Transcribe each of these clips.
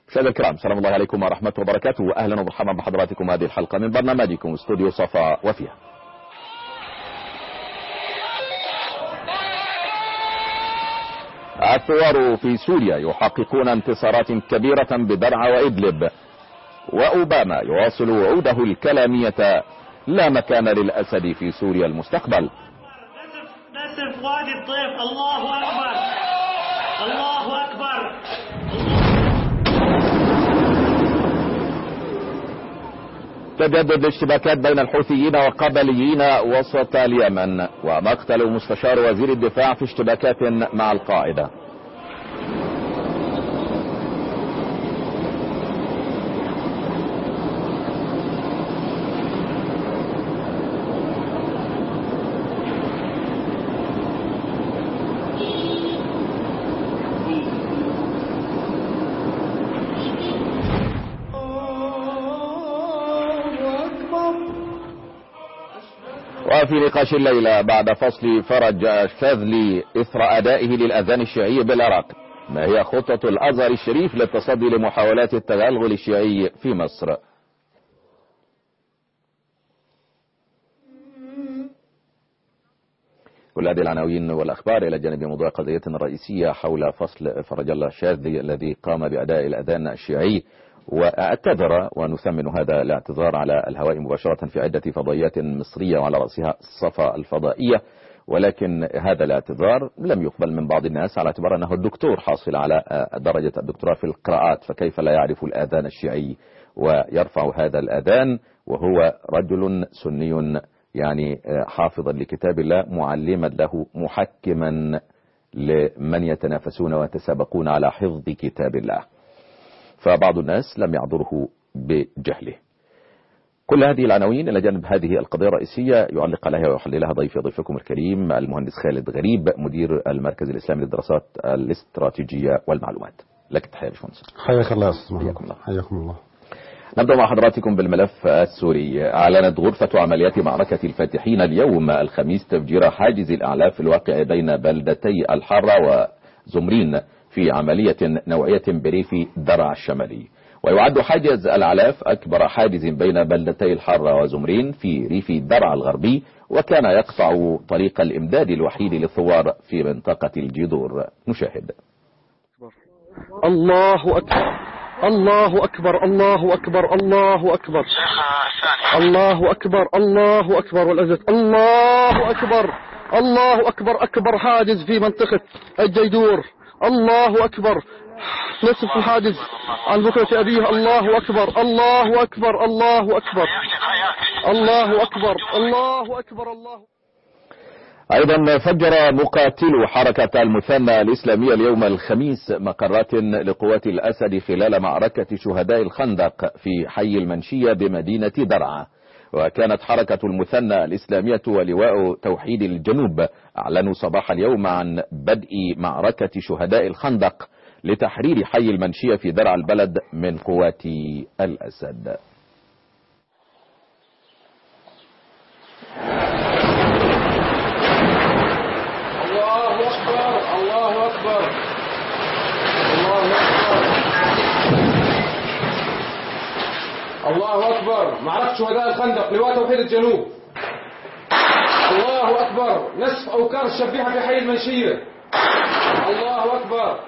مشاهدينا الكرام سلام الله عليكم ورحمة وبركاته وأهلا ومرحبا بحضراتكم هذه الحلقة من برنامجكم استوديو صفا وفيها الثوار في سوريا يحققون انتصارات كبيرة بدرعا وإدلب وأوباما يواصل وعوده الكلامية لا مكان للأسد في سوريا المستقبل نسف وادي الضيف الله أكبر الله أكبر تجدد الاشتباكات بين الحوثيين وقبليين وسط اليمن ومقتل مستشار وزير الدفاع في اشتباكات مع القاعدة وفي نقاش الليلة بعد فصل فرج الشاذلي إثر أدائه للأذان الشيعي بالعراق ما هي خطة الأزهر الشريف للتصدي لمحاولات التغلغل الشيعي في مصر كل هذه العناوين والأخبار إلى جانب موضوع قضية رئيسية حول فصل فرج الله الشاذلي الذي قام بأداء الأذان الشيعي واعتذر ونثمن هذا الاعتذار على الهواء مباشرة في عدة فضائيات مصرية وعلى رأسها الصفا الفضائية ولكن هذا الاعتذار لم يقبل من بعض الناس على اعتبار أنه الدكتور حاصل على درجة الدكتوراه في القراءات فكيف لا يعرف الآذان الشيعي ويرفع هذا الآذان وهو رجل سني يعني حافظا لكتاب الله معلما له محكما لمن يتنافسون ويتسابقون على حفظ كتاب الله فبعض الناس لم يعذره بجهله كل هذه العناوين إلى جانب هذه القضية الرئيسية يعلق عليها ويحللها ضيفي ضيفكم الكريم المهندس خالد غريب مدير المركز الإسلامي للدراسات الاستراتيجية والمعلومات لك التحية يا باشمهندس حياك الله يا استاذ محمد حياكم الله. حياكم الله نبدأ مع حضراتكم بالملف السوري أعلنت غرفة عمليات معركة الفاتحين اليوم الخميس تفجير حاجز الأعلاف الواقع بين بلدتي الحارة وزمرين في عملية نوعية بريف درع الشمالي ويعد حاجز العلاف أكبر حاجز بين بلدتي الحارة وزمرين في ريف درع الغربي وكان يقطع طريق الإمداد الوحيد للثوار في منطقة الجذور نشاهد الله أكبر الله أكبر الله أكبر الله أكبر الله أكبر الله أكبر والعزة الله أكبر الله أكبر أكبر حاجز في منطقة الجيدور الله أكبر نصف الحاجز عن بكرة أبيه الله أكبر الله أكبر الله أكبر الله أكبر الله أكبر الله أيضا فجر مقاتلو حركة المثنى الإسلامية اليوم الخميس مقرات لقوات الأسد خلال معركة شهداء الخندق في حي المنشية بمدينة درعا وكانت حركة المثنى الإسلامية ولواء توحيد الجنوب أعلنوا صباح اليوم عن بدء معركة شهداء الخندق لتحرير حي المنشية في درع البلد من قوات الأسد الله أكبر الله أكبر الله أكبر الله أكبر معركة شهداء الخندق لواء توحيد الجنوب الله أكبر نسف أوكار الشبيحة في حي المنشية الله أكبر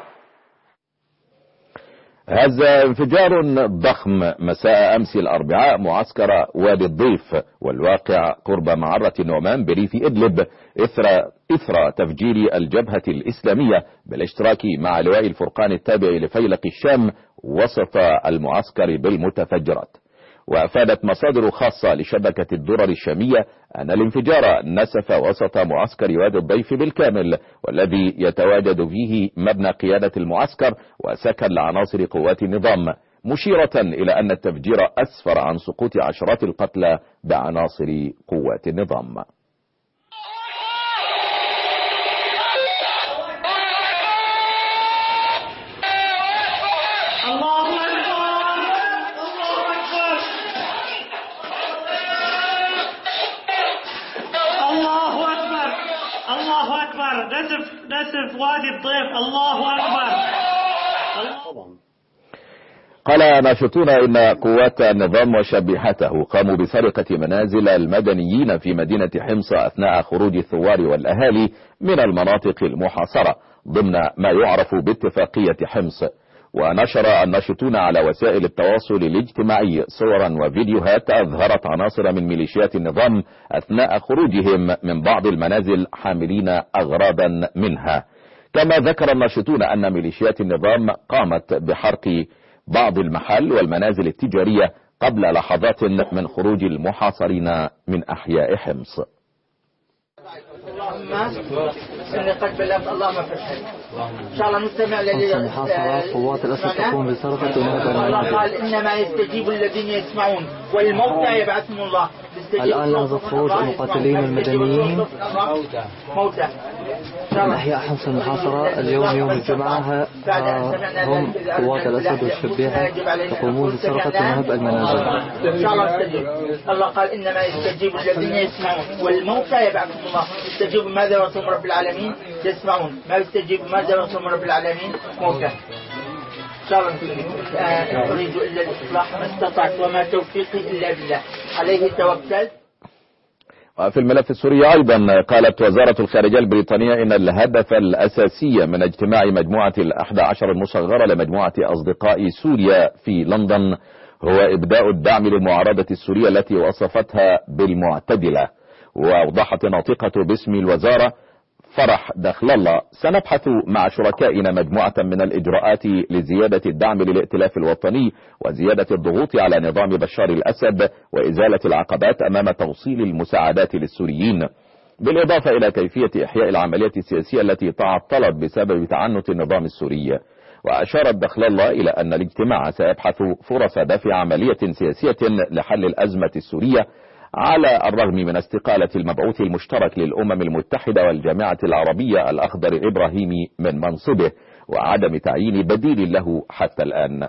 هز انفجار ضخم مساء أمس الأربعاء معسكر وادي الضيف والواقع قرب معرة النعمان بريف إدلب إثر, إثر تفجير الجبهة الإسلامية بالاشتراك مع لواء الفرقان التابع لفيلق الشام وسط المعسكر بالمتفجرات وأفادت مصادر خاصة لشبكة الدرر الشامية أن الانفجار نسف وسط معسكر وادي الضيف بالكامل والذي يتواجد فيه مبنى قيادة المعسكر وسكن لعناصر قوات النظام مشيرة إلى أن التفجير أسفر عن سقوط عشرات القتلى بعناصر قوات النظام الله أكبر الله أكبر الله أكبر الله أكبر نسف نسف وادي الضيف الله أكبر الله قال ناشطون إن قوات النظام وشبيحته قاموا بسرقة منازل المدنيين في مدينة حمص أثناء خروج الثوار والأهالي من المناطق المحاصرة ضمن ما يعرف باتفاقية حمص ونشر الناشطون على وسائل التواصل الاجتماعي صورا وفيديوهات أظهرت عناصر من ميليشيات النظام أثناء خروجهم من بعض المنازل حاملين أغراضا منها كما ذكر الناشطون أن ميليشيات النظام قامت بحرق بعض المحل والمنازل التجارية قبل لحظات من خروج المحاصرين من أحياء حمص اني قد بلغت الله ما في الحلم ان شاء الله نستمع للي المحاصرة قوات الأسد تقوم بسرقة ونهب الله المنازل قال انما يستجيب الذين يسمعون والموتى يبعثهم الله يستجيب الآن لحظة خروج المقاتلين المدنيين موتى موتى إن شاء من الله. أحياء حمص المحاصرة اليوم يوم الجمعة ها- بعد أن ها- سمعنا هم ذلك قوات الآن الأسد والشبيحة يجب علينا يقومون أن بسرقة سمعنا. ونهب المنازل ان شاء الله نستجيب الله قال انما يستجيب الذين يسمعون والموتى يبعثهم الله يستجيب ماذا رسول رب العالمين يسمعون ما يستجيب ماذا رسول رب العالمين موتى ان شاء الله نستجيب آه، ان اريد الا الاصلاح ما استطعت وما توفيقي الا بالله عليه توكلت وفي الملف السوري أيضا قالت وزارة الخارجية البريطانية إن الهدف الأساسي من اجتماع مجموعة الأحد عشر المصغرة لمجموعة أصدقاء سوريا في لندن هو إبداء الدعم للمعارضة السورية التي وصفتها بالمعتدلة وأوضحت ناطقة باسم الوزارة فرح دخل الله سنبحث مع شركائنا مجموعة من الإجراءات لزيادة الدعم للائتلاف الوطني وزيادة الضغوط على نظام بشار الأسد وإزالة العقبات أمام توصيل المساعدات للسوريين بالإضافة إلى كيفية إحياء العملية السياسية التي تعطلت بسبب تعنت النظام السوري وأشارت دخل الله إلى أن الاجتماع سيبحث فرص دفع عملية سياسية لحل الأزمة السورية على الرغم من استقالة المبعوث المشترك للأمم المتحدة والجامعة العربية الأخضر الإبراهيمي من منصبه وعدم تعيين بديل له حتى الآن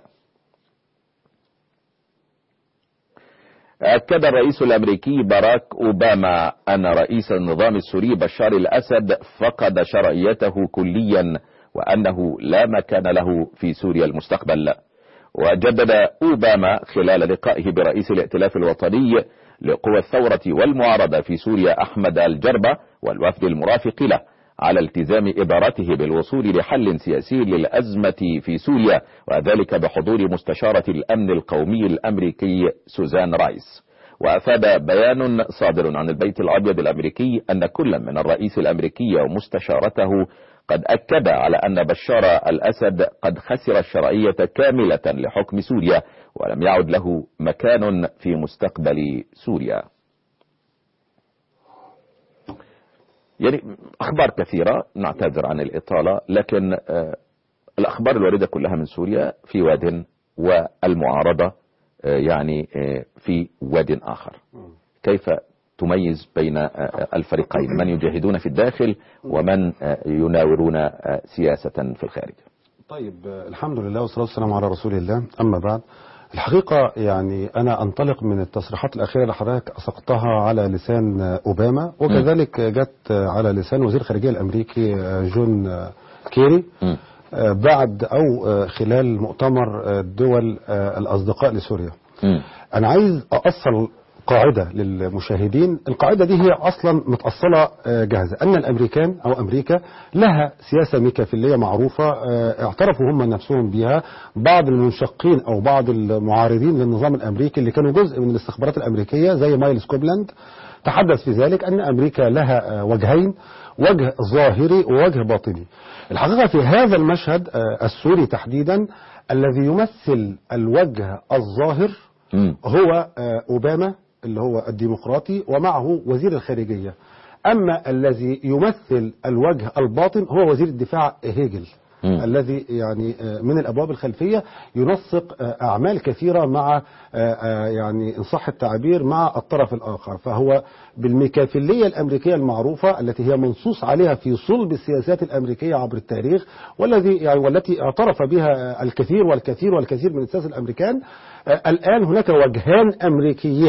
أكد الرئيس الأمريكي باراك أوباما أن رئيس النظام السوري بشار الأسد فقد شرعيته كليا وأنه لا مكان له في سوريا المستقبل وجدد أوباما خلال لقائه برئيس الائتلاف الوطني لقوى الثورة والمعارضة في سوريا أحمد الجربة والوفد المرافق له على التزام إدارته بالوصول لحل سياسي للأزمة في سوريا وذلك بحضور مستشارة الأمن القومي الأمريكي سوزان رايس وأفاد بيان صادر عن البيت الأبيض الأمريكي أن كل من الرئيس الأمريكي ومستشارته قد أكد على أن بشار الأسد قد خسر الشرعية كاملة لحكم سوريا ولم يعد له مكان في مستقبل سوريا يعني أخبار كثيرة نعتذر عن الإطالة لكن آه، الأخبار الواردة كلها من سوريا في واد والمعارضة آه، يعني آه، في واد آخر كيف تميز بين آه، الفريقين من يجاهدون في الداخل ومن آه، يناورون آه، سياسة في الخارج طيب آه، الحمد لله والصلاة والسلام على رسول الله أما بعد الحقيقة يعني أنا أنطلق من التصريحات الأخيرة اللي حضرتك أسقطها على لسان آه، أوباما وكذلك آه، جت آه، على لسان وزير الخارجية الأمريكي آه، جون آه، كيري م. آه، بعد أو آه، خلال مؤتمر آه، الدول آه، الأصدقاء لسوريا م. أنا عايز أصل قاعدة للمشاهدين القاعدة دي هي أصلا متأصلة آه، جاهزة أن الأمريكان أو أمريكا لها سياسة ميكافيلية معروفة آه، اعترفوا هم نفسهم بها بعض المنشقين أو بعض المعارضين للنظام الأمريكي اللي كانوا جزء من الاستخبارات الأمريكية زي مايلز كوبلاند تحدث في ذلك أن أمريكا لها آه، وجهين وجه ظاهري ووجه باطني الحقيقة في هذا المشهد آه، السوري تحديدا الذي يمثل الوجه الظاهر م. هو آه، أوباما اللي هو الديمقراطي ومعه وزير الخارجية أما الذي يمثل الوجه الباطن هو وزير الدفاع هيجل مم. الذي يعني آه، من الأبواب الخلفية ينسق آه، أعمال كثيرة مع آه، آه، يعني إن صح التعبير مع الطرف الآخر فهو بالميكافيلية الأمريكية المعروفة التي هي منصوص عليها في صلب السياسات الأمريكية عبر التاريخ والذي يعني والتي اعترف بها الكثير والكثير والكثير من الساسة الأمريكان آه، الآن هناك وجهان أمريكيان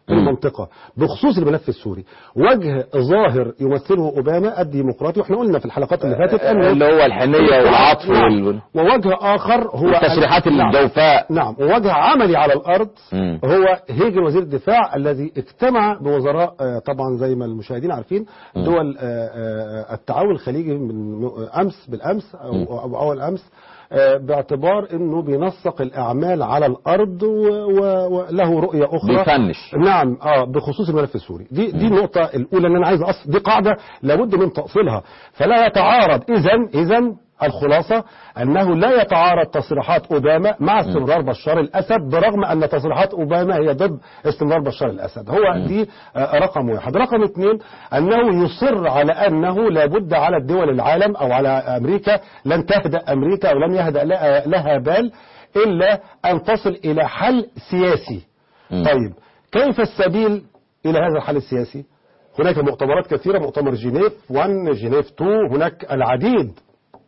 في المنطقة بخصوص الملف السوري وجه ظاهر يمثله أوباما الديمقراطي واحنا قلنا في الحلقات اللي فاتت أنه اللي هو الحنية والعطف نعم. وال... ووجه آخر هو والتشريحات نعم. الجوفاء نعم ووجه عملي على الأرض مم. هو هيجل وزير الدفاع الذي اجتمع بوزراء آه، طبعا زي ما المشاهدين عارفين دول آه، آه، التعاون الخليجي من آه، أمس بالأمس أو أو أول أمس آه، باعتبار انه بينسق الاعمال على الارض و- و- وله رؤيه اخرى بيفنش. نعم اه بخصوص الملف السوري دي دي النقطه الاولى اللي انا عايز أص... دي قاعده لابد من تاصيلها فلا يتعارض اذا اذا الخلاصة أنه لا يتعارض تصريحات أوباما مع استمرار بشار الأسد برغم أن تصريحات أوباما هي ضد استمرار بشار الأسد هو دي آه، رقم واحد رقم اثنين أنه يصر على أنه لابد على الدول العالم أو على أمريكا لن تهدأ أمريكا أو لن يهدأ لها- لها بال إلا أن تصل إلى حل سياسي طيب كيف السبيل إلى هذا الحل السياسي هناك مؤتمرات كثيرة مؤتمر جنيف 1 جنيف 2 هناك العديد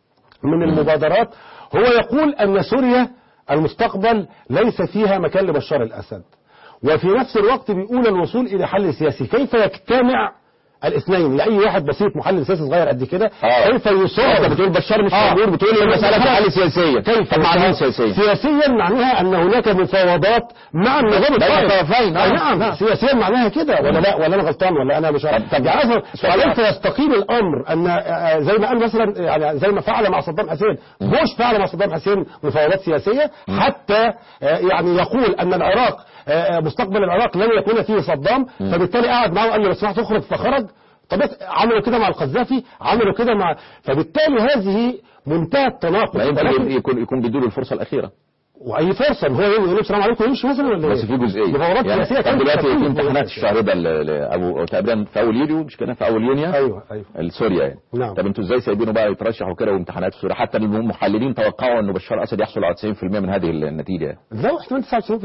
من المبادرات هو يقول أن سوريا المستقبل ليس فيها مكان لبشار الأسد وفي نفس الوقت بيقول الوصول إلى حل سياسي كيف يجتمع الاثنين لأي واحد بسيط محلل سياسي صغير قد كده آه. كيف يصاب انت بتقول بشار مش آه. موجود بتقول المسألة في حل سياسية كيف طب معناها يصاب؟ سياسية سياسيا معناها أن هناك مفاوضات مع النظام بين القائم الطرفين، آه. نعم نعم. سياسيا معناها كده ولا لا ولا أنا غلطان ولا أنا مش عارف طب- يعني أصلا سؤال كيف يستقيم الأمر أن آه، زي ما قال مثلا يعني زي ما فعل مع صدام حسين بوش فعل مع صدام حسين مفاوضات سياسية حتى آه، يعني يقول أن العراق آه، مستقبل العراق لن يكون فيه صدام فبالتالي قعد معه وقال له لو سمحت اخرج فخرج طب عملوا كده مع القذافي عملوا كده مع فبالتالي هذه منتهى التناقض ما يمكن ولكن- يكون يكون بيدوا له الفرصة الأخيرة واي فرصه إن هو يقول يقول السلام عليكم ويمشي مثلا ولا بس إيه؟ في جزئية مفاوضات يعني سياسيه طب دلوقتي كانت في تكون امتحانات في- الشهر ده ل- ل- أبو تقريبا في أول يوليو مش كده في أول يونيو ايوه ايوه سوريا يعني نعم. طب انتوا ازاي سايبينه بقى يترشحوا كده وامتحانات في سوريا حتى المحللين توقعوا انه بشار الاسد يحصل على 90% من هذه النتيجه يعني. لا احتمال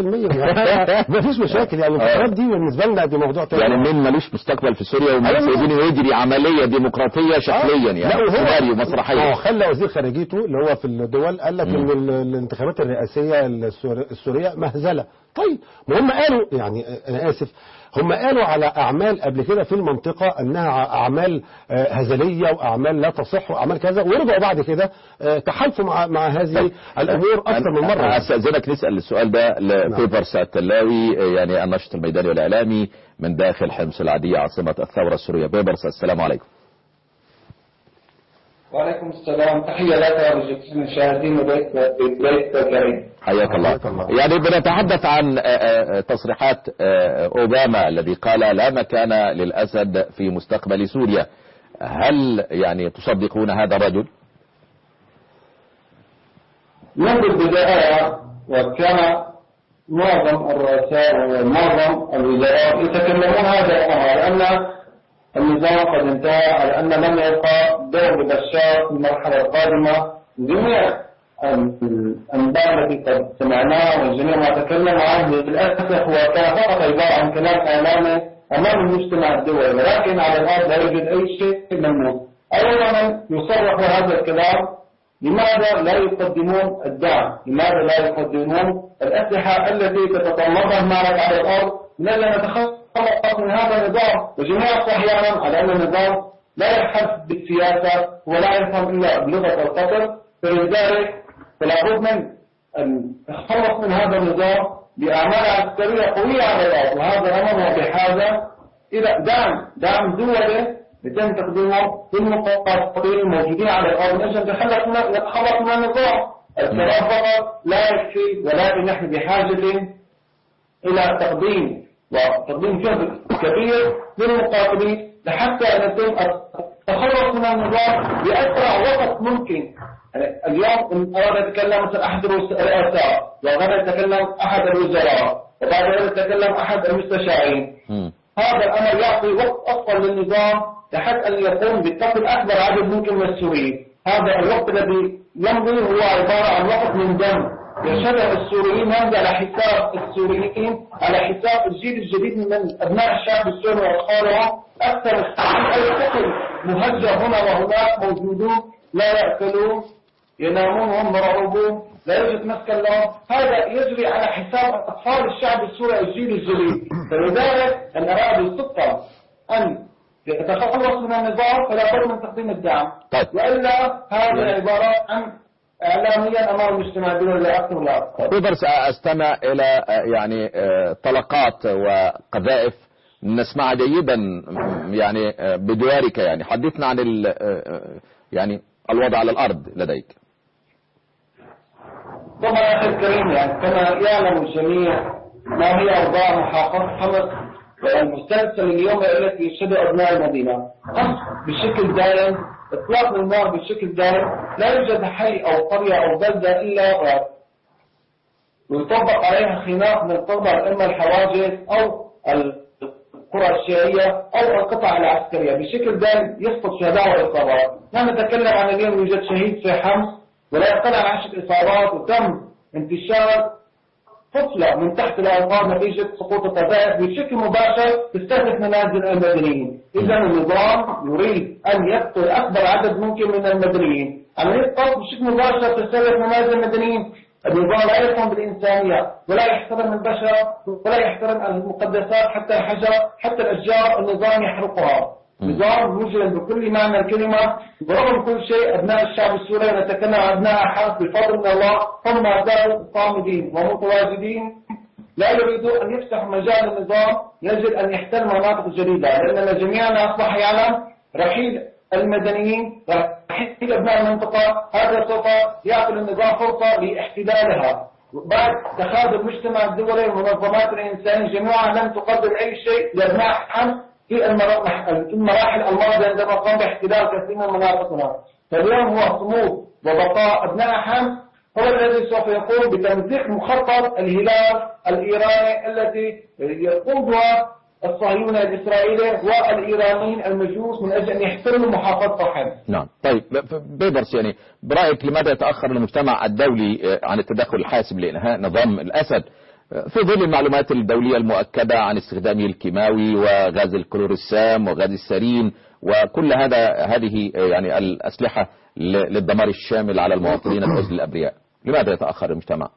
99% ما فيش مشاكل يعني الانتخابات دي بالنسبه لنا دي موضوع تاني يعني مين ملوش مستقبل في سوريا ومين أيوة. سايبينه يجري عمليه ديمقراطيه شكليا لا يعني وهو سيناريو هو مسرحيه خلى وزير خارجيته اللي هو في الدول قال لك ان ال- الانتخابات الرئاسيه السور- السوريه مهزله طيب ما هم قالوا يعني انا اسف هم قالوا على اعمال قبل كده في المنطقه انها اعمال آه، هزليه واعمال لا تصح واعمال كذا ورجعوا بعد كده آه، تحالفوا مع مع هذه الامور اكثر من أنا مره استاذنك نسال السؤال ده لبيبرس التلاوي يعني الناشط الميداني والاعلامي من داخل حمص العاديه عاصمه الثوره السوريه بيبرس السلام عليكم وعليكم السلام تحية لك ولجميع المشاهدين وبيت بيت الكريم حياك الله حياك الله. يعني بنتحدث عن آه، آه، تصريحات آه، أوباما الذي قال لا مكان للأسد في مستقبل سوريا هل يعني تصدقون هذا الرجل منذ البداية وكان معظم الرؤساء ومعظم الوزراء يتكلمون هذا الأمر لأن النظام قد انتهى على أن لم يبقى دور بشار في المرحلة القادمة جميع الأنباء التي قد سمعناها والجميع ما تكلم عنه للأسف هو كان فقط عبارة عن كلام إعلامي أمام المجتمع الدولي ولكن على الأرض لا يوجد أي شيء ملموس أولا يصرح هذا الكلام لماذا لا يقدمون الدعم لماذا لا يقدمون الأسلحة التي تتطلبها المعركة على الأرض من أجل أن نتخلص من هذا النظام وجميع الصحيان على أن النظام لا يحف بالسياسة ولا يفهم إلا بلغة القتل فلذلك فلا بد من التخلص من هذا النظام بأعمال عسكرية قوية على الأرض وهذا الأمر هو بحاجة إلى دعم دعم دولي يتم تقديمه للمقاتلين الموجودين على الأرض من أجل نتخلص من نتخلص من النظام الكلام فقط لا يكفي ولكن نحن بحاجة إلى تقديم وتقديم جهد كبير للمقاتلين لحتى يتم التخلص من النظام بأسرع وقت ممكن يعني اليوم إن أراد يتكلم مثلا أحد الرؤساء وغدا يتكلم أحد الوزراء وبعد ذلك يتكلم أحد المستشارين مم. هذا الأمر يعطي وقت أطول للنظام لحتى أن يقوم بقتل أكبر عدد ممكن من السوريين هذا الوقت الذي يمضي هو عبارة عن وقت من دم يشهده السوريين يمضي على حساب السوريين على حساب الجيل الجديد من أبناء الشعب السوري وأطفالهم أكثر من أي طفل مهجر هنا وهناك موجودون لا يأكلون ينامون وهم مرعوبون لا يوجد مسكن لهم هذا يجري على حساب أطفال الشعب السوري الجيل الجديد فلذلك أن أرادوا السلطة أن يتخلص من النظام فلا بد من تقديم الدعم طيب. وإلا هذه عبارات عن إعلاميا أمام المجتمع الدولي لا أكثر ولا أقل بيبرس أستمع إلى آه، يعني آه، طلقات وقذائف نسمعها جيدا م- يعني آه، بدوارك يعني حدثنا عن ال- آه، آه، يعني الوضع على الأرض لديك طبعا يا اخي الكريم يعني كما يعلم الجميع ما هي اوضاع محافظه حمص المستنسل اليوم التي يشهدها ابناء المدينه قصف بشكل دائم اطلاق النار بشكل دائم لا يوجد حي او قريه او بلده الا و- ويطبق عليها خناق من قبل اما الحواجز او القرى الشيعيه او القطع العسكريه بشكل دائم يسقط شهداء واصابات نحن نتكلم عن اليوم يوجد شهيد في حمص ولا يقل عن عشر إصابات وتم انتشار طفلة من تحت الأنقاض نتيجة سقوط القذائف بشكل مباشر تستهدف منازل المدنيين إذا النظام يريد أن يقتل أكبر عدد ممكن من المدنيين عملية قتل بشكل مباشر تستهدف منازل المدنيين النظام لا يقوم بالإنسانية ولا يحترم البشر ولا يحترم المقدسات حتى الحجر حتى الأشجار النظام يحرقها نظام مجرم بكل معنى الكلمة ورغم كل شيء أبناء الشعب السوري نتكلم عن أبناء حق بفضل من الله هم ما زالوا صامدين ومتواجدين لا يريدون أن يفتحوا مجال النظام يجب أن يحتل مناطق جديدة لأننا جميعنا أصبح يعلم رحيل المدنيين رحيل أبناء المنطقة هذا سوف يعطي النظام فرصة لاحتلالها بعد اتخاذ المجتمع الدولي والمنظمات الإنسانية جميعها لم تقدم أي شيء لأبناء حمص في المراحل في المراحل الماضية عندما قام باحتلال كثير من مناطقنا فاليوم هو صمود وبقاء أبناء حمص هو الذي سوف يقوم بتمزيق مخطط الهلال الإيراني التي يقودها الصهيوني الإسرائيلي والإيرانيين المجوس من أجل أن يحتلوا محافظة حمص نعم طيب ب- بيبرس يعني برأيك لماذا يتأخر المجتمع الدولي آه، عن التدخل الحاسم لإنهاء نظام الأسد آه، في ظل المعلومات الدولية المؤكدة عن استخدامه الكيماوي وغاز الكلوريسام وغاز السرين وكل هذا هذه آه، يعني الأسلحة ل- للدمار الشامل على المواطنين الغزل الأبرياء لماذا يتأخر المجتمع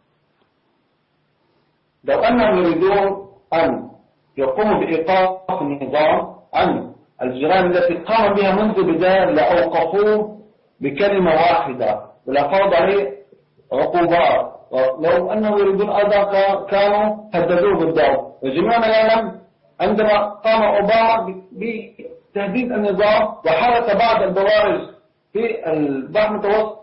لو أنهم يريدون أن يقوموا بإيقاف النظام عن الجرائم التي قام بها منذ البداية لأوقفوه بكلمة واحدة ولأفرض عليه عقوبات ولو أنهم يريدون أيضا كا- كانوا هددوه بالضرب وجميعنا يعلم عندما قام أوباما بتهديد النظام وحرك بعض البوارج في البحر المتوسط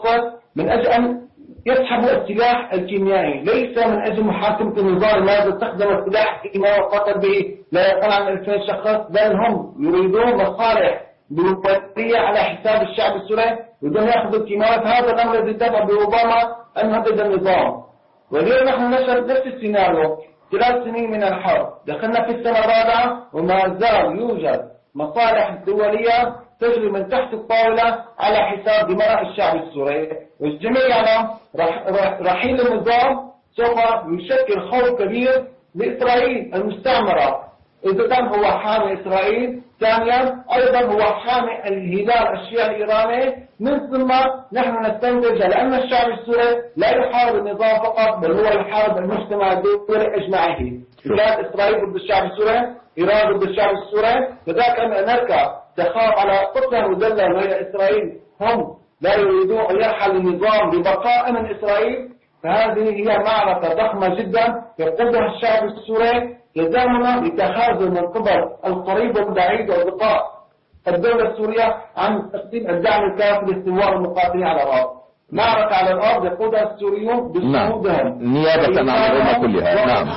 من أجل أن يسحبوا السلاح الكيميائي ليس من أجل محاكمة النظام لماذا استخدم السلاح الكيميائي وقتل به لا يقل عن 2000 شخص بل هم يريدون مصالح بيروقراطية على حساب الشعب السوري يريدون يأخذوا الكيماويات هذا الأمر الذي دفع بأوباما أن يهدد النظام واليوم نحن نشهد نفس السيناريو ثلاث سنين من الحرب دخلنا في السنة الرابعة وما زال يوجد مصالح دولية تجري من تحت الطاولة على حساب دماء الشعب السوري والجميع يعلم رح رح رحيل النظام سوف يشكل خوف كبير لإسرائيل المستعمرة إذا كان هو حامي إسرائيل ثانيا أيضا هو حامي الهلال الشيعي الإيراني من ثم نحن نستنتج لأن الشعب السوري لا يحارب النظام فقط بل هو يحارب المجتمع الدولي أجمعه كانت إسرائيل ضد الشعب السوري إيران ضد الشعب السوري فذاك أن أمريكا تخاف على قطة مدلل وهي إسرائيل هم لا يريدون أن يرحل النظام ببقاء من إسرائيل فهذه هي معركة ضخمة جدا يقودها الشعب السوري يلزمنا لتخاذل من قبل القريب والبعيد وبقاء الدولة السورية عن تقديم الدعم الكافي لاستمرار المقاتلين على الأرض معركة على الأرض يقودها السوريون بصمودهم نيابة عن الأمة كلها نعم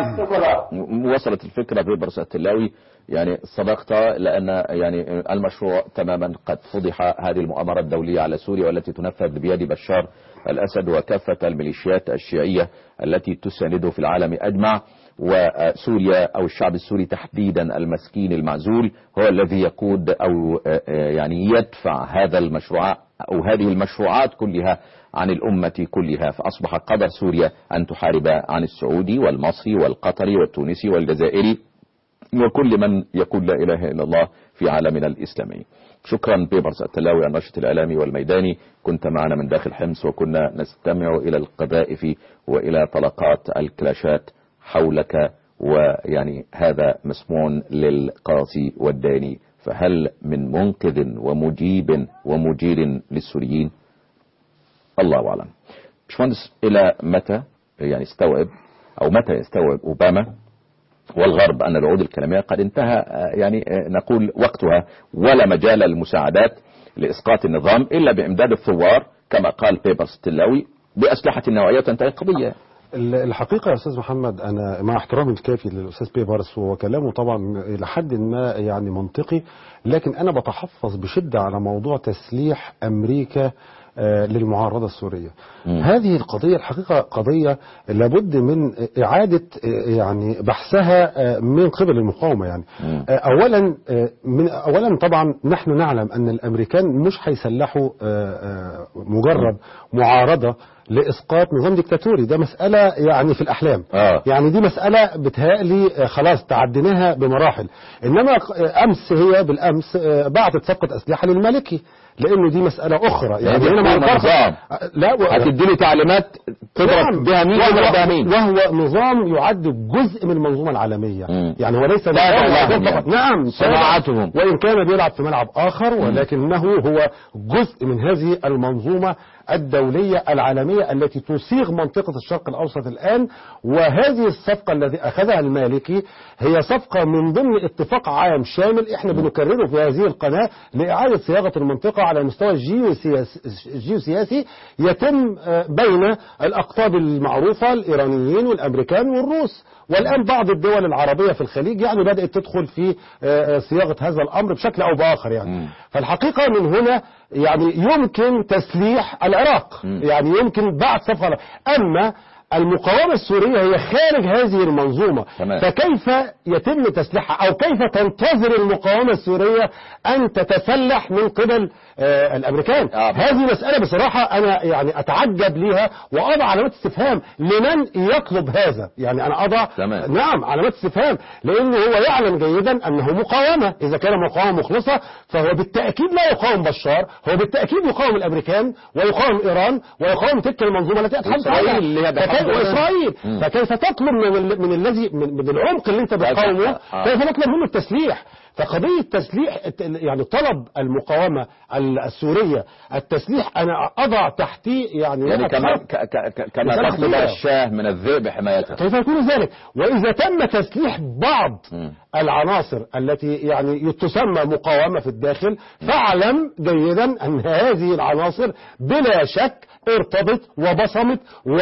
نعم وصلت الفكرة بيبرس التلاوي يعني صدقت لأن يعني المشروع تماما قد فضح هذه المؤامرة الدولية على سوريا والتي تنفذ بيد بشار الأسد وكافة الميليشيات الشيعية التي تسانده في العالم أجمع وسوريا أو الشعب السوري تحديدا المسكين المعزول هو الذي يقود أو يعني يدفع هذا المشروع أو هذه المشروعات كلها عن الأمة كلها فأصبح قدر سوريا أن تحارب عن السعودي والمصري والقطري والتونسي والجزائري وكل من يقول لا إله إلا الله في عالمنا الإسلامي شكرا بيبرز التلاوي الناشط الإعلامي والميداني كنت معنا من داخل حمص وكنا نستمع إلى القذائف وإلى طلقات الكلاشات حولك ويعني هذا مسموع للقاضي والداني فهل من منقذ ومجيب ومجير للسوريين الله أعلم باشمهندس إلى متى يعني استوعب أو متى يستوعب أوباما والغرب أن الوعود الكلامية قد انتهى آه، يعني آه، نقول وقتها ولا مجال للمساعدات لإسقاط النظام إلا بإمداد الثوار كما قال بيبرس التلاوي بأسلحة نوعية تنتهي القضية ال- الحقيقة يا أستاذ محمد أنا مع احترامي الكافي للأستاذ بيبرس وكلامه طبعا إلى حد ما يعني منطقي لكن أنا بتحفظ بشدة على موضوع تسليح أمريكا آه، للمعارضة السورية مم. هذه القضية الحقيقة قضية لابد من إعادة آه، يعني بحثها آه، من قبل المقاومة يعني مم. آه، أولا آه، من أولا طبعا نحن نعلم أن الأمريكان مش هيسلحوا آه، آه، مجرد معارضة لإسقاط نظام ديكتاتوري ده مسألة يعني في الأحلام آه. يعني دي مسألة بتهيألي آه، خلاص تعديناها بمراحل إنما آه، أمس هي بالأمس آه، بعتت صفقة أسلحة للمالكي لأنه دي مسألة أخرى يعني هنا مع بيكون الفرق- نظام. آه، لا و- هتدي له تعليمات تضرب نعم. بها مين وهو- تضرب بها مين وهو نظام يعد جزء من المنظومة العالمية مم. يعني هو ليس تابع نظام لهم فقط. يعني. نعم صناعتهم. تابع. وإن كان بيلعب في ملعب آخر ولكنه هو جزء من هذه المنظومة الدولية العالمية التي تصيغ منطقة الشرق الأوسط الآن وهذه الصفقة التي أخذها المالكي هي صفقة من ضمن اتفاق عام شامل احنا بنكرره في هذه القناة لإعادة صياغة المنطقة على المستوى الجيوسياسي الجيوسياسي يتم آه، بين الأقطاب المعروفة الإيرانيين والأمريكان والروس والآن بعض الدول العربية في الخليج يعني بدأت تدخل في آه، آه، صياغة هذا الأمر بشكل أو بآخر يعني مم. فالحقيقة من هنا يعني يمكن تسليح العراق مم. يعني يمكن بعد صفقة أما المقاومة السورية هي خارج هذه المنظومة تمام. فكيف يتم تسليحها أو كيف تنتظر المقاومة السورية أن تتسلح من قبل آه الأمريكان آه. هذه مسألة بصراحة أنا يعني أتعجب لها وأضع علامات استفهام لمن يطلب هذا يعني أنا أضع تمام. نعم علامات استفهام لأنه هو يعلم جيدا أنه مقاومة إذا كان مقاومة مخلصة فهو بالتأكيد لا يقاوم بشار هو بالتأكيد يقاوم الأمريكان ويقاوم إيران ويقاوم تلك المنظومة التي أتحدث وإسرائيل عنها اللي هي فكيف- بحق وإسرائيل مم. فكيف تطلب من ال- من الذي من من العمق اللي أنت بتقاومه آه. كيف نطلب منه التسليح فقضية تسليح الت- يعني طلب المقاومة ال- السورية التسليح أنا أضع تحتيه يعني يعني نقط كما خط. ك- ك- ك- كما رسالة تطلب خطيرة. الشاه من الذئب حمايته كيف يكون ذلك وإذا تم تسليح بعض مم. العناصر التي يعني تسمى مقاومة في الداخل فاعلم جيدا أن هذه العناصر بلا شك ارتبط وبصمت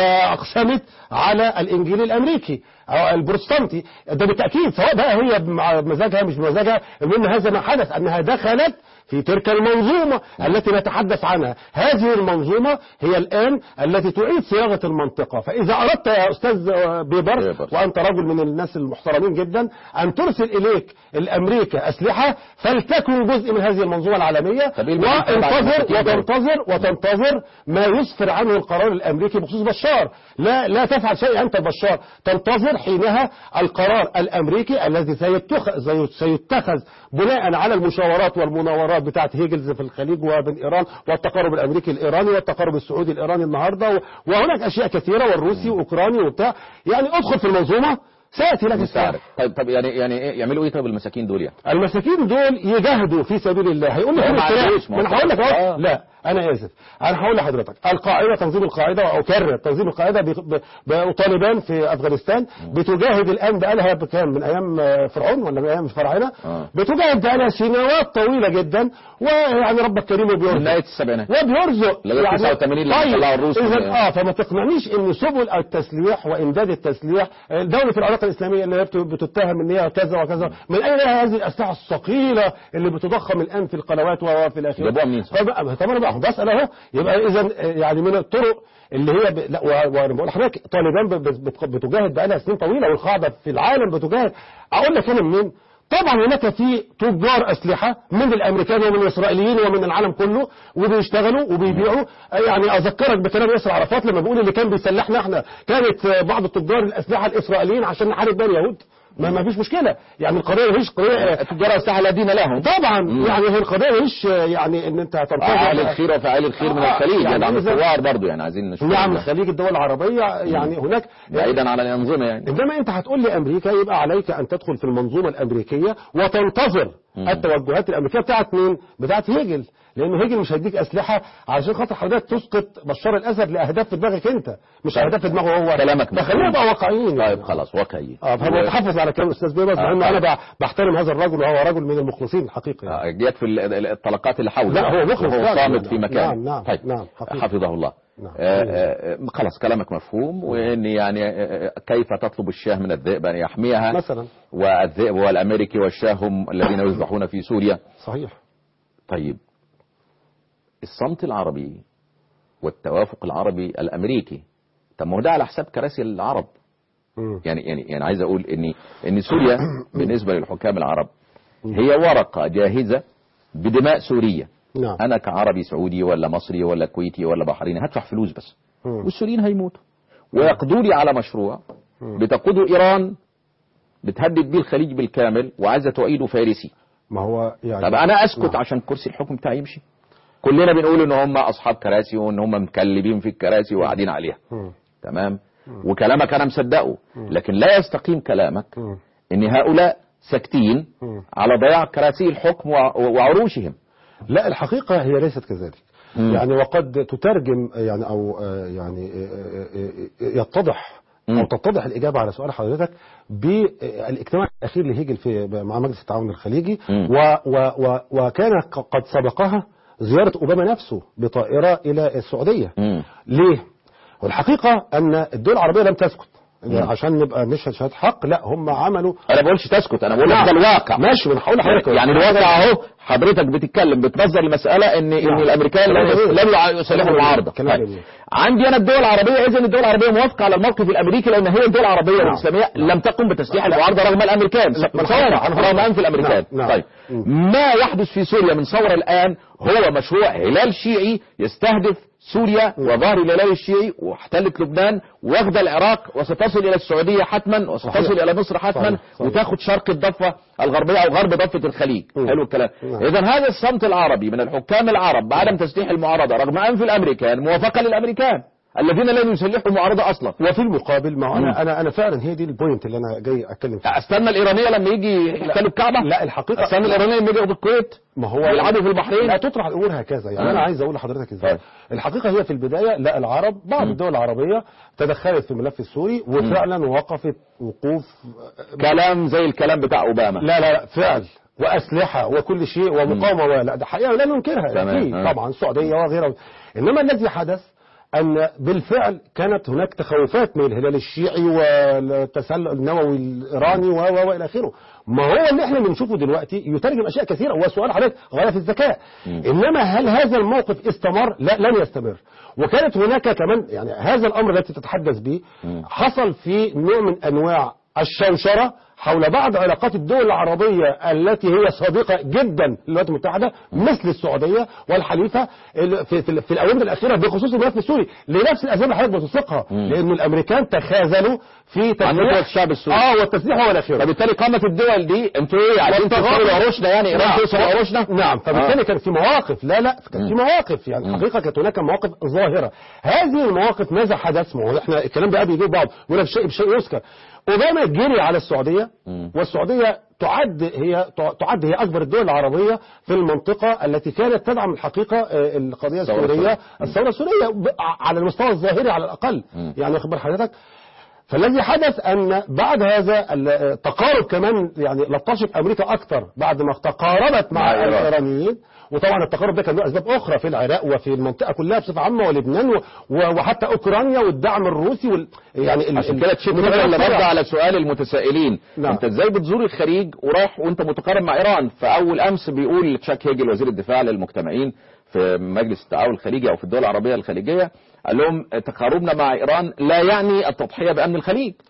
وأقسمت على الإنجيل الأمريكي أو البروتستانتي ده بالتأكيد سواء بقى هي بمزاجها مش بمزاجها المهم هذا ما حدث أنها دخلت في تلك المنظومة التي نتحدث عنها هذه المنظومة هي الآن التي تعيد صياغة المنطقة فإذا أردت يا أستاذ بيبرس بيبرس. وأنت رجل من الناس المحترمين جدا أن ترسل إليك الأمريكا أسلحة فلتكن جزء من هذه المنظومة العالمية طب إيه المشكلة بعد وانتظر المساكين دول؟ وتنتظر وتنتظر ما يسفر عنه القرار الأمريكي بخصوص بشار لا لا تفعل شيء أنت بشار تنتظر حينها القرار الأمريكي الذي سيتخذ سيتخذ بناء على المشاورات والمناورات بتاعت هيجلز في الخليج وبين إيران والتقارب الأمريكي الإيراني والتقارب السعودي الإيراني النهاردة و- وهناك أشياء كثيرة والروسي وأوكراني وبتاع يعني ادخل في المنظومة سيأتي لك الساعة مستعرف طيب طب يعني يعني إيه يعملوا ايه طيب المساكين دول يعني المساكين دول يجاهدوا في سبيل الله هيقول لي هو فين ما السلاح عندوش ما انا هقول لك آه. اهو لا انا اسف انا هقول لحضرتك القاعده تنظيم القاعده واكرر تنظيم القاعده ب- ب- ب- وطالبان في افغانستان بتجاهد الان بقالها بكام من ايام آه، فرعون ولا من ايام الفراعنه آه. بتجاهد بقالها سنوات طويله جدا ويعني ربك كريم من وبيرزق نهايه السبعينات وبيرزق لغاية 89 لما طيب طلعوا الروس إذن من- اه فما تقنعنيش ان سبل التسليح وامداد التسليح دولة العراق الاسلامية اللي هي بت- بتتهم ان هي كذا وكذا من اين لها هذه الاسلحة الثقيلة اللي بتضخم الان في القنوات وفي الاخره جابوها منين صح؟ طب طب انا بقى بسال اهو يبقى اذا يعني من الطرق اللي هي ب... لا و- وانا بقول لحضرتك طالبان ب- ب- بت- بتجاهد بقالها سنين طويله والقاعده في العالم بتجاهد اقول لك انا منين طبعا هناك في تجار اسلحه من الامريكان ومن الاسرائيليين ومن العالم كله وبيشتغلوا وبيبيعوا يعني اذكرك بكلام ياسر عرفات لما بيقول اللي كان بيسلحنا احنا كانت بعض تجار الاسلحه الاسرائيليين عشان نحارب بني اليهود ما, ما فيش مشكله يعني القضيه مش قضيه تجار الساعة لا دين لهم طبعا مم. يعني هي القضيه مش يعني ان انت تنتظر فعال الخير وفعال الخير من آه، الخليج يعني يدعم إذا- الثوار برضه يعني عايزين نشوف نعم ده. خليج الدول العربيه يعني هناك بعيدا عن الأنظمة يعني عندما انت هتقول لي امريكا يبقى عليك ان تدخل في المنظومه الامريكيه وتنتظر مم. التوجهات الامريكيه بتاعت مين؟ بتاعت هيجل لان هيجل مش هيديك اسلحه علشان خاطر حضرتك تسقط بشار الاسد لاهداف في دماغك انت مش طيب. اهداف في دماغه هو كلامك ده خلينا نبقى واقعيين طيب خلاص واقعي اه فانا بتحفظ على كلام الاستاذ بيبرز آه، لان طيب. انا ب- بحترم هذا الرجل وهو رجل من المخلصين الحقيقي يعني. آه، جيت في ال- ال- الطلقات اللي حوله لا، هو مخلص وهو فعلا. صامت في نعم، مكان نعم، نعم، طيب نعم، حقيقي. حفظه الله نعم. آه، آه، خلاص كلامك مفهوم وان يعني آه، آه، كيف تطلب الشاه من الذئب ان يحميها مثلا والذئب والامريكي والشاه هم الذين يذبحون في سوريا صحيح طيب الصمت العربي والتوافق العربي الامريكي طب ما هو ده على حساب كراسي العرب مم. يعني يعني يعني عايز اقول ان ان سوريا بالنسبه للحكام العرب هي ورقه جاهزه بدماء سوريه نعم انا كعربي سعودي ولا مصري ولا كويتي ولا بحريني هدفع فلوس بس مم. والسوريين هيموتوا ويقضوا لي على مشروع بتقوده ايران بتهدد بيه الخليج بالكامل وعايزه تعيده فارسي ما هو يعني طب انا اسكت نعم. عشان كرسي الحكم بتاعي يمشي كلنا بنقول ان هم اصحاب كراسي وان هم مكلبين في الكراسي وقاعدين عليها مم. تمام وكلامك انا مصدقه لكن لا يستقيم كلامك مم. ان هؤلاء ساكتين مم. على ضياع كراسي الحكم وع- وعروشهم لا الحقيقة هي ليست كذلك مم. يعني وقد تترجم يعني أو آه، يعني آه، آه، آه، يتضح مم. أو تتضح الإجابة على سؤال حضرتك بالاجتماع الأخير لهيجل في مع مجلس التعاون الخليجي مم. و و و وكان ق- قد سبقها زيارة أوباما نفسه بطائرة إلى السعودية مم. ليه؟ والحقيقة أن الدول العربية لم تسكت مم. عشان نبقى نشهد شهادة حق لا هم عملوا انا بقولش تسكت انا بقول لك نعم. ده الواقع ماشي ما انا هقول لحضرتك يعني الواقع اهو حضرتك بتتكلم بتنظر المساله ان ان نعم. الامريكان لن كلام جميل. لن يع- يسلحوا كلام المعارضه جميل. كلام طيب. جميل. عندي انا الدول العربيه اذا الدول العربيه موافقه على الموقف الامريكي لان هي الدول العربيه نعم. والاسلاميه لم تقم بتسليح المعارضه رغم الامريكان لا، ما أنا ثوره هقول- أنا رغم هقول- انف الامريكان نعم. نعم. طيب مم. ما يحدث في سوريا من ثوره الان هو مشروع هلال شيعي يستهدف سوريا وظهر الهلال الشيعي واحتلت لبنان واخد العراق وستصل الى السعوديه حتما وستصل صحيح. الى مصر حتما صحيح. صحيح. وتاخد شرق الضفه الغربيه او غرب ضفه الخليج مم. حلو الكلام نعم. اذا هذا الصمت العربي من الحكام العرب بعدم تسليح المعارضه رغم انف الامريكان موافقه للامريكان الذين لن يسلحوا المعارضه اصلا وفي المقابل ما هو مم. انا انا انا فعلا هي دي البوينت اللي انا جاي اتكلم فيها استنى الايرانيه لما يجي يحتلوا الكعبه لا الحقيقه استنى الايرانيه لما يجي ياخدوا الكويت ما هو يلعبوا في البحرين لا تطرح الامور هكذا يعني آه. انا عايز اقول لحضرتك ازاي طيب. الحقيقه هي في البدايه لا العرب بعض مم. الدول العربيه تدخلت في الملف السوري وفعلا وقفت وقوف كلام زي الكلام بتاع اوباما لا لا لا فعل واسلحه وكل شيء ومقاومه ولا ده حقيقه لا ننكرها تمام. أكيد آه. طبعا السعوديه وغيرها انما الذي حدث ان بالفعل كانت هناك تخوفات من الهلال الشيعي والتسلل النووي الايراني و و والى اخره ما هو اللي احنا بنشوفه دلوقتي يترجم اشياء كثيره هو سؤال حضرتك غايه في الذكاء انما هل هذا الموقف استمر لا لن يستمر وكانت هناك كمان يعني هذا الامر الذي تتحدث به حصل في نوع من انواع الشوشره حول بعض علاقات الدول العربية التي هي صديقة جدا للولايات المتحدة مثل السعودية والحليفة ال- في, في, في الآونة الأخيرة بخصوص الملف السوري لنفس الأسباب اللي حضرتك بتوثقها لأن الأمريكان تخاذلوا في عن تسليح قوة الشعب السوري. اه والتسليح والى اخره فبالتالي قامت الدول دي انتوا ايه عايزين والتغاضي. توصلوا لعروشنا يعني ايران نعم. توصل لعروشنا نعم فبالتالي آه. كان في مواقف لا لا كان في مواقف يعني الحقيقه كانت هناك مواقف ظاهره هذه المواقف ماذا حدث ما هو احنا الكلام ده بيجيب بعض يقول لك شيء بشيء يذكر اوباما جري على السعوديه والسعوديه تعد هي تعد هي اكبر الدول العربيه في المنطقه التي كانت تدعم الحقيقه آه، القضيه الثورة السوريه السورية. الثوره السوريه ب- على المستوى الظاهري على الاقل يعني واخد بال حضرتك فالذي حدث ان بعد هذا التقارب كمان يعني لطشت امريكا اكثر بعد ما تقاربت مع مع إيران. الايرانيين وطبعا التقارب ده كان له اسباب اخرى في العراق وفي المنطقه كلها بصفه عامه ولبنان و- و- وحتى اوكرانيا والدعم الروسي وال يعني ال- عشان ال- كده تشيك المتابعة اللي رد السريعة. على سؤال المتسائلين نعم. انت ازاي بتزور الخليج وراح وانت متقارب مع ايران فاول امس بيقول تشاك هيجل وزير الدفاع للمجتمعين في مجلس التعاون الخليجي او في الدول العربيه الخليجيه قال لهم تقاربنا مع ايران لا يعني التضحيه بامن الخليج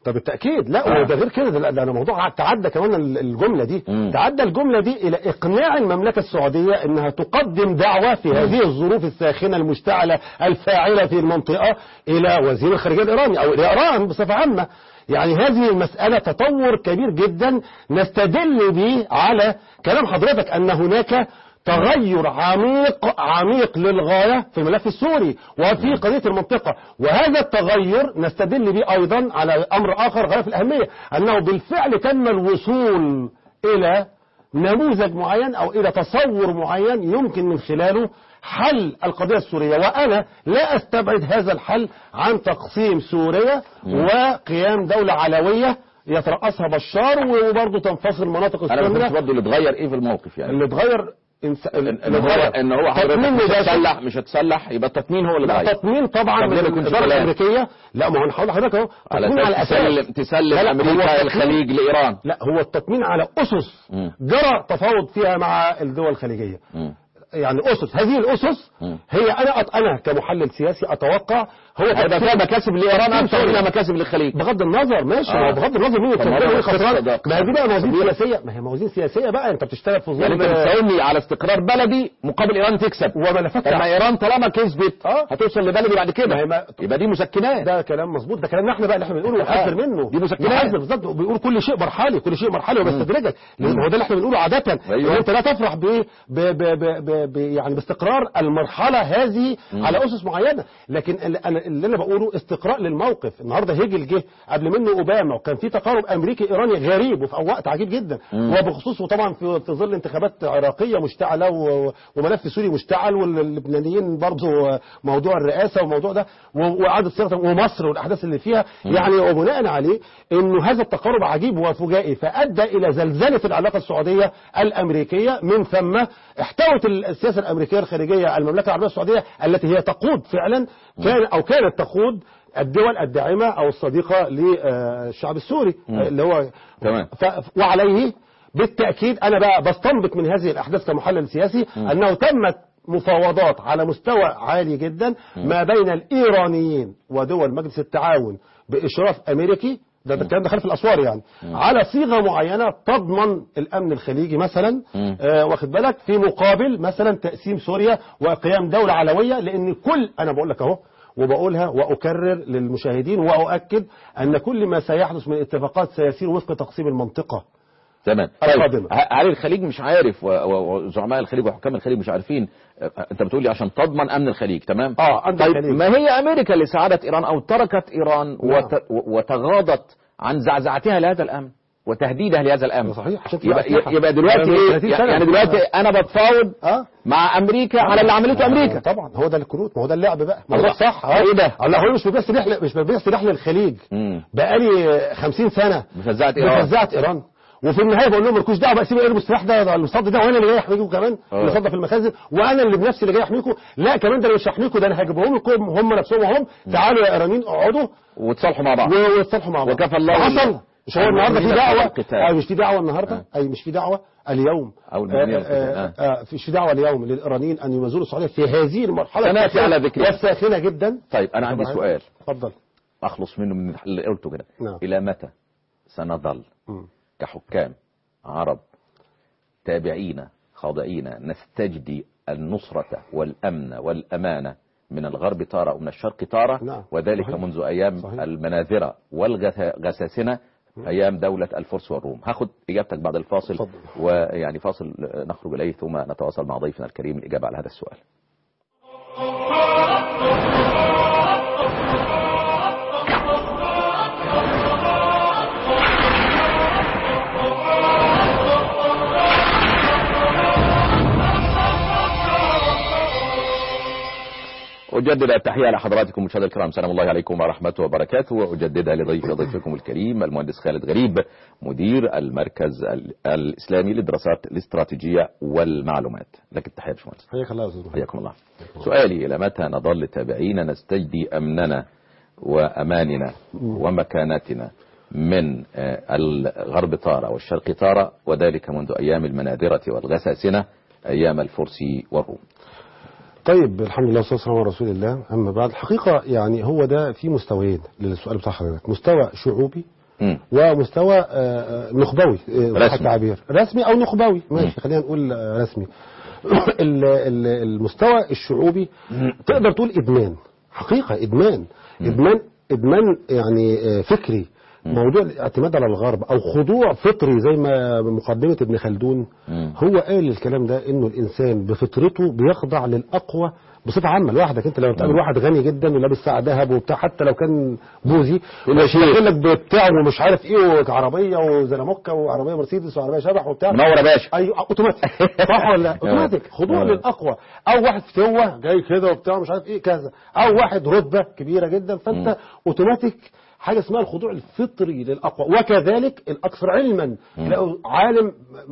طب بالتاكيد لا آه. وده غير كده ده, ده انا موضوع تعدى كمان ال- الجمله دي مم. تعدى الجمله دي الى اقناع المملكه السعوديه انها تقدم دعوه في هذه الظروف الساخنه المشتعله الفاعله في المنطقه الى وزير الخارجيه الايراني او الى ايران بصفه عامه يعني هذه المسألة تطور كبير جدا نستدل به على كلام حضرتك أن هناك تغير عميق عميق للغاية في الملف السوري وفي قضية المنطقة وهذا التغير نستدل به أيضا على أمر آخر غاية في الأهمية أنه بالفعل تم الوصول إلى نموذج معين أو إلى تصور معين يمكن من خلاله حل القضية السورية وأنا لا أستبعد هذا الحل عن تقسيم سوريا وقيام دولة علوية يترأسها بشار وبرضه تنفصل مناطق انا ما فهمتش السنة برضه اللي اتغير ايه في الموقف يعني اللي اتغير إنس... ان هو ان هو حضرتك تطمين مش مباشر. هتسلح مش هتسلح يبقى التطمين هو اللي لا اتغير تطمين طبعا طب من ليه ما يكونش الإدارة كلام؟ الأمريكية لا ما هو أنا هقول لحضرتك أهو على تطمين على اساس أساس تسلم تسلم لا، لا، هو امريكا التطمين- الخليج لايران لا هو التطمين على أسس مم. جرى تفاوض فيها مع الدول الخليجية مم. يعني أسس هذه الأسس مم. هي أنا أت- أنا كمحلل سياسي أتوقع هو هيبقى تقسيم- فيها مكاسب لايران اكثر سوريا. منها مكاسب للخليج بغض النظر ماشي آه. ما هو بغض النظر مين طب ما الكسبان هو ومين القصة الخسران ده ما هي دي بقى موازين كبيرة. سياسيه ما هي موازين سياسيه بقى انت بتشتغل في ظل يعني انت بتساومني على استقرار بلدي مقابل ايران تكسب وملفات طب ما ايران طالما كسبت آه. هتوصل لبلدي بعد ما كده هي ما- يبقى دي مسكنات ده كلام مظبوط ده كلامنا احنا بقى اللي احنا بنقوله ونحذر منه دي مسكنات. نحذر بالظبط وبيقول كل شيء مرحلي كل شيء مرحلي وبيستدرجك لان هو ده اللي احنا بنقوله عاده أيوة. ان انت لا تفرح ب ب ب ب ب ب يعني باستقرار المرحله هذه على اسس معينه لكن اللي انا اللي انا بقوله استقراء للموقف النهارده هيجل جه قبل منه اوباما وكان في تقارب امريكي ايراني غريب وفي وقت عجيب جدا وبخصوص وطبعا في في ظل انتخابات عراقيه مشتعله و- وملف سوري مشتعل واللبنانيين برضه موضوع الرئاسه والموضوع ده و- واعاده صياغه ومصر والاحداث اللي فيها يعني وبناء عليه انه هذا التقارب عجيب وفجائي فادى الى زلزله العلاقه السعوديه الامريكيه من ثم احتوت السياسه الامريكيه الخارجيه المملكه العربيه السعوديه التي هي تقود فعلا كان او كانت تقود الدول الداعمه او الصديقه للشعب السوري اللي هو تمام. ف- وعليه بالتأكيد أنا بقى بستنبط من هذه الأحداث كمحلل سياسي أنه تمت مفاوضات على مستوى عالي جدا ما بين الإيرانيين ودول مجلس التعاون بإشراف أمريكي ده ده الكلام ده خلف الأسوار يعني على صيغة معينة تضمن الأمن الخليجي مثلا مم. آه واخد بالك في مقابل مثلا تقسيم سوريا وقيام دولة علوية لأن كل أنا بقول لك أهو وبقولها وأكرر للمشاهدين وأؤكد أن كل ما سيحدث من اتفاقات سيسير وفق تقسيم المنطقة تمام القادمة. طيب ه- هل الخليج مش عارف و- و- وزعماء الخليج وحكام الخليج مش عارفين أه، انت بتقول لي عشان تضمن امن الخليج تمام اه أمن طيب الخليج. ما هي امريكا اللي ساعدت ايران او تركت ايران نعم. وت... و- وتغاضت عن زعزعتها لهذا الامن وتهديدها لهذا الامن صحيح، عشان يبقى, تبقى أسلحة. يبقى دلوقتي يعني ايه 30 سنة. يعني دلوقتي انا بتفاوض اه مع امريكا على اللي عملته امريكا طبعا هو ده الكروت ما هو ده اللعب بقى ما هو الله. ده صح اه ايه ده؟ الله هو مش بيبيع سلاح ل- مش بيبيع سلاح للخليج مم. بقالي 50 سنه بفزعة ايران بفزعت ايران وفي النهايه بقول لهم مالكوش دعوه بقى سيبوا يرموا السلاح ده ده المصد ده وانا اللي جاي احميكم كمان اه. اللي صدى في المخازن وانا اللي بنفسي اللي جاي احميكم لا كمان ده انا مش هحميكم ده انا هجيبهم لكم هم نفسهم وهم تعالوا يا ايرانيين اقعدوا وتصالحوا مع بعض و- ويتصالحوا مع بعض وكفى الله حصل مش هو النهارده في المؤمنين دعوه القتال. أي مش في دعوه النهارده اي مش في دعوه اليوم أو المؤمنين آه، القتال. آه، آه، مش في دعوه اليوم للايرانيين ان يزوروا السعوديه في هذه المرحله سنأتي على ذكرها. والساخنه جدا طيب انا عندي طبعاً. سؤال اتفضل اخلص منه من اللي قلته كده نعم. الى متى سنظل مم. كحكام عرب تابعين خاضعين نستجدي النصرة والأمن والأمانة من الغرب تارة ومن الشرق تارة نعم. وذلك صحيح. منذ أيام صحيح. المناذرة والغساسنة أيام دولة الفرس والروم هاخد إجابتك بعد الفاصل اتفضل. ويعني فاصل نخرج إليه ثم نتواصل مع ضيفنا الكريم الإجابة على هذا السؤال أجدد التحية لحضراتكم مشاهدينا الكرام سلام الله عليكم ورحمة وبركاته وأجددها لضيف ضيفكم الكريم المهندس خالد غريب مدير المركز ال- الإسلامي للدراسات الاستراتيجية والمعلومات لك التحية يا باشمهندس حياك الله يا استاذ محمد. حياكم الله سؤالي إلى متى نظل تابعين نستجدي أمننا وأماننا ومكانتنا من آه، الغرب طارة والشرق طارة وذلك منذ أيام المناذرة والغساسنة أيام الفرس والروم طيب الحمد لله والصلاه والسلام على رسول الله اما بعد الحقيقه يعني هو ده في مستويين للسؤال بتاع حضرتك مستوى شعوبي مم. ومستوى آه، آه، نخبوي آه، صح رسمي. التعبير رسمي او نخبوي ماشي خلينا نقول آه، رسمي ال- ال- المستوى الشعوبي تقدر تقول ادمان حقيقه ادمان ادمان ادمان يعني آه، فكري موضوع الاعتماد على الغرب او خضوع فطري زي ما مقدمه ابن خلدون مم. هو قال الكلام ده انه الانسان بفطرته بيخضع للاقوى بصفه عامه لوحدك انت لو بتقابل واحد غني جدا ولابس ساعه ذهب وبتاع حتى لو كان بوزي يقول لك يقول لك بتاعه ومش عارف ايه وعربيه وزلموكه وعربيه مرسيدس وعربيه شبح وبتاع منور يا باشا ايوه اوتوماتيك صح ولا لا؟ اوتوماتيك خضوع آه. للاقوى او واحد فتوه جاي كده وبتاع مش عارف ايه كذا او واحد رتبه كبيره جدا فانت اوتوماتيك حاجه اسمها الخضوع الفطري للاقوى وكذلك الاكثر علما تلاقوا عالم م-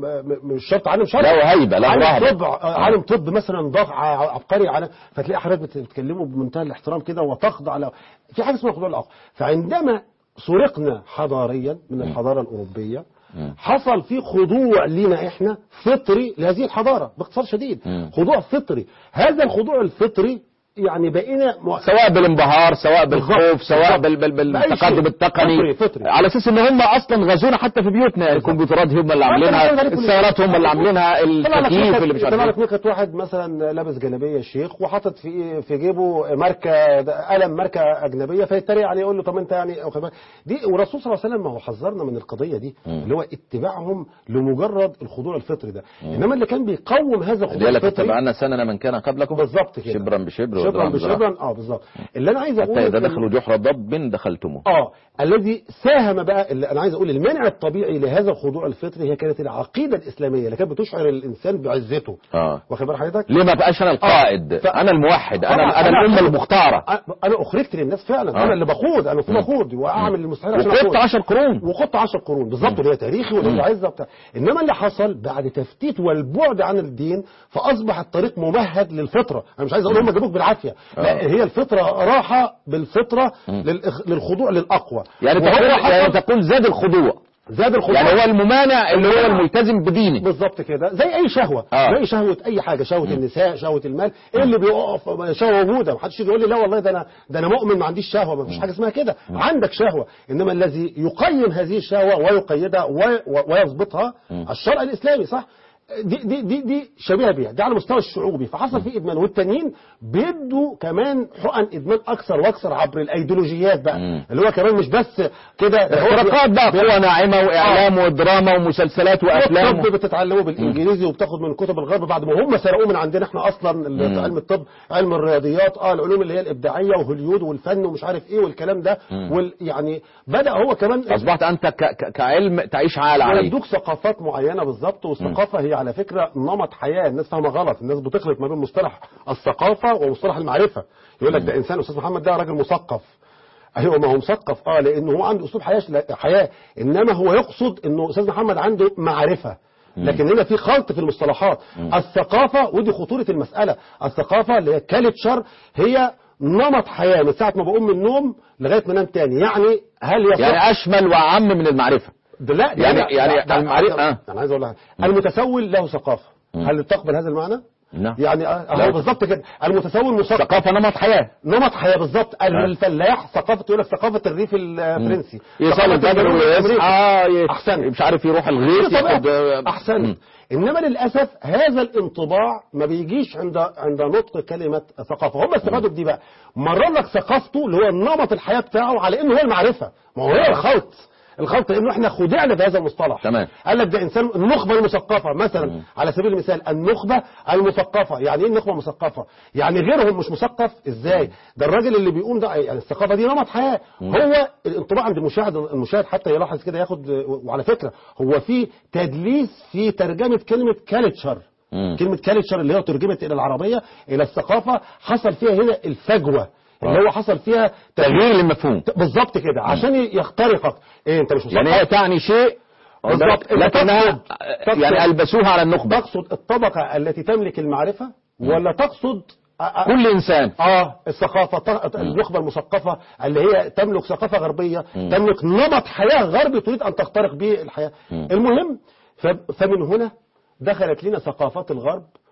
م- مش شرط عالم شرعي له هيبة، له عالم رهبة. طب آه، عالم طب مثلا ضغ ع- عبقري على فتلاقي حضرتك بت- بتكلمه بمنتهى الاحترام كده وتخضع له في حاجه اسمها خضوع للاقوى فعندما سرقنا حضاريا من الحضاره الاوروبيه حصل في خضوع لنا احنا فطري لهذه الحضاره باختصار شديد مم. خضوع فطري هذا الخضوع الفطري يعني بقينا م- سواء بالانبهار سواء بالخوف بالظبط، سواء بالظبط. بال بال بأي بالتقدم شيء. التقني فطري- فطري. على اساس ان هم اصلا غزونا حتى في بيوتنا الكمبيوترات هم اللي عاملينها طلع لك من- السيارات هم اللي عاملينها طلع لك التكييف نكت- اللي مش عارف طلع إيه. لك نكت واحد مثلا لابس جلابيه شيخ وحاطط في في جيبه ماركه ده قلم ماركه اجنبيه فيتريق عليه يقول له طب انت يعني واخد بالك؟ دي والرسول صلى الله عليه وسلم ما هو حذرنا من القضيه دي اللي هو اتباعهم لمجرد الخضوع الفطري ده انما اللي كان بيقوم هذا الخضوع قال لك الفطري اتبعنا سنن من كان قبلكم بالظبط كده شبرا بشبر شبرا وذراعا بذراع. بشبرا اه بالظبط اللي انا عايز اقوله حتى اذا إن- دخلوا جحر ضب دخلتموه اه الذي ساهم بقى اللي انا عايز اقول المانع الطبيعي لهذا الخضوع الفطري هي كانت العقيده الاسلاميه اللي كانت بتشعر الانسان بعزته اه واخد بال حضرتك ليه ما بقاش انا القائد ف- انا الموحد طبعاً انا انا الامه المختاره انا اخرجت للناس فعلا آه. انا اللي بقود انا المفروض اقود واعمل المستحيل عشان وقلت أقود. 10 قرون وخدت 10 قرون بالظبط اللي هي تاريخي واللي هي عزه وبتاع انما اللي حصل بعد تفتيت والبعد عن الدين فاصبح الطريق ممهد للفطره انا مش عايز اقول هم جابوك بالعافيه لا هي الفطره راحه بالفطره للإخ- للخضوع للاقوى يعني وهو تقول حصل- يعني تقول زاد الخضوع زاد الخضوع يعني هو الممانع اللي هو الملتزم بدينه بالظبط كده زي اي شهوه آه. زي شهوه اي حاجه شهوه النساء شهوه المال ايه اللي بيقف شهوه موجوده محدش يجي يقول لي لا والله ده انا ده انا مؤمن ما عنديش شهوه ما فيش حاجه اسمها كده عندك شهوه انما الذي يقيم هذه الشهوه ويقيدها وي- و- ويضبطها الشرع الاسلامي صح دي دي دي دي شبيهه بيها دي على المستوى الشعوبي فحصل فيه ادمان والتانيين بيدوا كمان حقن ادمان اكثر واكثر عبر الايديولوجيات بقى مم. اللي هو كمان مش بس كده ده هو اختراقات بقى بي- قوة ناعمة واعلام ودراما ومسلسلات وافلام الطب بتتعلمه بالانجليزي وبتاخد من كتب الغرب بعد ما هم سرقوه من عندنا احنا اصلا اللي في علم الطب علم الرياضيات اه العلوم اللي هي الابداعيه وهوليود والفن ومش عارف ايه والكلام ده وال يعني بدا هو كمان اصبحت انت ك- ك- كعلم تعيش عالة عليه يدوك ثقافات معينه بالظبط والثقافه هي على فكره نمط حياه الناس فاهمه غلط الناس بتخلط ما بين مصطلح الثقافه ومصطلح المعرفه يقول لك ده انسان استاذ محمد ده راجل مثقف ايوه ما هو مثقف اه لانه هو عنده اسلوب حياه حياه انما هو يقصد انه استاذ محمد عنده معرفه لكن هنا في خلط في المصطلحات الثقافه ودي خطوره المساله الثقافه اللي هي كالتشر هي نمط حياه من ساعه ما بقوم من النوم لغايه ما انام تاني يعني هل يصح يعني اشمل واعم من المعرفة ده لا يعني- ده- يعني ده- ده- المعرفة- ده- آه. انا عايز اقول لك حاجة. المتسول له ثقافه هل تقبل هذا المعنى؟ نعم. يعني آه، لا. هو بالظبط كده المتسول مثقف ثقافة نمط حياة نمط حياه بالظبط الفلاح ثقافه يقول لك ثقافه الريف الفرنسي يصلي ثقافة الفجر الجنوب الأمريكي. ويصحى ي- أحسن. مش عارف يروح الغيط دي طبيعة. ياخد احسن مم. انما للاسف هذا الانطباع ما بيجيش عند عند نطق كلمه ثقافه هم استفادوا بدي بقى مرر لك ثقافته اللي هو نمط الحياه بتاعه على انه هو المعرفه ما هو هي الخلط الخلط لانه احنا خدعنا بهذا المصطلح تمام. قال لك ده انسان النخبه المثقفه مثلا على سبيل المثال النخبه المثقفه يعني ايه النخبه المثقفه يعني غيرهم مش مثقف ازاي ده الراجل اللي بيقوم ده يعني الثقافه دي نمط حياه هو الانطباع عند المشاهد المشاهد حتى يلاحظ كده ياخد وعلى فكره هو في تدليس في ترجمه كلمه كالتشر مم. كلمه كالتشر اللي هي ترجمت الى العربيه الى الثقافه حصل فيها هنا الفجوه اللي هو حصل فيها تغيير للمفهوم بالظبط كده عشان يخترقك ايه انت مش مثقف يعني هي تعني شيء بالظبط. لكنها تقصد- تقصد- يعني البسوها على النخبة تقصد الطبقة التي تملك المعرفة ولا تقصد أ- أ- كل انسان اه الثقافة ط- النخبة المثقفة اللي هي تملك ثقافة غربية تملك نمط حياة غربي تريد أن تخترق به الحياة المهم ف- فمن هنا دخلت لنا ثقافات الغرب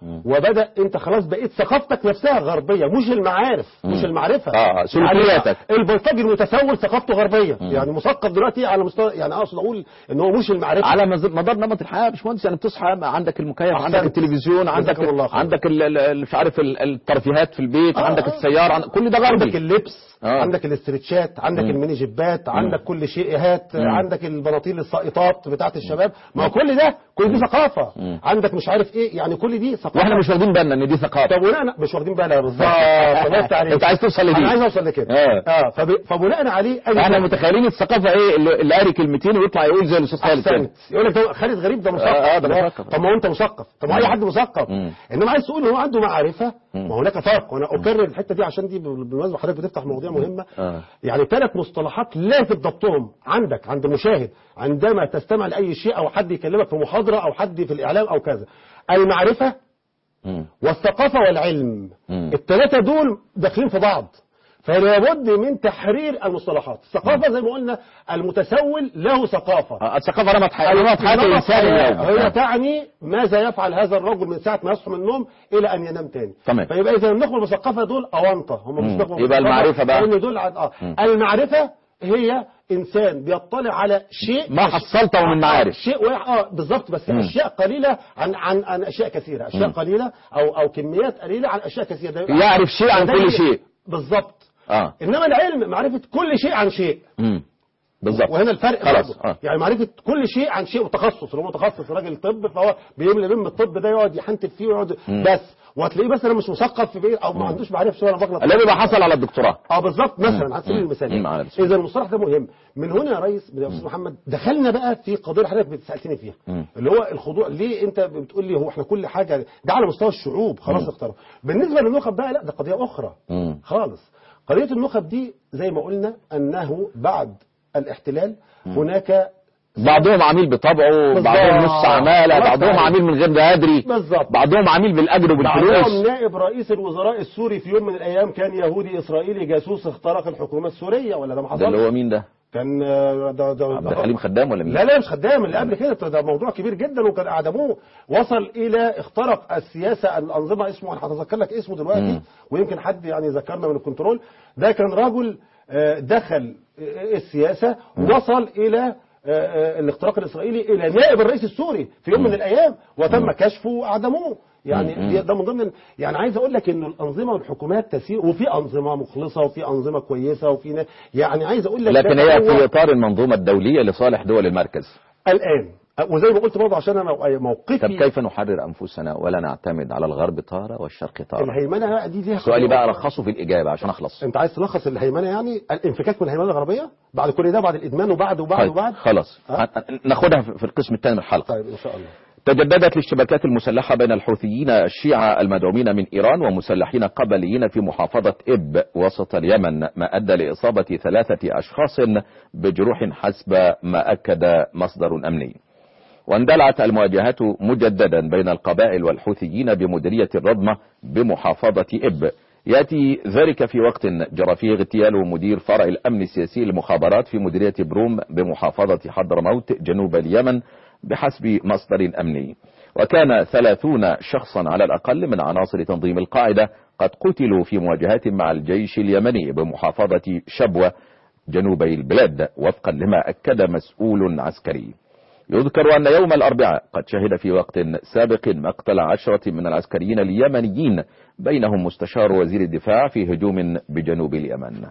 وبدا انت خلاص بقيت ثقافتك نفسها غربيه مش المعارف مش المعرفه آه، سلوكياتك. يعني البلطجي المتسول ثقافته غربيه يعني مثقف دلوقتي على مستوى يعني اقصد اقول ان هو مش المعرفه على مز- مدار نمط الحياه يا باشمهندس يعني بتصحى عندك المكيف أحسنت. عندك التلفزيون عندك جزاكم الله خير. عندك ال- ال- ال- مش عارف ال- الترفيهات في البيت آه، عندك آه. السياره عندك كل ده عندك غربي اللبس آه. عندك الاسترتشات عندك الميني جيبات عندك كل شيء هات عندك البناطيل السائطات بتاعت الشباب ما هو كل ده كل دي ثقافه عندك مش عارف ايه يعني كل دي ثقافه واحنا مش واخدين بالنا ان دي ثقافه طب بناء مش واخدين بالنا بالظبط فبس عليك. انت عايز توصل لدي انا عايز اوصل لكده آه. اه فب- فبناء عليه أي احنا حد- متخيلين الثقافه ايه اللي اللي قاري كلمتين ويطلع يقول زي الاستاذ خالد كده احسنت يقول لك ده خالد غريب ده مثقف آه، آه، ده طب هو- مثقف. طب ما هو انت مثقف طب ما اي حد مثقف مم. انما عايز تقول ان هو عنده معرفه ما هناك فرق وانا اكرر الحته دي عشان دي بالمناسبه حضرتك بتفتح مواضيع مهمه آه. يعني ثلاث مصطلحات لازم ضبطهم عندك عند المشاهد عندما تستمع لاي شيء او حد يكلمك في محاضره او حد في الاعلام او كذا المعرفه مم. والثقافه والعلم مم. الثلاثه دول داخلين في بعض فلا بد من تحرير المصطلحات الثقافه زي ما قلنا المتسول له ثقافه آه، الثقافه نمط حياه نمط حياه نمط الانسان حياة. اليوم هي آه. تعني ماذا يفعل هذا الرجل من ساعة ما يصحى من النوم إلى أن ينام تاني تمام. فيبقى إذا النخبة المثقفة دول أونطة هم مش مم. نخبة يبقى مثقفة، المعرفة بقى؟ لأن دول عد... آه. مم. المعرفة هي إنسان بيطلع على شيء ما حصلته من معارف. شيء واحد اه بالظبط بس مم. أشياء قليلة عن عن عن أشياء كثيرة أشياء مم. قليلة أو أو كميات قليلة عن أشياء كثيرة ده يبقى- يعرف شيء عن ده كل يبقى- شيء. بالظبط اه إنما العلم معرفة كل شيء عن شيء مم. بالظبط وهنا الفرق خلاص برضه. اه يعني معرفة كل شيء عن شيء وتخصص لو هو متخصص راجل طب فهو بيملى بيم الطب ده يقعد يحنتف فيه ويقعد مم. بس وهتلاقيه مثلا مش مثقف في بيت او ما عندوش معرفه شويه انا بغلط الذي بقى حصل على الدكتوراه اه بالظبط مثلا مم. على سبيل مم. المثال مم. على سبيل. اذا المصطلح ده مهم من هنا يا ريس يا استاذ محمد دخلنا بقى في قضيه اللي حضرتك بتسالتني فيها مم. اللي هو الخضوع ليه انت بتقول لي هو احنا كل حاجه ده على مستوى الشعوب خلاص اختاروا بالنسبه للنخب بقى لا ده قضيه اخرى مم. خالص قضيه النخب دي زي ما قلنا انه بعد الاحتلال هناك بعضهم عميل بطبعه بالظبط. بعضهم نص عمالة الله بعضهم يفتح عميل من غير جهادري بالظبط. بعضهم عميل بالأجر بعضهم وبالفلوس نائب رئيس الوزراء السوري في يوم من الايام كان يهودي اسرائيلي جاسوس اخترق الحكومه السوريه ولا ده ما ده اللي حصلش هو مين ده كان آه، ده ده عبد الحليم خدام ولا مين لا لا مش خدام اللي قبل كده ده موضوع كبير جدا وكان اعدموه وصل الى اخترق السياسه الانظمه اسمه انا هتذكر لك اسمه دلوقتي مم. ويمكن حد يعني ذكرنا من الكنترول ده كان رجل آه، دخل آه، السياسه ووصل الى آه، آه، الاختراق الاسرائيلي الى نائب الرئيس السوري في يوم من الايام وتم كشفه واعدموه يعني مم. دي- ده من ضمن يعني عايز اقول لك ان الانظمه والحكومات تسير وفي انظمه مخلصه وفي انظمه كويسه وفي نا- يعني عايز اقول لك لكن ده هي هو- في إطار المنظومة الدولية لصالح دول المركز الآن وزي ما قلت برضه عشان أنا موقفي طب كيف نحرر أنفسنا ولا نعتمد على الغرب طارة والشرق طارة الهيمنة بقى دي ليها سؤالي قضية بقى أخرى. رخصه في الإجابة عشان أخلص أنت عايز تلخص الهيمنة يعني الانفكاك من الهيمنة الغربية بعد كل ده بعد الإدمان وبعد وبعد طيب وبعد خلاص أه؟ ناخدها في القسم الثاني من الحلقة طيب إن شاء الله تجددت الاشتباكات المسلحة بين الحوثيين الشيعة المدعومين من إيران ومسلحين قبليين في محافظة إب وسط اليمن ما أدى لإصابة ثلاثة أشخاص بجروح حسب ما أكد مصدر أمني واندلعت المواجهات مجددا بين القبائل والحوثيين بمديرية الرضمة بمحافظة إب يأتي ذلك في وقت جرى فيه اغتيال مدير فرع الأمن السياسي للمخابرات في مديرية بروم بمحافظة حضرموت جنوب اليمن بحسب مصدر أمني وكان ثلاثون شخصا على الأقل من عناصر تنظيم القاعدة قد قتلوا في مواجهات مع الجيش اليمني بمحافظة شبوة جنوبي البلاد وفقا لما أكد مسؤول عسكري يذكر أن يوم الأربعاء قد شهد في وقت سابق مقتل عشرة من العسكريين اليمنيين بينهم مستشار وزير الدفاع في هجوم بجنوب اليمن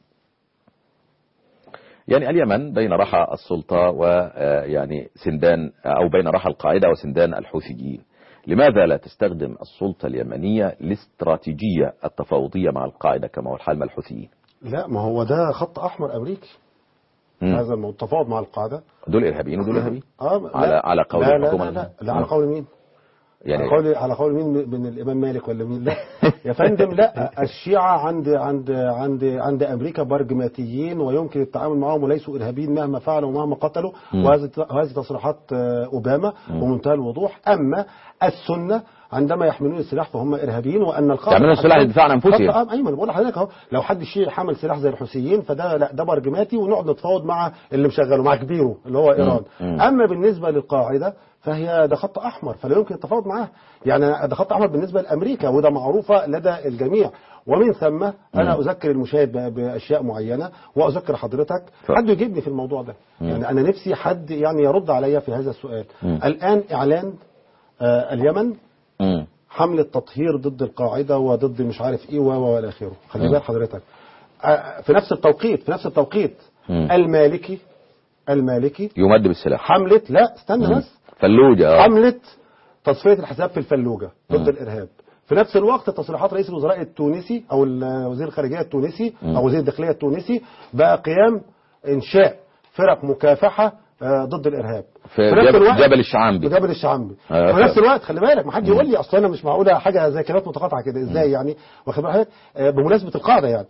يعني اليمن بين رحى السلطة ويعني سندان أو بين رحى القاعدة وسندان الحوثيين لماذا لا تستخدم السلطة اليمنية الاستراتيجية التفاوضية مع القاعدة كما هو الحال مع الحوثيين لا ما هو ده خط أحمر أمريكي مم. هذا الموضوع التفاوض مع القاعدة دول إرهابيين ودول إرهابيين آه لا. على على قول لا لا الحكومة لا, لا, نفسها. لا على مم. قول مين يعني على قول على قول مين من الامام مالك ولا مين لا يا فندم لا الشيعة عند عند عند عند امريكا برجماتيين ويمكن التعامل معهم وليسوا ارهابيين مهما فعلوا ومهما قتلوا مم. وهذه وهذه تصريحات آه، اوباما بمنتهى الوضوح اما السنة عندما يحملون السلاح فهم ارهابيين وان القاعده يحملون السلاح للدفاع عن أنفسهم. خط- آه، ايمن بقول لحضرتك اهو لو حد شيعي حمل سلاح زي الحوثيين فده لا ده برجماتي ونقعد نتفاوض مع اللي مشغله مع كبيره اللي هو ايران مم. اما بالنسبه للقاعده فهي ده خط احمر فلا يمكن التفاوض معاه يعني ده خط احمر بالنسبه لامريكا وده معروفه لدى الجميع ومن ثم انا اذكر المشاهد ب- باشياء معينه واذكر حضرتك ف- حد يجيبني في الموضوع ده يعني انا نفسي حد يعني يرد عليا في هذا السؤال مم. الان اعلان آه اليمن مم. حملة تطهير ضد القاعدة وضد مش عارف ايه و و والى اخره خلي بال حضرتك آه، في نفس التوقيت في نفس التوقيت مم. المالكي المالكي يمد بالسلاح حملة لا استنى مم. بس فلوجة آه. حملة تصفية الحساب في الفلوجة ضد الإرهاب في نفس الوقت تصريحات رئيس الوزراء التونسي أو ال- وزير الخارجية التونسي أو وزير الداخلية التونسي بقى قيام إنشاء فرق مكافحة آه، ضد الإرهاب في نفس جبل- الوقت- جبل الشعامبي. جبل الشعامبي آه، في نفس ف- الوقت خلي بالك ما حد يقول لي اصل انا مش معقوله حاجه زي كلمات متقاطعه كده ازاي يعني واخد بالك آه، بمناسبه القاعده يعني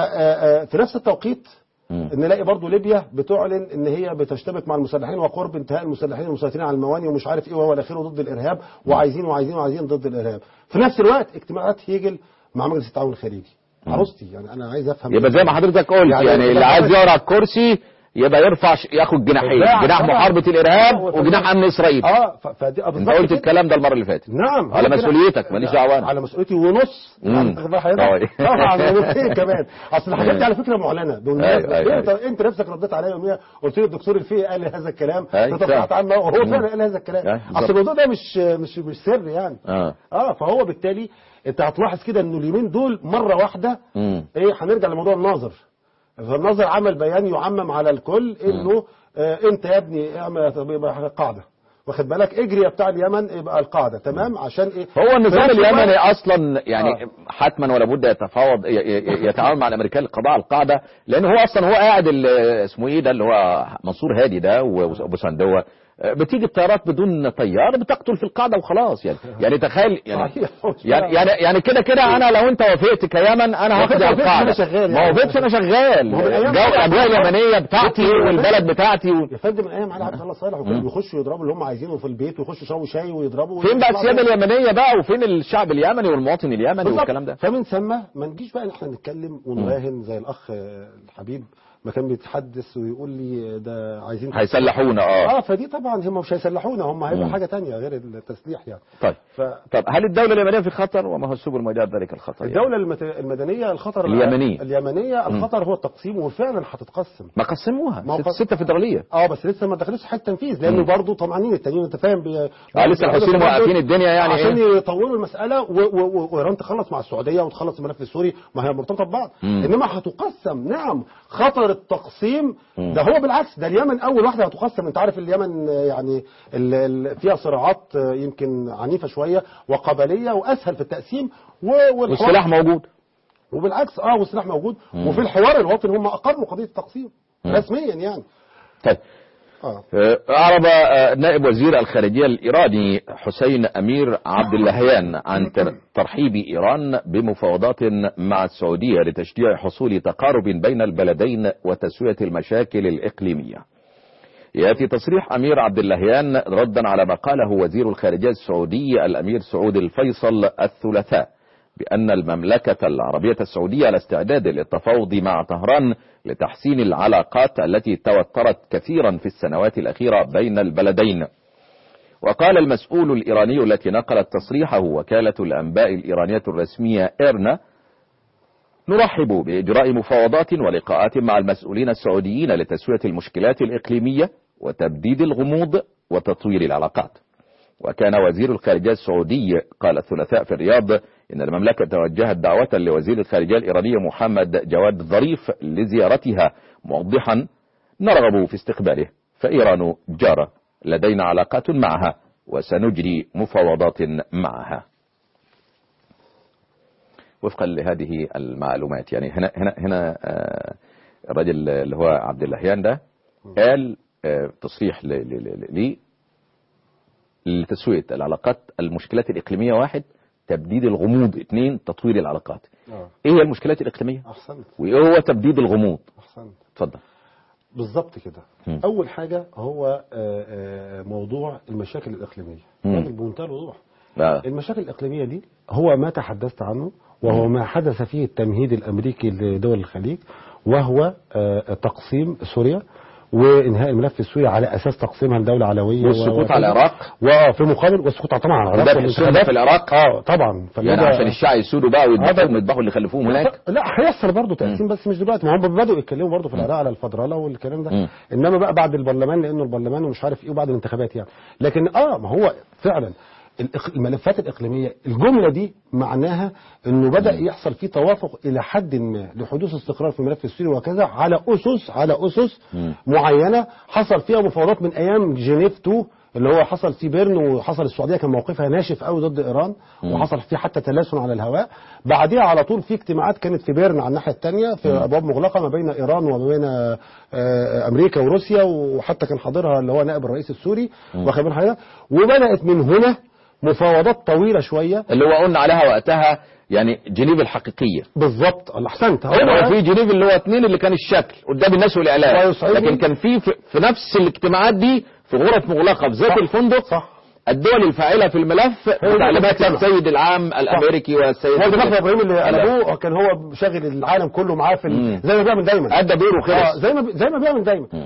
ففي نفس التوقيت مم. نلاقي برضو ليبيا بتعلن ان هي بتشتبك مع المسلحين وقرب انتهاء المسلحين المسيطرين على المواني ومش عارف ايه وهو الاخير ضد الارهاب وعايزين وعايزين وعايزين ضد الارهاب في نفس الوقت اجتماعات هيجل مع مجلس التعاون الخليجي عروستي يعني انا عايز افهم يبقى زي ما حضرتك قلت يعني يعني, اللي ده عايز حاجة- يقعد على الكرسي يبقى يرفع ش- ياخد جناحين بالفعل جناح طبعا. محاربة الإرهاب طبعا. وجناح أمن إسرائيل اه ف- فدي آه، انت بالظبط قلت كده. الكلام ده المرة اللي فاتت نعم على هو كده. مسؤوليتك ماليش دعوة أنا. على مسؤوليتي ونص مم. على واخد بال حضرتك؟ طيب. طبعا ونصين كمان اصل الحاجات دي على فكره معلنه بالمناسبه أيوة، أيوة، انت انت نفسك رديت عليا يوميها قلت لي الدكتور الفقي قال لي هذا الكلام أيوة، انت طلعت فعلا. عنه وهو مم. فعلا قال هذا الكلام أيوة، بالظبط. اصل الموضوع ده مش مش مش سر يعني اه اه فهو بالتالي انت هتلاحظ كده انه اليومين دول مره واحده مم. ايه هنرجع لموضوع الناظر فالناظر عمل بيان يعمم على الكل انه آه انت يا ابني اعمل يبقى قاعده واخد بالك اجري يا بتاع اليمن يبقى القاعده تمام عشان ايه هو النظام في نفس اليمني الوقت- اصلا يعني آه. حتما ولا بد يتفاوض ي- ي- يتعاون مع الامريكان لقضاء على القاعده لان هو اصلا هو قاعد ال- اسمه ايه ده اللي هو منصور هادي ده وابو سندوه بتيجي الطيارات بدون طيار بتقتل في القاعده وخلاص يعني يعني تخيل يعني صحيح. يعني يعني, يعني كده كده انا لو انت وافقت كيمن انا وافقت- هقضي على وافقت القاعده أنا شغال ما يعني. وافقتش انا شغال ما هو من أيام جو- علي الاجواء عبد الله. اليمنيه بتاعتي يا والبلد بتاعتي و... يا فندم من ايام علي عبد الله صالح وكانوا بيخشوا يضربوا اللي هم عايزينه في البيت ويخشوا يشربوا شاي ويضربوا فين بقى ويطلعوا السياده اليمنيه بقى وفين الشعب اليمني والمواطن اليمني بالظبط. والكلام ده فمن ثم ما نجيش بقى ان احنا نتكلم ونراهن زي الاخ آه، الحبيب ما كان بيتحدث ويقول لي ده عايزين هيسلحونا اه اه فدي طبعا هم مش هيسلحونا هم هيبقى مم. حاجه تانية غير التسليح يعني طيب ف طب هل الدولة اليمنية في خطر وما هو السبل مواجهة ذلك الخطر يعني؟ الدولة المت- المدنية الخطر اليمنية. اليمنية الخطر هو التقسيم وفعلا هتتقسم ما قسموها ما هو ست, خ- ستة فيدرالية اه بس لسه ما دخلتش حاجه تنفيذ لانه برضه طمعانين التانيين انت فاهم بي... اه لسه الحوثيين موقفين الدنيا يعني عشان ايه يطوروا المساله و- و- و- وايران تخلص مع السعوديه وتخلص الملف السوري ما هي مرتبطه ببعض مم. انما هتقسم نعم خطر التقسيم مم. ده هو بالعكس ده اليمن اول واحده هتقسم انت عارف اليمن آه، يعني ال- ال- فيها صراعات آه، يمكن عنيفه شويه وقبليه واسهل في التقسيم و- والحوار- والسلاح موجود وبالعكس اه والسلاح موجود مم. وفي الحوار الوطني هم اقروا قضيه التقسيم مم. رسميا يعني طيب اه آه، أعرب آه، نائب وزير الخارجية الإيراني حسين أمير عبد اللهيان عن تر- ترحيب إيران بمفاوضات مع السعودية لتشجيع حصول تقارب بين البلدين وتسوية المشاكل الإقليمية يأتي تصريح أمير عبد اللهيان ردا على ما قاله وزير الخارجية السعودي الأمير سعود الفيصل الثلاثاء بأن المملكة العربية السعودية على استعداد للتفاوض مع طهران لتحسين العلاقات التي توترت كثيرا في السنوات الأخيرة بين البلدين وقال المسؤول الإيراني التي نقلت تصريحه وكالة الأنباء الإيرانية الرسمية إيرنا نرحب بإجراء مفاوضات ولقاءات مع المسؤولين السعوديين لتسوية المشكلات الإقليمية وتبديد الغموض وتطوير العلاقات وكان وزير الخارجية السعودي قال الثلاثاء في الرياض إن المملكة توجهت دعوة لوزير الخارجية الإيراني محمد جواد ظريف لزيارتها موضحا نرغب في استقباله فإيران جارة لدينا علاقات معها وسنجري مفاوضات معها وفقا لهذه المعلومات يعني هنا هنا هنا آه، الراجل اللي هو عبد اللهيان ده قال آه، تصريح ل- ل- ل- لي لتسوية العلاقات المشكلات الإقليمية واحد تبديد الغموض اثنين تطوير العلاقات اه ايه هي المشكلات الإقليمية احسنت وايه هو تبديد الغموض احسنت اتفضل بالظبط كده مم. اول حاجه هو آه، آه، موضوع المشاكل الاقليميه مم. راجل بمنتهى الوضوح آه. المشاكل الإقليمية دي هو ما تحدثت عنه وهو ما حدث فيه التمهيد الأمريكي لدول الخليج وهو آه، تقسيم سوريا وانهاء الملف السوري على اساس تقسيمها لدوله علويه والسقوط و- على العراق وفي مقابل والسقوط طبعا على العراق وذبح السنة والانتخابات. في العراق اه طبعا فده- يعني عشان الشيعة يسودوا بقى ويذبحوهم هذا- ويذبحوا اللي خلفوهم هناك لا هيحصل برضه تقسيم بس مش دلوقتي ما هم بدأوا يتكلموا برضه في العراق على الفدرالة والكلام ده مم. انما بقى بعد البرلمان لانه البرلمان ومش عارف ايه وبعد الانتخابات يعني لكن اه ما هو فعلا الإق- الملفات الإقليمية الجملة دي معناها أنه بدأ يحصل فيه توافق إلى حد ما لحدوث استقرار في الملف السوري وكذا على أسس على أسس مم. معينة حصل فيها مفاوضات من أيام جنيف 2 اللي هو حصل في بيرن وحصل السعودية كان موقفها ناشف قوي ضد إيران مم. وحصل فيه حتى تلاسن على الهواء بعديها على طول في اجتماعات كانت في بيرن على الناحية الثانية في أبواب مغلقة ما بين إيران وما بين آه، آه، أمريكا وروسيا وحتى كان حاضرها اللي هو نائب الرئيس السوري واخد بال حضرتك وبدأت من هنا مفاوضات طويلة شوية اللي هو قلنا عليها وقتها يعني جنيف الحقيقية بالظبط الله احسنت هو يعني هو ده. في جنيف اللي هو اتنين اللي كان الشكل قدام الناس والاعلام ويسعدني. لكن كان في في في نفس الاجتماعات دي في غرف مغلقه في ذات صح. الفندق صح الدول الفاعله في الملف هي دي تعليمات المجتمع. السيد العام الامريكي والسيد هو ده احمد ابراهيم اللي لا. قلبوه كان هو شاغل العالم كله معاه في مم. ال- زي ما بيعمل دايما ادى دوره اه خلص زي ما بي- زي ما بيعمل دايما مم.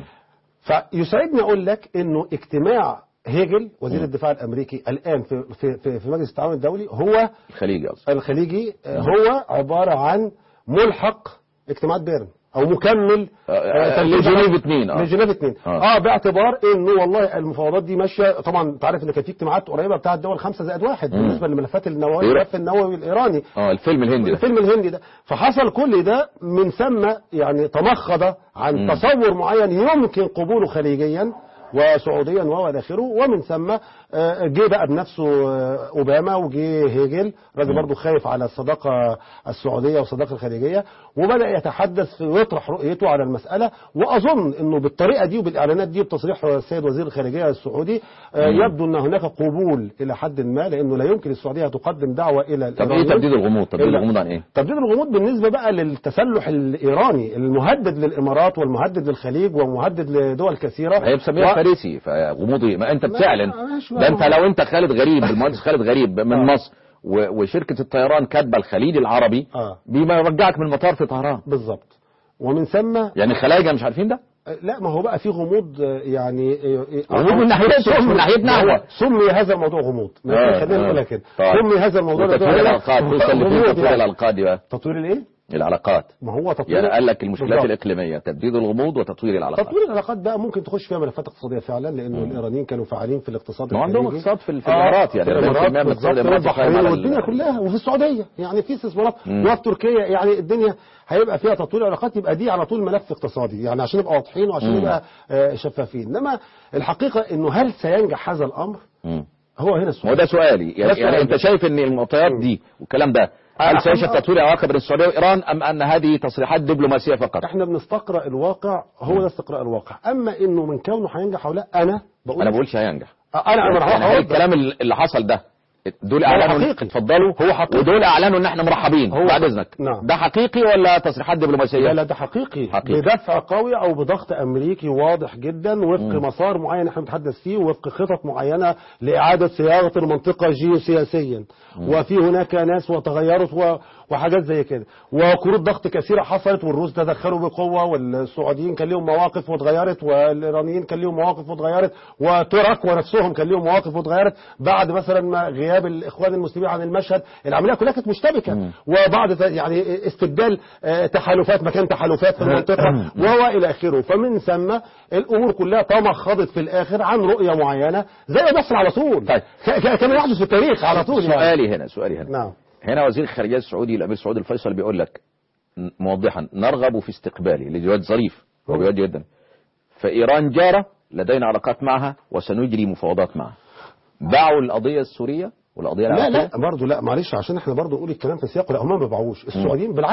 فيسعدني اقول لك انه اجتماع هيجل وزير الدفاع الامريكي الان في في في, في مجلس التعاون الدولي هو الخليجي قصدي الخليجي آه، هو عباره عن ملحق اجتماعات بيرن او مكمل آه، آه، تنفيذ لجنيف عمل- اتنين، آه. لجنيف اتنين آه. اه باعتبار انه والله المفاوضات دي ماشيه طبعا انت عارف ان كان في اجتماعات قريبه بتاعت دول خمسه زائد واحد مم. بالنسبه للملفات النوويه إيه؟ الملف النووي الايراني اه الفيلم الهندي ده الفيلم الهندي ده فحصل كل ده من ثم يعني تمخض عن مم. تصور معين يمكن قبوله خليجيا وسعوديا والى اخره ومن ثم آه، جه بقى بنفسه آه، اوباما وجه هيجل راجل برضه خايف على الصداقه السعوديه والصداقه الخليجيه وبدا يتحدث في- ويطرح رؤيته على المساله واظن انه بالطريقه دي وبالاعلانات دي وبتصريح السيد وزير الخارجيه السعودي آه، مم. يبدو ان هناك قبول الى حد ما لانه لا يمكن السعوديه تقدم دعوه الى طب ايه الإيرانيين تبديد الغموض تبديد إلا- الغموض عن ايه تبديد الغموض بالنسبة بقى للتسلح الإيراني المهدد للإمارات والمهدد للخليج والمهدد لدول كثيرة هي مسميها و- فارسي فغموضي ما انت ما- بتعلن ماشي ده بقى. انت لو انت خالد غريب المهندس خالد غريب من آه. مصر و- وشركه الطيران كاتبه الخليج العربي آه. بما يرجعك من المطار في طهران بالظبط ومن ثم يعني الخلايجه مش عارفين ده لا ما هو بقى في غموض آه، يعني آه، آه، غموض من ناحيتهم، سمي- من ناحيتنا هو احنا. سمي هذا الموضوع غموض آه، ما خلينا آه. نقولها كده طيب. سمي هذا الموضوع ده وتطوير العلاقات توصل لفين غموض تطوير يعني. العلاقات دي بقى تطوير الايه؟ العلاقات ما هو تطوير يعني قال لك المشكلات بالظبط. الاقليميه تبديد الغموض وتطوير العلاقات تطوير العلاقات بقى ممكن تخش فيها ملفات اقتصاديه فعلا لانه الايرانيين كانوا فعالين في الاقتصاد ما هو عندهم الخليجي. اقتصاد في- في آه، الإمارات يعني في 40% الامارات من الاقتصاد بالظبط الإماراتي قائم والبحرين على والدنيا ال- كلها وفي السعوديه يعني في استثمارات مم. وفي تركيا يعني الدنيا هيبقى فيها تطوير علاقات يبقى دي على طول ملف اقتصادي يعني عشان نبقى واضحين وعشان مم. نبقى آه، شفافين انما الحقيقه انه هل سينجح هذا الامر مم. هو هنا ما السؤال هو ده سؤالي يعني, ده سؤالي. يعني انت شايف ان المعطيات دي والكلام ده هل آه، سيشهد آه. تطوير العلاقه بين السعوديه وايران ام ان هذه تصريحات دبلوماسيه فقط؟ احنا بنستقرأ الواقع هو ده استقراء الواقع اما انه من كونه هينجح او لا انا بقول انا بقولش هينجح آه، انا انا يعني هل هقول الكلام اللي حصل ده دول هو اعلنوا حقيقي. اتفضلوا هو حقيقي. ودول اعلنوا ان احنا مرحبين هو بعد اذنك نعم. ده حقيقي ولا تصريحات دبلوماسيه؟ لا لا ده حقيقي, حقيقي. بدفع قوي او بضغط امريكي واضح جدا وفق مم. مسار معين احنا بنتحدث فيه وفق خطط معينه لاعاده صياغه المنطقه جيوسياسيا وفي هناك ناس وتغيرت و- وحاجات زي كده وكروت ضغط كثيره حصلت والروس تدخلوا بقوه والسعوديين كان لهم مواقف واتغيرت والايرانيين كان لهم مواقف واتغيرت وترك ونفسهم كان لهم مواقف واتغيرت بعد مثلا ما غياب الاخوان المسلمين عن المشهد العمليه كلها كانت مشتبكه مم. وبعد ت- يعني استبدال آه، تحالفات مكان تحالفات في المنطقة وهو إلى آخره فمن ثم الأمور كلها تمخضت في الآخر عن رؤية معينة زي ما بيحصل على طول طيب. ك- ك- كما يحدث في التاريخ على طول يعني. سؤالي هنا سؤالي هنا نعم هنا وزير الخارجيه السعودي الامير سعود الفيصل بيقول لك م- موضحا نرغب في استقباله لجواد ظريف هو بيود جدا فايران جاره لدينا علاقات معها وسنجري مفاوضات معها باعوا القضيه السوريه والقضيه لا العراقيه لا برضه لا معلش عشان احنا برضه نقول الكلام في سياقه لا هم ما باعوش السعوديين بالعكس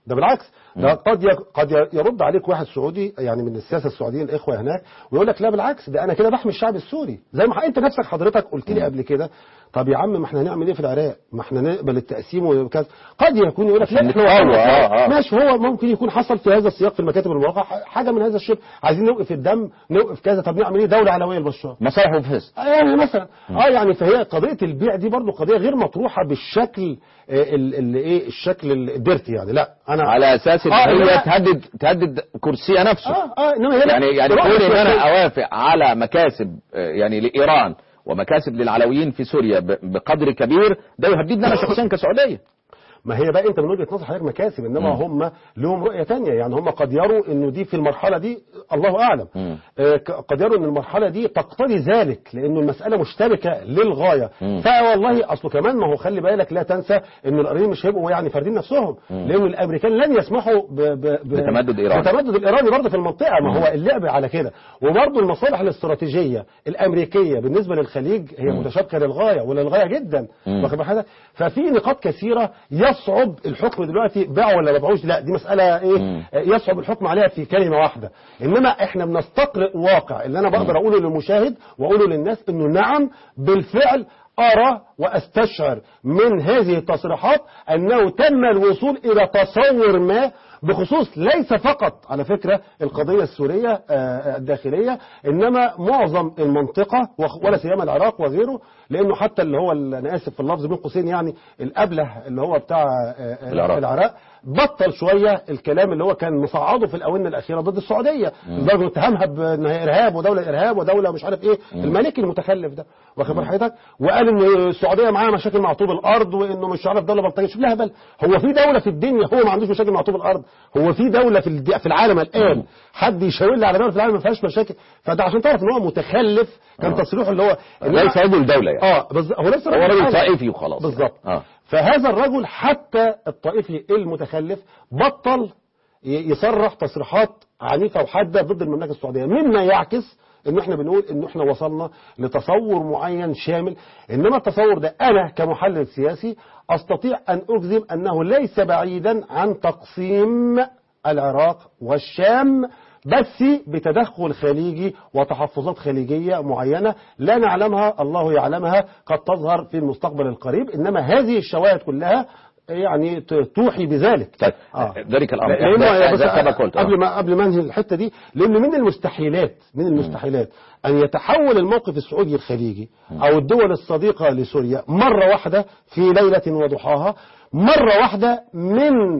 ده بالعكس ده قد ي- قد ي- يرد عليك واحد سعودي يعني من السياسه السعوديه الاخوه هناك ويقول لك لا بالعكس ده انا كده بحمي الشعب السوري زي ما انت نفسك حضرتك قلت لي قبل كده طب يا عم ما احنا هنعمل ايه في العراق ما احنا نقبل التقسيم وكذا قد يكون يقول لك لا احنا نتقوى، وصلنا آه، آه. ماشي هو ممكن يكون حصل في هذا السياق في المكاتب المواقع حاجه من هذا الشيء عايزين نوقف الدم نوقف كذا طب نعمل ايه دوله علويه لبشار مصالح وفسد يعني مثلا اه يعني فهي قضيه البيع دي برضو قضيه غير مطروحه بالشكل آه، ال- ال- ايه الشكل الديرتي يعني لا انا على اساس ان آه، هي إنما- تهدد تهدد كرسي نفسه اه اه انما هي لا. يعني يعني رؤية كون ان انا سياسية. اوافق على مكاسب آه، يعني لايران ومكاسب للعلويين في سوريا ب- بقدر كبير ده يهددني انا شخصيا كسعوديه ما هي بقى انت من وجهه نظر حضرتك مكاسب انما هم لهم رؤيه تانية يعني هم قد يروا انه دي في المرحله دي الله اعلم مم. آه، ك- قد يروا ان المرحله دي تقتضي ذلك لانه المساله مشتركه للغايه مم. فوالله اصله كمان ما هو خلي بالك لا تنسى ان الايرانيين مش هيبقوا يعني فاردين نفسهم لان الامريكان لن يسمحوا ب ب ب بتمدد إيراني. بتمدد الايراني برضه في المنطقه ما هو اللعب على كده وبرضه المصالح الاستراتيجيه الامريكيه بالنسبه للخليج هي متشابكه للغايه وللغايه جدا مم. واخد بال حضرتك؟ ففي نقاط كثيره يصعب الحكم دلوقتي باعوا ولا ما باعوش لا دي مساله ايه مم. يصعب الحكم عليها في كلمه واحده انما احنا بنستقرئ واقع اللي انا بقدر اقوله للمشاهد واقوله للناس انه نعم بالفعل أرى وأستشعر من هذه التصريحات أنه تم الوصول إلى تصور ما بخصوص ليس فقط على فكرة القضية السورية آه، آه، الداخلية إنما معظم المنطقة وخ- ولا سيما العراق وغيره لأنه حتى اللي هو ال- أنا آسف في اللفظ بين قوسين يعني الأبله اللي هو بتاع آه، آه، العراق. العراق بطل شوية الكلام اللي هو كان مصعده في الآونة الأخيرة ضد السعودية لدرجة إنه اتهمها بأنها إرهاب ودولة إرهاب ودولة مش عارف إيه الملك المتخلف ده واخد بال حضرتك وقال إن السعودية معاها مشاكل مع طوب الأرض وإنه مش عارف دولة بلطجية شوف لها بل هو في دولة في الدنيا هو ما عندوش مشاكل مع طوب الأرض هو في دولة في الد- في العالم الآن حد يشاور لي على دولة في العالم ما فيهاش مشاكل فده عشان تعرف إن هو متخلف كان تصريحه اللي هو ليس رجل دوله يعني اه بالظبط هو نفس هو الراجل رجل حاجة. طائفي وخلاص بالظبط اه فهذا الرجل حتى الطائفي المتخلف بطل ي- يصرح تصريحات عنيفة وحادة ضد المملكة السعودية مما يعكس ان احنا بنقول ان احنا وصلنا لتصور معين شامل انما التصور ده انا كمحلل سياسي استطيع ان اجزم انه ليس بعيدا عن تقسيم العراق والشام بس بتدخل خليجي وتحفظات خليجية معينة لا نعلمها الله يعلمها قد تظهر في المستقبل القريب إنما هذه الشواهد كلها يعني ت- توحي بذلك طيب آه. ذلك الامر لأنه بس بس كما قلت آه. قبل ما قبل ما انهي الحته دي لان من المستحيلات من المستحيلات ان يتحول الموقف السعودي الخليجي او الدول الصديقه لسوريا مره واحده في ليله وضحاها مره واحده من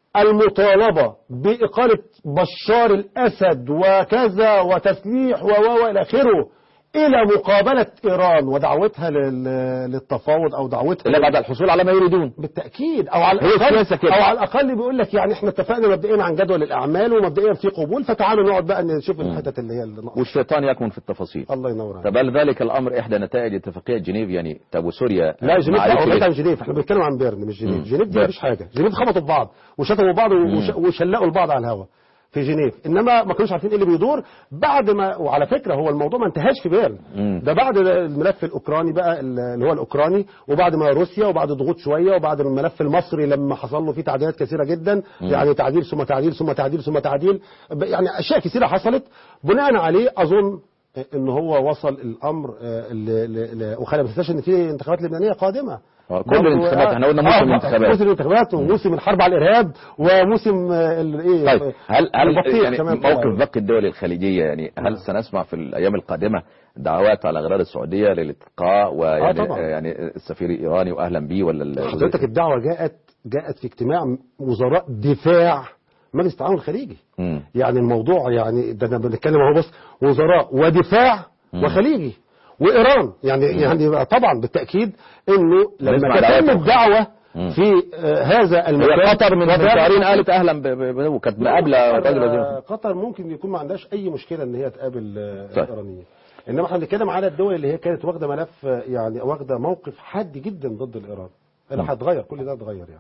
المطالبة بإقالة بشار الأسد وكذا وتسليح و و و إلى آخره إلى مقابلة إيران ودعوتها لل- للتفاوض أو دعوتها الا بعد الحصول على ما يريدون بالتأكيد أو على هي الأقل السياسة كده. أو على الأقل بيقول لك يعني إحنا اتفقنا مبدئيا عن جدول الأعمال ومبدئيا في قبول فتعالوا نقعد بقى نشوف الحتت اللي هي اللي ناقصة. والشيطان يكمن في التفاصيل الله ينور عليك طب هل ذلك الامر احدى نتائج اتفاقيه جنيف يعني طب وسوريا لا جنيف مع لا هو بعيد عن الكويت؟ جنيف احنا بنتكلم عن بيرن مش مم. جنيف جنيف دي بيرن. مفيش حاجه جنيف خبطوا في بعض وشتموا بعض وش- وشلقوا لبعض على الهواء في جنيف انما ما كانوش عارفين ايه اللي بيدور بعد ما وعلى فكره هو الموضوع ما انتهاش في بيرن مم. ده بعد الملف الاوكراني بقى اللي هو الاوكراني وبعد ما روسيا وبعد ضغوط شويه وبعد الملف المصري لما حصل له فيه تعديلات كثيره جدا يعني تعديل ثم تعديل ثم تعديل ثم تعديل ب- يعني اشياء كثيره حصلت بناء عليه اظن ان هو وصل الامر آه، ل- ل- ل- وخلي ما تنساش ان في انتخابات لبنانيه قادمه آه، كل برضو- الانتخابات، آه، احنا قلنا آه، موسم آه، الانتخابات. موسم الانتخابات وموسم الحرب على الارهاب وموسم آه، ال- ايه طيب هل هل البطيخ يعني كمان موقف طبعاً. باقي الدول الخليجيه يعني هل سنسمع في الايام القادمه دعوات على غرار السعوديه للالتقاء ويعني طبعاً. يعني السفير الايراني واهلا به ولا ال- حضرتك الدعوه جاءت جاءت في اجتماع وزراء دفاع مجلس التعاون الخليجي مم. يعني الموضوع يعني ده انا بنتكلم اهو بص وزراء ودفاع وخليجي وايران يعني يعني طبعا بالتاكيد انه لازم لما على تتم الأقل. الدعوه مم. في آه، هذا المكان هي قطر من من وده- شهرين قالت اهلا ب- ب- ب- وكانت مقابله قطر, الراجل آه، وزير قطر ممكن يكون ما عندهاش اي مشكله ان هي تقابل آه، طيب. الايرانيين انما احنا بنتكلم على الدول اللي هي كانت واخده ملف آه، يعني واخده موقف حاد جدا ضد الايران اللي هتغير كل ده اتغير يعني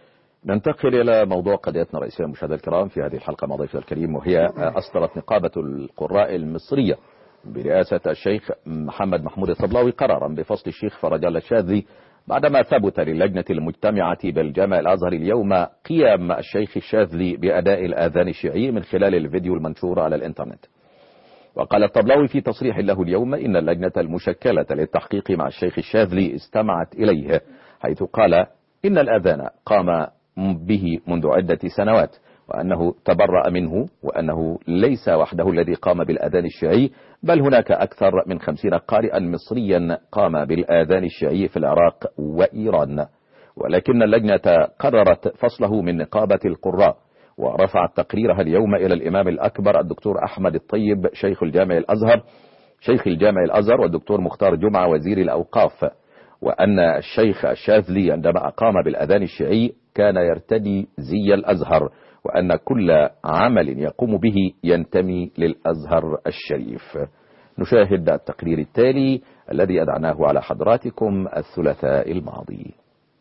ننتقل إلى موضوع قضيتنا الرئيسية مشاهدينا الكرام في هذه الحلقة مع ضيفنا الكريم وهي أصدرت نقابة القراء المصرية برئاسة الشيخ محمد محمود الطبلاوي قرارا بفصل الشيخ فرج الله الشاذلي بعدما ثبت للجنة المجتمعة بالجامع الأزهر اليوم قيام الشيخ الشاذلي بأداء الآذان الشيعي من خلال الفيديو المنشور على الإنترنت وقال الطبلاوي في تصريح له اليوم إن اللجنة المشكلة للتحقيق مع الشيخ الشاذلي استمعت إليه حيث قال إن الأذان قام به منذ عدة سنوات وأنه تبرأ منه وأنه ليس وحده الذي قام بالأذان الشيعي بل هناك أكثر من خمسين قارئا مصريا قام بالآذان الشيعي في العراق وإيران ولكن اللجنة قررت فصله من نقابة القراء ورفعت تقريرها اليوم إلى الإمام الأكبر الدكتور أحمد الطيب شيخ الجامع الأزهر شيخ الجامع الأزهر والدكتور مختار جمعة وزير الأوقاف وأن الشيخ الشاذلي عندما أقام بالأذان الشيعي كان يرتدي زي الأزهر وأن كل عمل يقوم به ينتمي للأزهر الشريف نشاهد التقرير التالي الذي أدعناه على حضراتكم الثلاثاء الماضي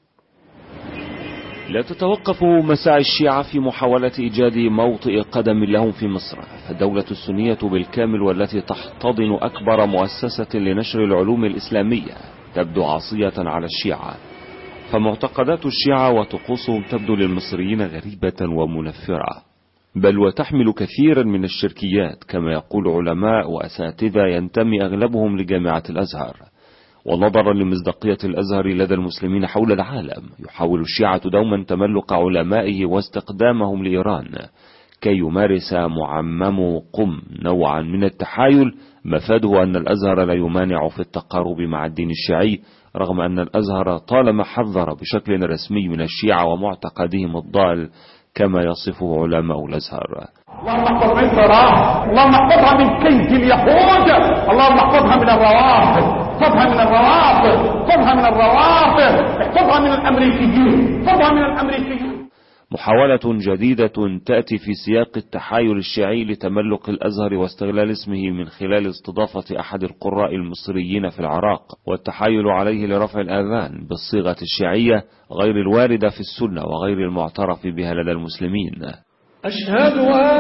لا تتوقف مساعي الشيعة في محاولة إيجاد موطئ قدم لهم في مصر فالدولة السنية بالكامل والتي تحتضن أكبر مؤسسة لنشر العلوم الإسلامية تبدو عصية على الشيعة فمعتقدات الشيعة وطقوسهم تبدو للمصريين غريبة ومنفرة بل وتحمل كثيرا من الشركيات كما يقول علماء وأساتذة ينتمي أغلبهم لجامعة الأزهر ونظرا لمصداقية الأزهر لدى المسلمين حول العالم يحاول الشيعة دوما تملق علمائه واستقدامهم لإيران كي يمارس معمم قم نوعا من التحايل مفاده أن الأزهر لا يمانع في التقارب مع الدين الشيعي رغم أن الأزهر طالما حذر بشكل رسمي من الشيعة ومعتقدهم الضال كما يصفه علماء الأزهر اللهم احفظ من صراح اللهم احفظها من كيد اليهود اللهم احفظها من الروافض احفظها من الروافض احفظها من الروافض احفظها من الامريكيين احفظها من الامريكيين محاولة جديدة تأتي في سياق التحايل الشيعي لتملق الأزهر واستغلال اسمه من خلال استضافة أحد القراء المصريين في العراق والتحايل عليه لرفع الآذان بالصيغة الشيعية غير الواردة في السنة وغير المعترف بها لدى المسلمين أشهد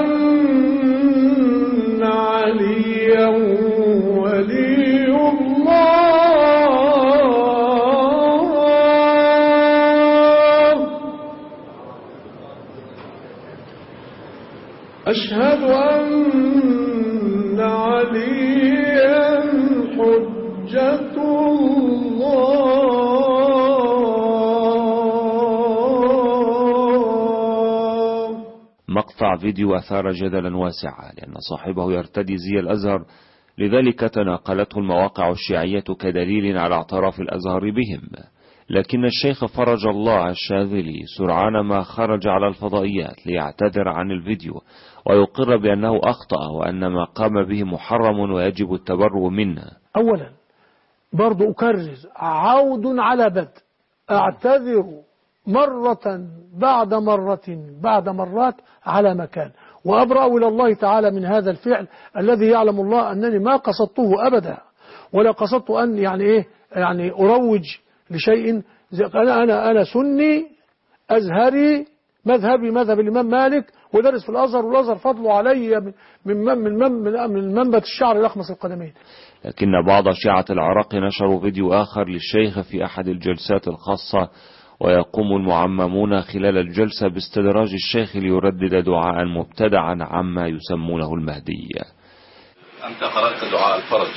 أن عليا ولي الله أشهد أن عليا حجة الله مقطع فيديو أثار جدلا واسعا لأن صاحبه يرتدي زي الأزهر لذلك تناقلته المواقع الشيعية كدليل على اعتراف الأزهر بهم لكن الشيخ فرج الله الشاذلي سرعان ما خرج على الفضائيات ليعتذر عن الفيديو ويقر بأنه أخطأ وأن ما قام به محرم ويجب التبرؤ منه أولا برضو أكرر عود على بدء أعتذر مرة بعد مرة بعد مرات على مكان وأبرأ إلى الله تعالى من هذا الفعل الذي يعلم الله أنني ما قصدته أبدا ولا قصدت أن يعني إيه يعني أروج لشيء زي- أنا أنا أنا سني أزهري مذهبي مذهب الإمام مالك ودرس في الأزهر والأزهر فضله علي من من من من, من, من منبت الشعر لأخمص القدمين لكن بعض شيعة العراق نشروا فيديو آخر للشيخ في أحد الجلسات الخاصة ويقوم المعممون خلال الجلسة باستدراج الشيخ ليردد دعاء مبتدعا عما يسمونه المهدية أنت قرأت دعاء الفرج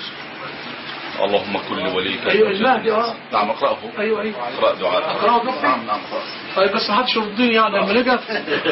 اللهم كن لوليك أيوة، المهدي، آه. نعم اقرأه أيوة أيوة اقرأ دعاء أقرأه دكتور؟ نعم نعم اقرأ طيب بس ما حدش يرضيني يعني لما نقف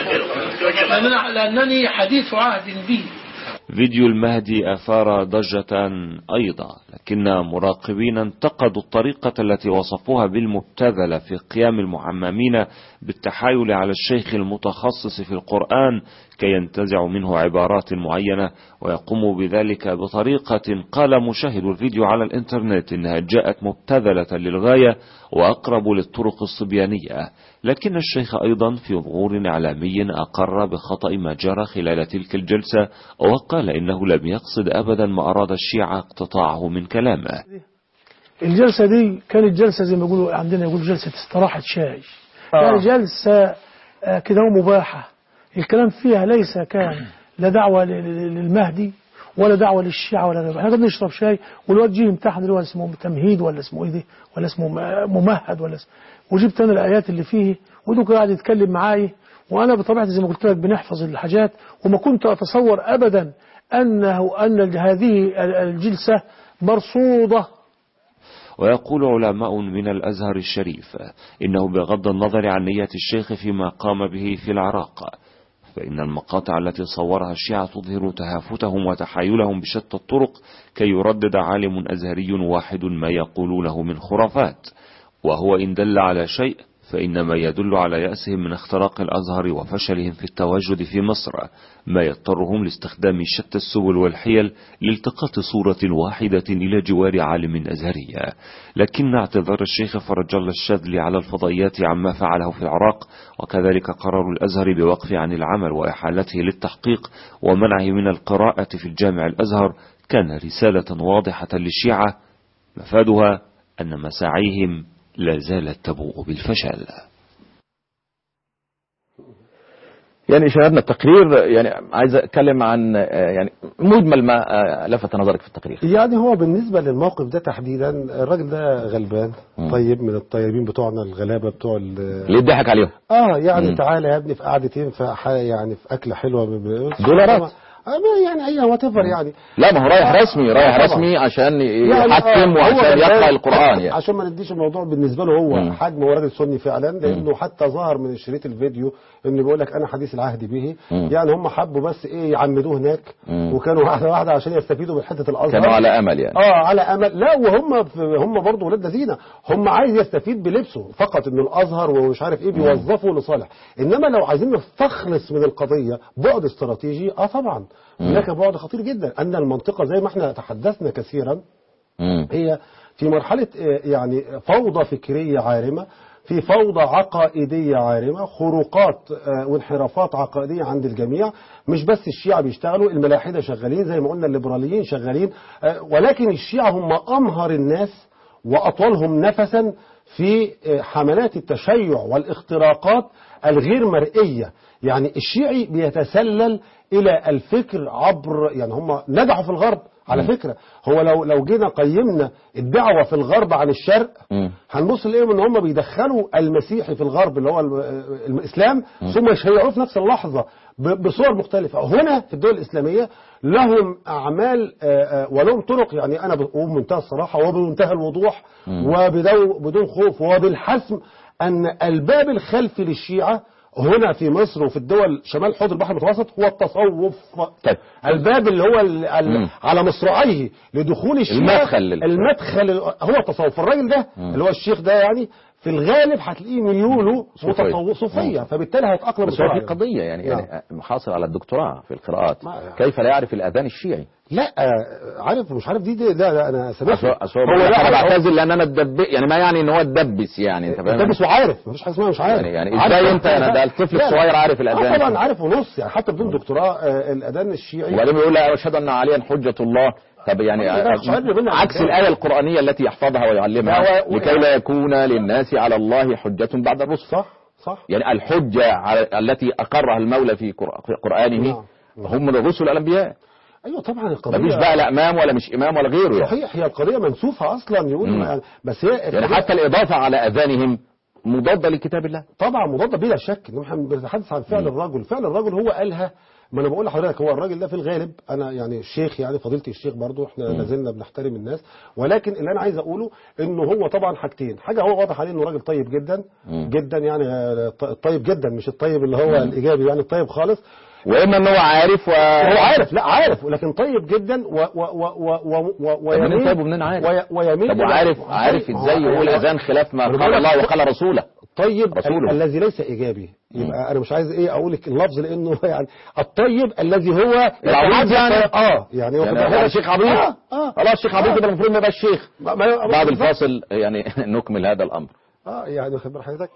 لأننا- لأنني حديث عهد به فيديو المهدي أثار ضجة أيضا لكن مراقبين انتقدوا الطريقة التي وصفوها بالمبتذلة في قيام المعممين بالتحايل على الشيخ المتخصص في القرآن كي ينتزعوا منه عبارات معينة ويقوموا بذلك بطريقة قال مشاهد الفيديو على الإنترنت إنها جاءت مبتذلة للغاية وأقرب للطرق الصبيانية لكن الشيخ أيضا في ظهور إعلامي أقر بخطأ ما جرى خلال تلك الجلسة وقال إنه لم يقصد أبدا ما أراد الشيعة اقتطاعه من كلامه الجلسة دي كانت جلسة زي ما يقولوا عندنا يقولوا جلسة استراحة شاي آه. يعني جلسة آه، كده مباحة الكلام فيها ليس كان لا دعوة ل- ل- للمهدي ولا دعوه للشيعه ولا غيره احنا كنا بنشرب شاي والواد جه يمتحن اللي هو اسمه تمهيد ولا اسمه ايه ده ولا اسمه م- ممهد ولا اسمه وجبت انا الايات اللي فيه ودوك قاعد يتكلم معايا وانا بطبيعتي زي ما قلت لك بنحفظ الحاجات وما كنت اتصور ابدا انه ان هذه الجلسه مرصوده ويقول علماء من الأزهر الشريف إنه بغض النظر عن نية الشيخ فيما قام به في العراق فإن المقاطع التي صورها الشيعة تظهر تهافتهم وتحايلهم بشتى الطرق كي يردد عالم أزهري واحد ما يقولونه من خرافات وهو إن دل على شيء فإنما يدل على يأسهم من اختراق الأزهر وفشلهم في التواجد في مصر ما يضطرهم لاستخدام شتى السبل والحيل لالتقاط صورة واحدة إلى جوار عالم أزهري لكن اعتذار الشيخ فرج الله الشاذلي على الفضائيات عما فعله في العراق وكذلك قرار الأزهر بوقف عن العمل وإحالته للتحقيق ومنعه من القراءة في الجامع الأزهر كان رسالة واضحة للشيعة مفادها أن مساعيهم لا زالت تبوء بالفشل يعني شاهدنا التقرير يعني عايز اتكلم عن آه، يعني مجمل ما آه، لفت نظرك في التقرير يعني هو بالنسبة للموقف ده تحديدا الراجل ده غلبان مم. طيب من الطيبين بتوعنا الغلابة بتوع ال- اللي يضحك عليهم اه يعني مم. تعالى يا ابني في قعدتين في ح- يعني في أكلة حلوة ب- ب- دولارات. آه، ما يعني أي وات يعني لا ما هو رايح رسمي رايح طبعا. رسمي عشان يعني يحكم آه، هو وعشان غلبان. يقرأ القرآن يعني عشان ما نديش الموضوع بالنسبه له هو مم. حجم هو راجل سني فعلا لانه حتى ظهر من الشريط الفيديو انه بيقول لك انا حديث العهد به مم. يعني هم حبوا بس ايه يعمدوه هناك مم. وكانوا واحده واحده عشان يستفيدوا من حته الازهر كانوا على أمل يعني اه على امل لا وهم هم برضه ولاد لذينه هم عايز يستفيد بلبسه فقط انه الازهر ومش عارف ايه بيوظفه لصالح انما لو عايزين نستخلص من القضيه بعد استراتيجي اه طبعا هناك بعد خطير جدا ان المنطقه زي ما احنا تحدثنا كثيرا مم. هي في مرحلة آه، يعني فوضى فكرية عارمة في فوضى عقائدية عارمة خروقات آه، وانحرافات عقائدية عند الجميع مش بس الشيعة بيشتغلوا الملاحدة شغالين زي ما قلنا الليبراليين شغالين آه، ولكن الشيعة هم أمهر الناس وأطولهم نفسا في آه، حملات التشيع والاختراقات الغير مرئية يعني الشيعي بيتسلل إلى الفكر عبر يعني هم نجحوا في الغرب على فكرة هو لو لو جينا قيمنا الدعوة في الغرب عن الشرق مم. هنبص نلاقيهم ان هم بيدخلوا المسيحي في الغرب اللي هو ال- الاسلام ثم يشيعوه في نفس اللحظه ب- بصور مختلفه هنا في الدول الاسلاميه لهم اعمال آه، آه، ولهم طرق يعني انا بقول بمنتهى الصراحه وبمنتهى الوضوح وبدون بدون خوف وبالحسم ان الباب الخلفي للشيعه هنا في مصر وفي الدول شمال حوض البحر المتوسط هو التصوف طيب. الباب اللي هو ال ال مم. على مصراعيه لدخول الشيعة المدخل لل- المدخل ال- هو التصوف الراجل ده مم. اللي هو الشيخ ده يعني في الغالب هتلاقيه ميوله صوفية. متصوف صوفية فبالتالي هيتأقلم بس هو في بسرعة قضية يعني نعم. يعني محاصر على الدكتوراه في القراءات ما- كيف لا يعرف الأذان الشيعي لا آه، عارف مش عارف دي, دي لا لا انا سمعت أصل أصل هو هو انا لا بعتذر لان انا اتدب يعني ما يعني ان هو اتدبس يعني انت فاهم بس وعارف مفيش حاجه اسمها مش عارف يعني- يعني عارف إزاي أنت- أنا ده الطفل لا، لا. الصغير عارف الأذان. آه طبعا عارف ونص يعني حتى بدون دكتوراه آه، الاذان الشيعي وبعدين بيقول لا اشهد ان عليا حجة الله طب يعني طبعاً ده شعار بينا عكس عن الآية القرآنية التي يحفظها ويعلمها لا، و- لكي لا يكون للناس على الله حجة بعد الرسل صح صح يعني الحجة على- التي أقرها المولى في قر- في قرآنه نعم. هم من الرسل الأنبياء ايوه طبعا القضيه مفيش بقى لا إمام ولا مش إمام ولا غيره يعني صحيح هي القضيه منسوفه اصلا يقول مم. يعني بس هي يعني حتى الإضافة على أذانهم مضادة لكتاب الله طبعا مضاده بلا شك ان احنا بنتحدث عن فعل الرجل فعل الرجل هو قالها ما انا بقول لحضرتك هو الراجل ده في الغالب انا يعني الشيخ يعني فضيله الشيخ برضو احنا لازلنا بنحترم الناس ولكن اللي انا عايز اقوله انه هو طبعا حاجتين حاجه هو واضح عليه انه راجل طيب جدا مم. جدا يعني آه، طيب جدا مش الطيب اللي هو الايجابي يعني الطيب خالص وإما أن هو عارف و... هو عارف لا عارف ولكن طيب جدا و و و و و و طب منين ويميل طيب ومنين عارف؟ وي- ويميل طب إلى- وعارف عارف ما هو- ازاي يقول هو- اذان خلاف ما أنا قال بقول لك الله وقال رسوله الطيب رسوله. ال- الذي ليس ايجابي يبقى انا مش عايز ايه اقول لك اللفظ لانه يعني الطيب الذي هو العبيط يعني؟ اه يعني هو يعني كده- هو الشيخ عبيط اه اه خلاص الشيخ عبيط يبقى المفروض ما يبقاش شيخ ما- ما- بعد بالظبط. الفاصل يعني نكمل هذا الامر اه يعني واخد بال حضرتك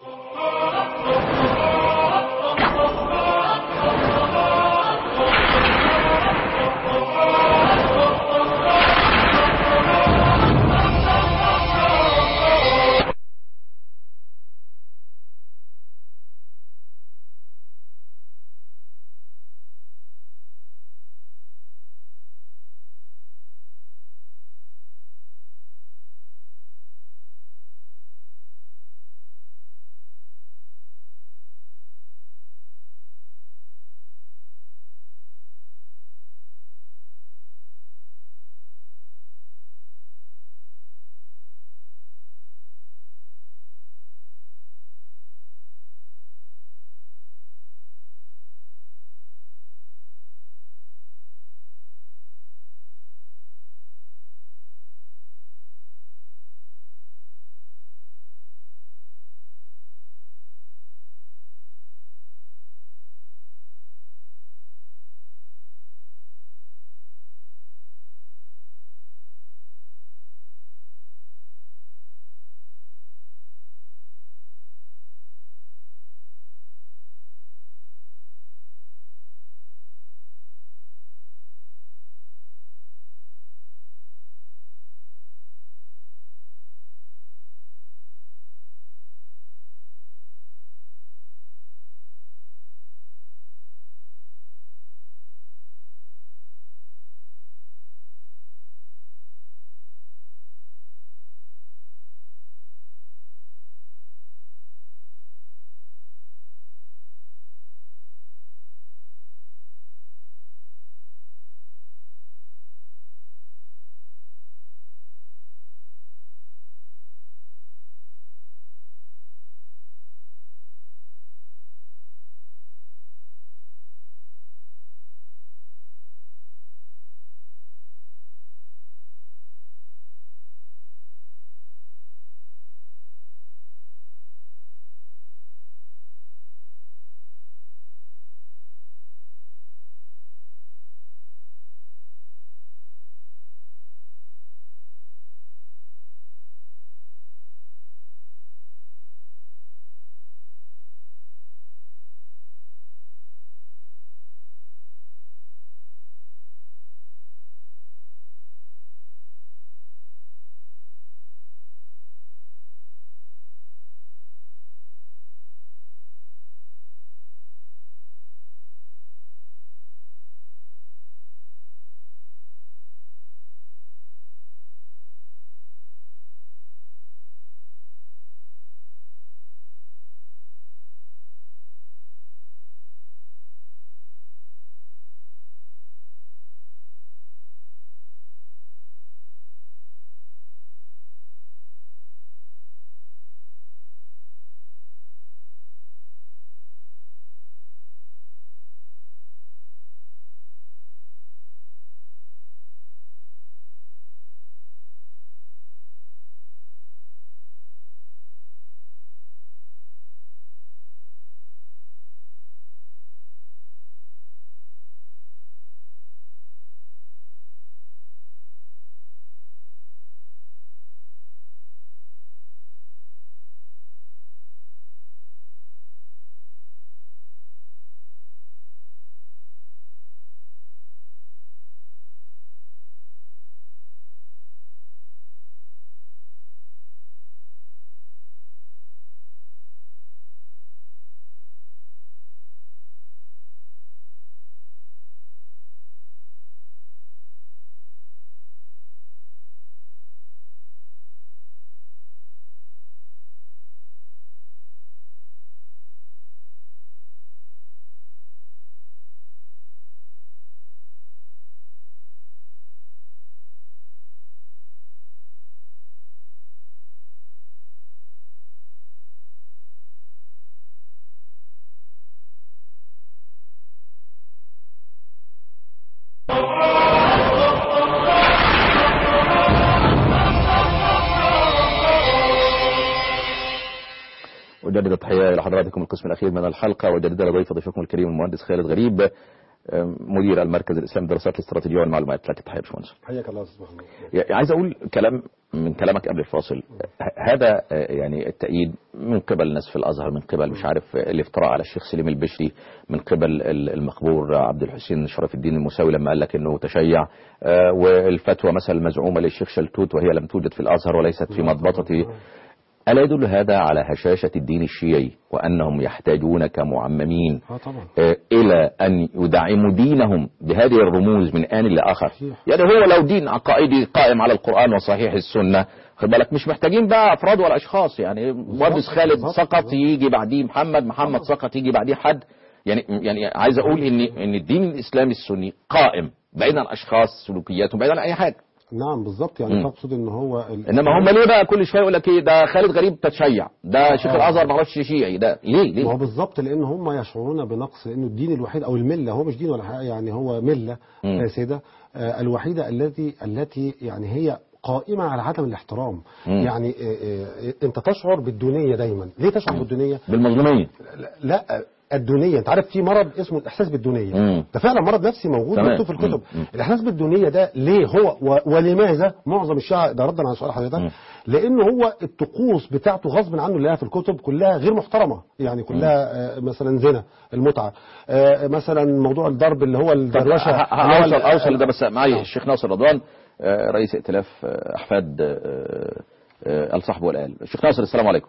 أجدد التحية إلى حضراتكم القسم الأخير من الحلقة وأجدد لضيف ضيفكم الكريم المهندس خالد غريب آه، مدير المركز الإسلامي للدراسات الاستراتيجية والمعلومات لك التحية يا باشمهندس حياك الله استاذ محمد يعني عايز اقول كلام من كلامك قبل الفاصل ه- هذا آه، يعني التأييد من قبل ناس في الازهر من قبل مش عارف آه، الافتراء على الشيخ سليم البشري من قبل ال- المقبور عبد الحسين شرف الدين المساوي لما قال لك انه تشيع آه، والفتوى مثلا المزعومه للشيخ شلتوت وهي لم توجد في الازهر وليست في مضبطه ألا يدل هذا على هشاشة الدين الشيعي وأنهم يحتاجون كمعممين اه طبعا آه، إلى أن يدعموا دينهم بهذه الرموز من آن لآخر يعني هو لو دين عقائدي قائم على القرآن وصحيح السنة خد بالك مش محتاجين بقى أفراد ولا أشخاص يعني مهندس خالد سقط يجي بعديه محمد محمد سقط يجي بعديه حد يعني يعني عايز أقول إن إن الدين الإسلامي السني قائم بعيد عن أشخاص سلوكياتهم بعيد عن أي حاجة نعم بالظبط يعني مم. تقصد ان هو ال- انما هم ليه بقى كل شويه يقول لك ايه ده خالد غريب تتشيع ده شيخ آه. الازهر ما اعرفش شيعي ده ليه ما هو ليه بالظبط لان هم يشعرون بنقص لانه الدين الوحيد او المله هو مش دين ولا حاجه يعني هو مله مم. فاسده آه، الوحيده التي التي يعني هي قائمه على عدم الاحترام مم. يعني آه، آه، انت تشعر بالدونيه دايما ليه تشعر بالدونيه بالمظلوميه لا الدونيه انت عارف في مرض اسمه الاحساس بالدونيه مم. ده فعلا مرض نفسي موجود تمام. مكتوب في الكتب مم. مم. الاحساس بالدونيه ده ليه هو و- ولماذا معظم الشيعة ده ردا على سؤال حضرتك مم. لانه هو الطقوس بتاعته غصب عنه اللي هي في الكتب كلها غير محترمه يعني كلها آه، مثلا زنا المتعه آه، مثلا موضوع الضرب اللي هو طب الدروشه ه- ه- اللي هو اوصل ال- اوصل لده بس معايا الشيخ ناصر رضوان آه، رئيس ائتلاف آه، احفاد آه، آه، الصحب والآل الشيخ ناصر السلام عليكم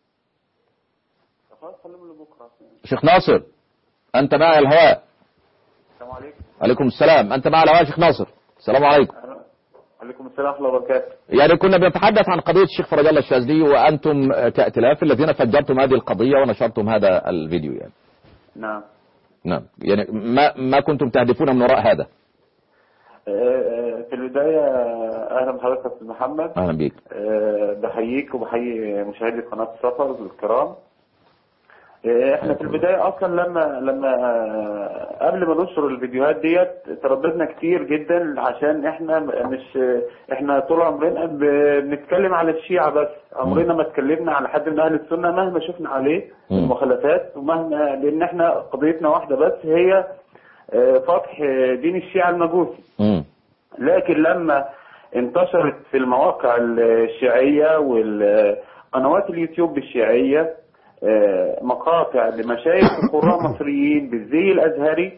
شيخ ناصر انت معي على الهواء السلام عليكم عليكم السلام انت معي على الهواء يا شيخ ناصر السلام عليكم عليكم السلام ورحمة الله وبركاته يعني كنا بنتحدث عن قضية الشيخ فرج الله الشاذلي وأنتم آه، كائتلاف الذين فجرتم هذه القضية ونشرتم هذا الفيديو يعني نعم نعم يعني ما ما كنتم تهدفون من وراء هذا آه، آه، في البداية أهلا بحضرتك يا أستاذ محمد أهلا بيك آه، بحييك وبحيي مشاهدي قناة السفر الكرام آه، احنا في البداية اصلا لما لما آه، قبل ما ننشر الفيديوهات ديت ترددنا كتير جدا عشان احنا مش احنا طول عمرنا ب- بنتكلم على الشيعة بس عمرنا ما اتكلمنا على حد من اهل السنة مهما شفنا عليه مم. المخالفات ومهما لان احنا قضيتنا واحدة بس هي آه، فتح دين الشيعة المجوسي مم. لكن لما انتشرت في المواقع الشيعية والقنوات اليوتيوب الشيعية آه، مقاطع لمشايخ وقراء مصريين بالزي الأزهري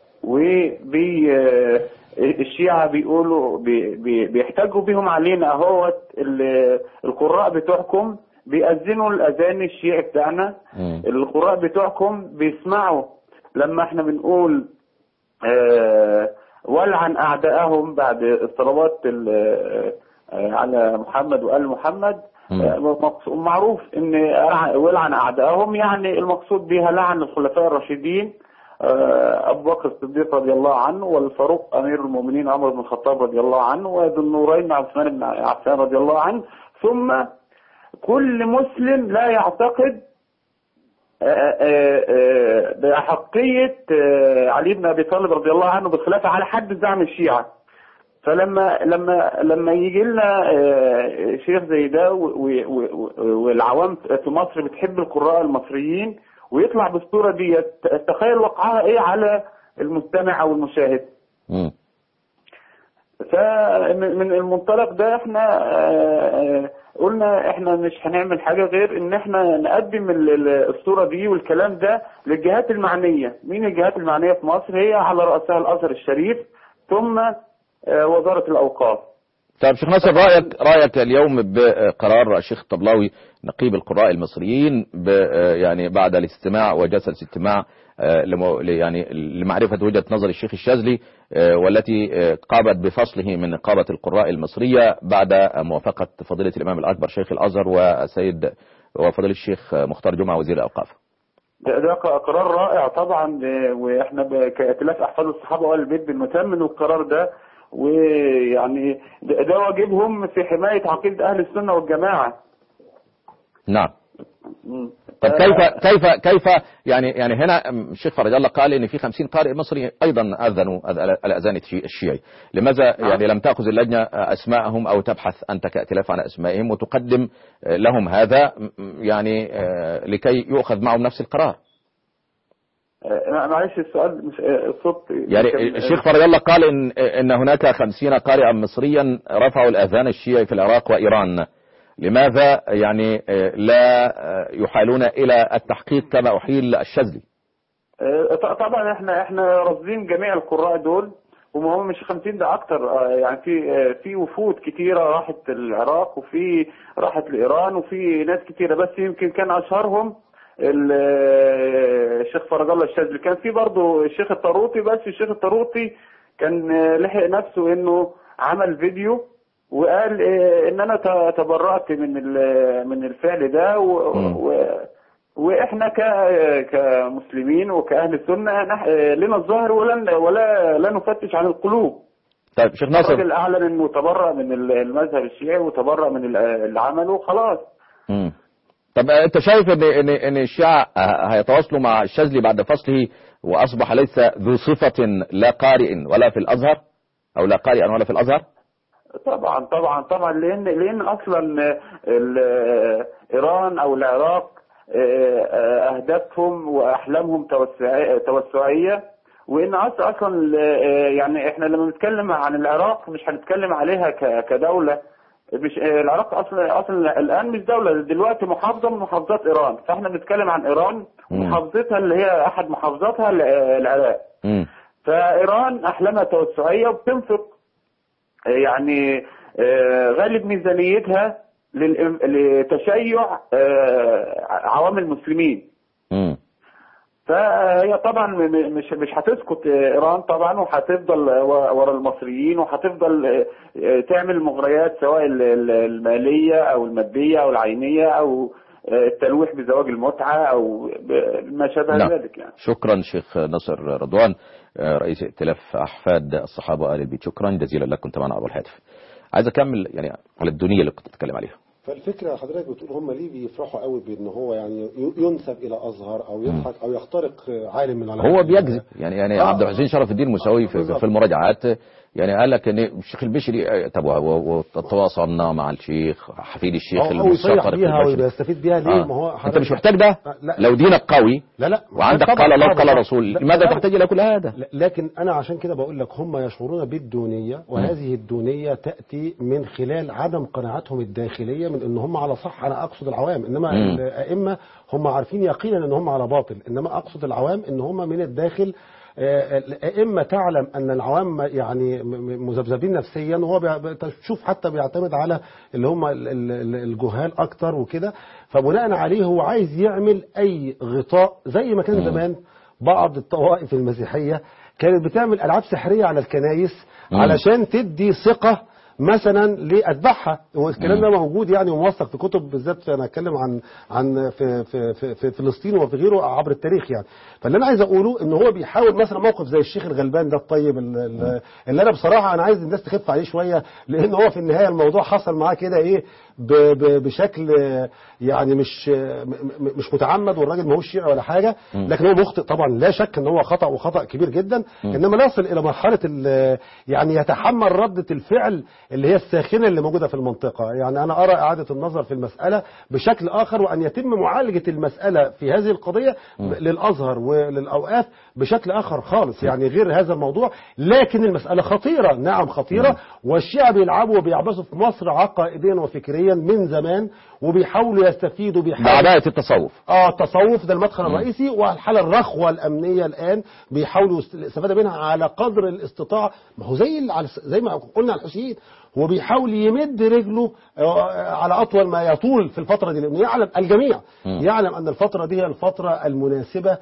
والشيعة بيقولوا بي- بي- بيحتجوا بيهم علينا اهوت ال- القراء بتوعكم بيأذنوا الأذان الشيعي بتاعنا مم. القراء بتوعكم بيسمعوا لما احنا بنقول آه، ولعن أعداءهم بعد الصلوات ال- آه، على محمد وآل محمد مم. آه، مقص- معروف ان أع- ولعن أعداءهم يعني المقصود بها لعن الخلفاء الراشدين آه، أبو بكر الصديق رضي الله عنه والفاروق أمير المؤمنين عمر بن الخطاب رضي الله عنه وذو النورين عثمان بن عفان رضي الله عنه ثم كل مسلم لا يعتقد آه، آه، آه، بأحقية آه، علي بن أبي طالب رضي الله عنه بالخلافة على حد زعم الشيعة فلما لما لما يجي لنا آه، شيخ زي ده و- و- و- والعوام في مصر بتحب القراء المصريين ويطلع بالصورة دي تخيل وقعها ايه على المستمع او المشاهد مم. فمن من المنطلق ده احنا آه، قلنا احنا مش هنعمل حاجة غير ان احنا نقدم ال- ال- الصورة دي والكلام ده للجهات المعنية مين الجهات المعنية في مصر هي على رأسها الازهر الشريف ثم آه، وزارة الاوقاف طيب شيخ ناصر رايك رايك اليوم بقرار الشيخ الطبلاوي نقيب القراء المصريين ب يعني بعد الاستماع وجلسه استماع آه، لمو- ل- يعني لمعرفه وجهه نظر الشيخ الشاذلي آه، والتي آه، قامت بفصله من نقابه القراء المصريه بعد موافقه فضيله الامام الاكبر شيخ الازهر والسيد وفضيله الشيخ مختار جمعه وزير الاوقاف. ده, ده قرار رائع طبعا آه، واحنا ب- كائتلاف احفاد الصحابه وال البيت بنتمن القرار ده ويعني ده, ده واجبهم في حمايه عقيده اهل السنه والجماعه نعم. مم. طب كيف كيف كيف يعني يعني هنا الشيخ فرج الله قال ان في 50 قارئ مصري ايضا اذنوا أذ- الاذان الشي- الشيعي لماذا يعني لم تاخذ اللجنه اسماءهم او تبحث انت كائتلاف عن اسمائهم وتقدم لهم هذا يعني آه، لكي يؤخذ معهم نفس القرار آه، معلش السؤال مش آه، الصوت يعني كان- الشيخ فرج الله قال ان ان هناك 50 قارئا مصريا رفعوا الاذان الشيعي في العراق وايران لماذا يعني آه، لا آه، يحالون الى التحقيق كما احيل الشاذلي آه، ط- طبعا احنا احنا راصدين جميع القراء دول وما هم مش 50 ده اكتر آه، يعني في آه، في وفود كتيره راحت العراق وفي راحت لايران وفي ناس كتيره بس يمكن كان اشهرهم ال- آه، الشيخ فرج الله الشاذلي كان في برضه الشيخ الطاروطي بس الشيخ الطاروطي كان آه، لحق نفسه انه عمل فيديو وقال آه، ان انا ت- تبرأت من ال- من الفعل ده و- و- واحنا ك كمسلمين وكاهل سنه نح- لنا الظاهر ولا ولا لا نفتش عن القلوب طيب شيخ ناصر الراجل اعلن انه تبرأ من المذهب الشيعي وتبرأ من ال- اللي عمله خلاص مم. طب انت شايف ان ان ان الشيعة ه- هيتواصلوا مع الشاذلي بعد فصله واصبح ليس ذو صفة لا قارئ ولا في الازهر او لا قارئا ولا في الازهر طبعا طبعا طبعا لان لان اصلا ال- ايران او العراق آه، آه، اهدافهم واحلامهم توسعي- توسعيه وان أص- اصلا آه، يعني احنا لما بنتكلم عن العراق مش هنتكلم عليها ك- كدوله مش آه، العراق اصلا اصلا الان مش دوله دلوقتي محافظه من محافظات ايران فاحنا بنتكلم عن ايران ومحافظتها اللي هي احد محافظاتها ال- العراق مم. فايران احلامها توسعيه وبتنفق آه، يعني آه، غالب ميزانيتها للإم- لتشيع آه، عوام المسلمين مم. فهي طبعا م- م- مش مش هتسكت آه، ايران طبعا وهتفضل آه، و- ورا المصريين وهتفضل آه، آه، تعمل مغريات سواء ال- ال- الماليه او الماديه او العينيه او آه، التلويح بزواج المتعه او ب- ما شابه نعم. ذلك يعني شكرا شيخ ناصر رضوان آه، رئيس ائتلاف احفاد الصحابه وال البيت شكرا جزيلا لك كنت معنا ابو الهاتف عايز اكمل يعني على الدنيا اللي كنت بتتكلم عليها فالفكرة حضرتك بتقول هم ليه بيفرحوا قوي بان هو يعني ي- ينسب الى ازهر او يضحك او يخترق عالم من العلماء هو بيكذب يعني يعني آه. عبد الحسين شرف الدين المساوي في, بالظبط. في المراجعات يعني قال لك ان الشيخ البشري آه، طب و- و- وتواصلنا مع الشيخ حفيد الشيخ أو- أو يصيح المستشار بيها البشري. ويستفيد بيها ليه آه. ما هو انت مش محتاج ده لا. لو دينك قوي لا لا وعندك طبعاً قال الله طبعاً. قال رسول لا، لماذا لا. تحتاج الى كل هذا ل- لكن انا عشان كده بقول لك هم يشعرون بالدونيه وهذه الدونيه تاتي من خلال عدم قناعتهم الداخليه من ان هم على صح انا اقصد العوام انما مم. الائمه هم عارفين يقينا ان هم على باطل انما اقصد العوام ان هم من الداخل آه، الائمه تعلم ان العوام يعني م- م- مذبذبين نفسيا وهو بي- تشوف حتى بيعتمد على اللي هم ال- ال- ال- الجهال اكتر وكده فبناء عليه هو عايز يعمل اي غطاء زي ما كان زمان بعض الطوائف المسيحيه كانت بتعمل العاب سحريه على الكنايس مم. علشان تدي ثقه مثلا لاتباعها والكلام ده موجود يعني وموثق في كتب بالذات انا اتكلم عن عن في في في, في فلسطين وفي غيره عبر التاريخ يعني فاللي انا عايز اقوله ان هو بيحاول مثلا موقف زي الشيخ الغلبان ده الطيب ال- ال- اللي انا بصراحه انا عايز الناس تخف عليه شويه لان هو في النهايه الموضوع حصل معاه كده ايه ب- ب- بشكل يعني مش م- م- مش متعمد والراجل ما هوش شيعي ولا حاجه مم. لكن هو مخطئ طبعا لا شك ان هو خطا وخطا كبير جدا مم. انما لا يصل الى مرحله ال- يعني يتحمل رده الفعل اللي هي الساخنه اللي موجوده في المنطقه يعني انا ارى اعاده النظر في المساله بشكل اخر وان يتم معالجه المساله في هذه القضيه ب- للازهر وللاوقاف بشكل اخر خالص يعني غير هذا الموضوع لكن المساله خطيره نعم خطيره والشيعة بيلعبوا وبيعبثوا في مصر عقائديا وفكريا من زمان وبيحاولوا يستفيدوا بيحاولوا بعداية التصوف اه التصوف ده المدخل الرئيسي والحاله الرخوه الامنيه الان بيحاولوا يست- الاستفاده منها على قدر الاستطاعه ما هو زي ال- على- زي ما قلنا على الحسين هو بيحاول يمد رجله آه، على اطول ما يطول في الفتره دي لانه يعلم الجميع مم. يعلم ان الفتره دي هي الفتره المناسبه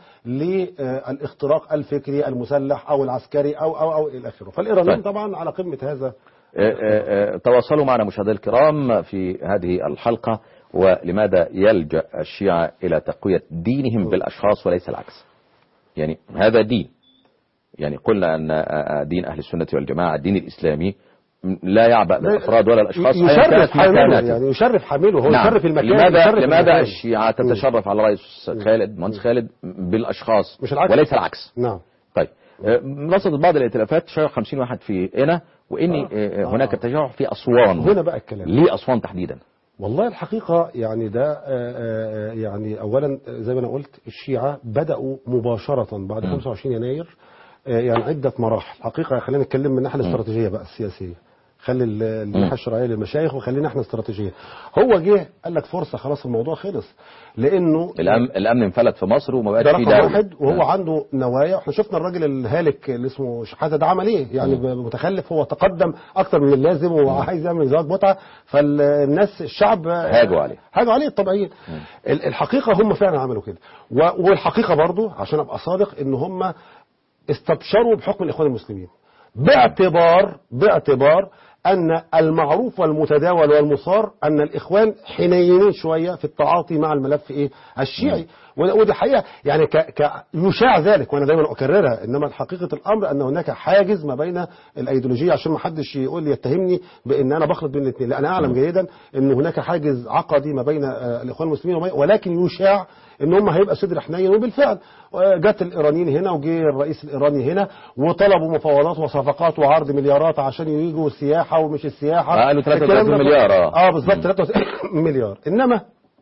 للاختراق الفكري المسلح او العسكري او او او الى اخره فالايرانيين طيب. طبعا على قمه هذا آه، آه، آه، تواصلوا معنا مشاهدينا الكرام في هذه الحلقة ولماذا يلجأ الشيعة إلى تقوية دينهم بالأشخاص وليس العكس يعني هذا دين يعني قلنا أن آه، آه، دين أهل السنة والجماعة الدين الإسلامي لا يعبأ بالافراد ولا الاشخاص أيا يشرف كانت حامله مكانتهم. يعني يشرف حامله هو نعم. يشرف المكان لماذا يشرف لماذا المكان. الشيعة تتشرف على رئيس خالد مهندس خالد بالاشخاص مش العكس. وليس العكس نعم طيب آه، رصدت بعض الائتلافات تشيع 50 واحد في هنا وان آه، هناك تشيع في اسوان هنا بقى الكلام ليه اسوان تحديدا والله الحقيقة يعني ده آه، آه، يعني أولا زي ما أنا قلت الشيعة بدأوا مباشرة بعد 25 يناير آه، يعني عدة مراحل حقيقة خلينا نتكلم من الناحية الاستراتيجية بقى السياسية خلي ال- الناحية الشرعية للمشايخ وخلينا احنا استراتيجية هو جه قال لك فرصة خلاص الموضوع خلص لأنه الامن الامن انفلت في مصر وما بقاش ده في رقم دوله واحد وهو نعم. عنده نوايا احنا شفنا الراجل الهالك اللي اسمه شحاته ده عمل ايه يعني متخلف هو تقدم اكتر من اللازم وعايز يعمل زواج متعه فالناس الشعب هاجوا عليه. هاجوا عليه الطبيعيين ال- الحقيقه هم فعلا عملوا كده و- والحقيقه برضو عشان ابقى صادق ان هم استبشروا بحكم الاخوان المسلمين باعتبار باعتبار ان المعروف والمتداول والمصار ان الاخوان حنينين شويه في التعاطي مع الملف ايه الشيعي وده- ودي حقيقه يعني ك ك يشاع ذلك وانا دايما اكررها انما حقيقه الامر ان هناك حاجز ما بين الايديولوجيه عشان ما حدش يقول لي يتهمني بان انا بخلط بين الاثنين لا انا اعلم جيدا ان هناك حاجز عقدي ما بين آه، الاخوان المسلمين وما- ولكن يشاع ان هم هيبقى صدر حنين وبالفعل آه، جت الايرانيين هنا وجه الرئيس الايراني هنا وطلبوا مفاوضات وصفقات وعرض مليارات عشان يجوا السياحه ومش السياحه آه، قالوا 33 الكلام ده- مليار، آه. اه بالظبط 33 مليار انما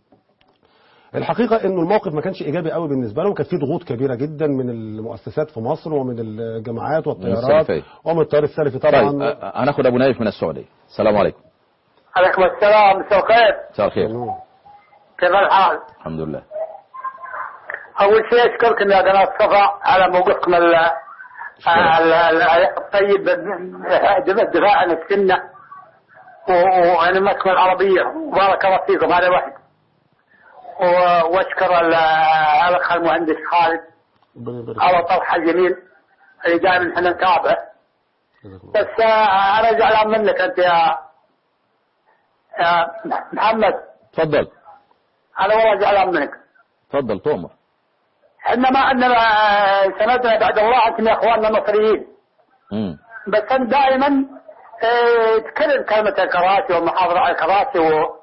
الحقيقة انه الموقف ما كانش ايجابي قوي بالنسبة لهم كانت في ضغوط كبيرة جدا من المؤسسات في مصر ومن الجامعات والطيارات السلفية. ومن التيار السلفي طيب طبعا آه، هناخد ابو نايف من السعوديه السلام عليكم عليكم السلام مساء الخير مساء الخير كيف الحال؟ الحمد لله أول شيء أشكركم يا قناة صفا على موقفكم ال- ال- ال- الطيب بالدفاع عن السنة و- وعن المكتبة العربية وبارك الله فيكم هذا واحد و- واشكر ال- الاخ المهندس خالد على طرح الجميل اللي دائما احنا نتابعه بس آه، انا زعلان منك انت يا يا محمد تفضل انا والله زعلان منك تفضل تؤمر احنا ما عندنا آه، سندنا بعد الله انتم يا اخواننا المصريين مم. بس انت دائما آه، تكلم كلمة الكراسي والمحافظة على الكراسي و...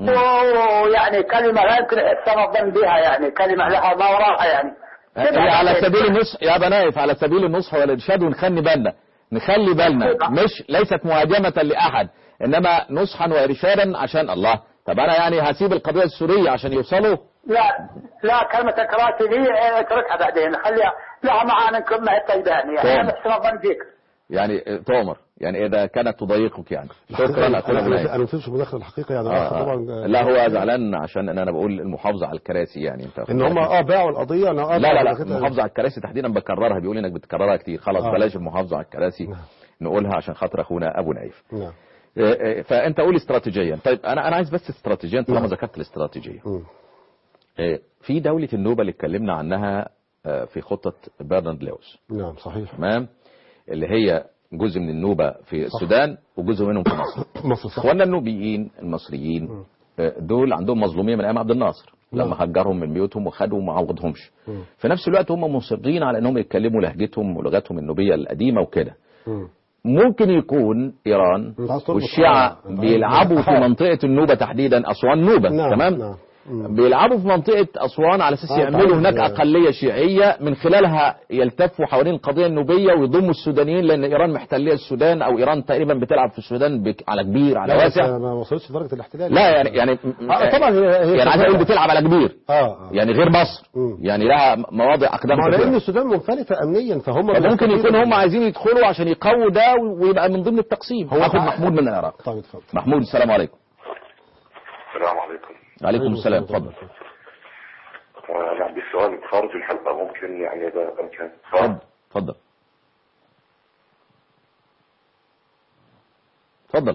ويعني كلمة لا يمكن احسان الظن بها يعني كلمة لها ما وراها يعني هي على سبيل النصح يا بنايف على سبيل النصح والارشاد ونخلي بالنا نخلي بالنا مش ليست مهاجمة لأحد إنما نصحا وإرشادا عشان الله طب أنا يعني هسيب القضية السورية عشان يوصلوا لا لا كلمة الكراسي دي آه، اتركها بعدين خليها لها معانا كلها الطيبان يعني تمام. انا احسن الظن فيك يعني آه، تؤمر يعني إذا كانت تضايقك يعني شكرا الحقيقة أخونا أبو انا نايف أنا ما فهمتش مداخله الحقيقه يعني آه، الأخ آه. طبعا لا هو زعلان عشان ان انا بقول المحافظه على الكراسي يعني انت ان هم اه باعوا القضيه انا آه لا لا طبعاً لا كده- المحافظه على الكراسي تحديدا بكررها بيقول انك بتكررها كتير خلاص آه. بلاش المحافظه على الكراسي نقولها عشان خاطر اخونا ابو نايف نعم آه، آه، فانت قول استراتيجيا طيب انا انا عايز بس استراتيجيا طالما نعم. ذكرت الاستراتيجيه مم. آه، في دوله النوبه اللي اتكلمنا عنها آه، في خطه برنارد لويس نعم صحيح تمام اللي هي جزء من النوبه في السودان وجزء منهم في مصر مصر صح اخواننا النوبيين المصريين آه، دول عندهم مظلوميه من ايام عبد الناصر لما نعم. هجرهم من بيوتهم وخدوا وما عوضهمش مم. في نفس الوقت هم مصرين على انهم يتكلموا لهجتهم ولغتهم النوبيه القديمه وكده مم. ممكن يكون ايران أنت عايز تربط والشيعة آه، أنت عايز- بيلعبوا في آه. منطقه النوبه تحديدا اسوان نوبه نعم تمام نعم مم. بيلعبوا في منطقة أسوان على أساس آه، يعملوا تعرف، هناك آه. أقلية شيعية من خلالها يلتفوا حوالين القضية النوبية ويضموا السودانيين لأن إيران محتلية السودان أو إيران تقريبا بتلعب في السودان بك على كبير على لا بس واسع ما وصلتش لدرجه الاحتلال لا يعني يعني آه، طبعا هي هي يعني عايز أقول بتلعب على كبير اه اه يعني غير مصر مم. يعني لها مواضع أقدام ما هو لان كثيرة السودان منفلته امنيا فهم ممكن يكون هم عايزين يدخلوا عشان يقووا ده ويبقى من ضمن التقسيم هو هاخد تع- محمود من العراق طيب اتفضل محمود السلام عليكم السلام عليكم عليكم السلام اتفضل أنا عندي سؤال خارج الحلقة ممكن يعني إذا أمكن اتفضل اتفضل اتفضل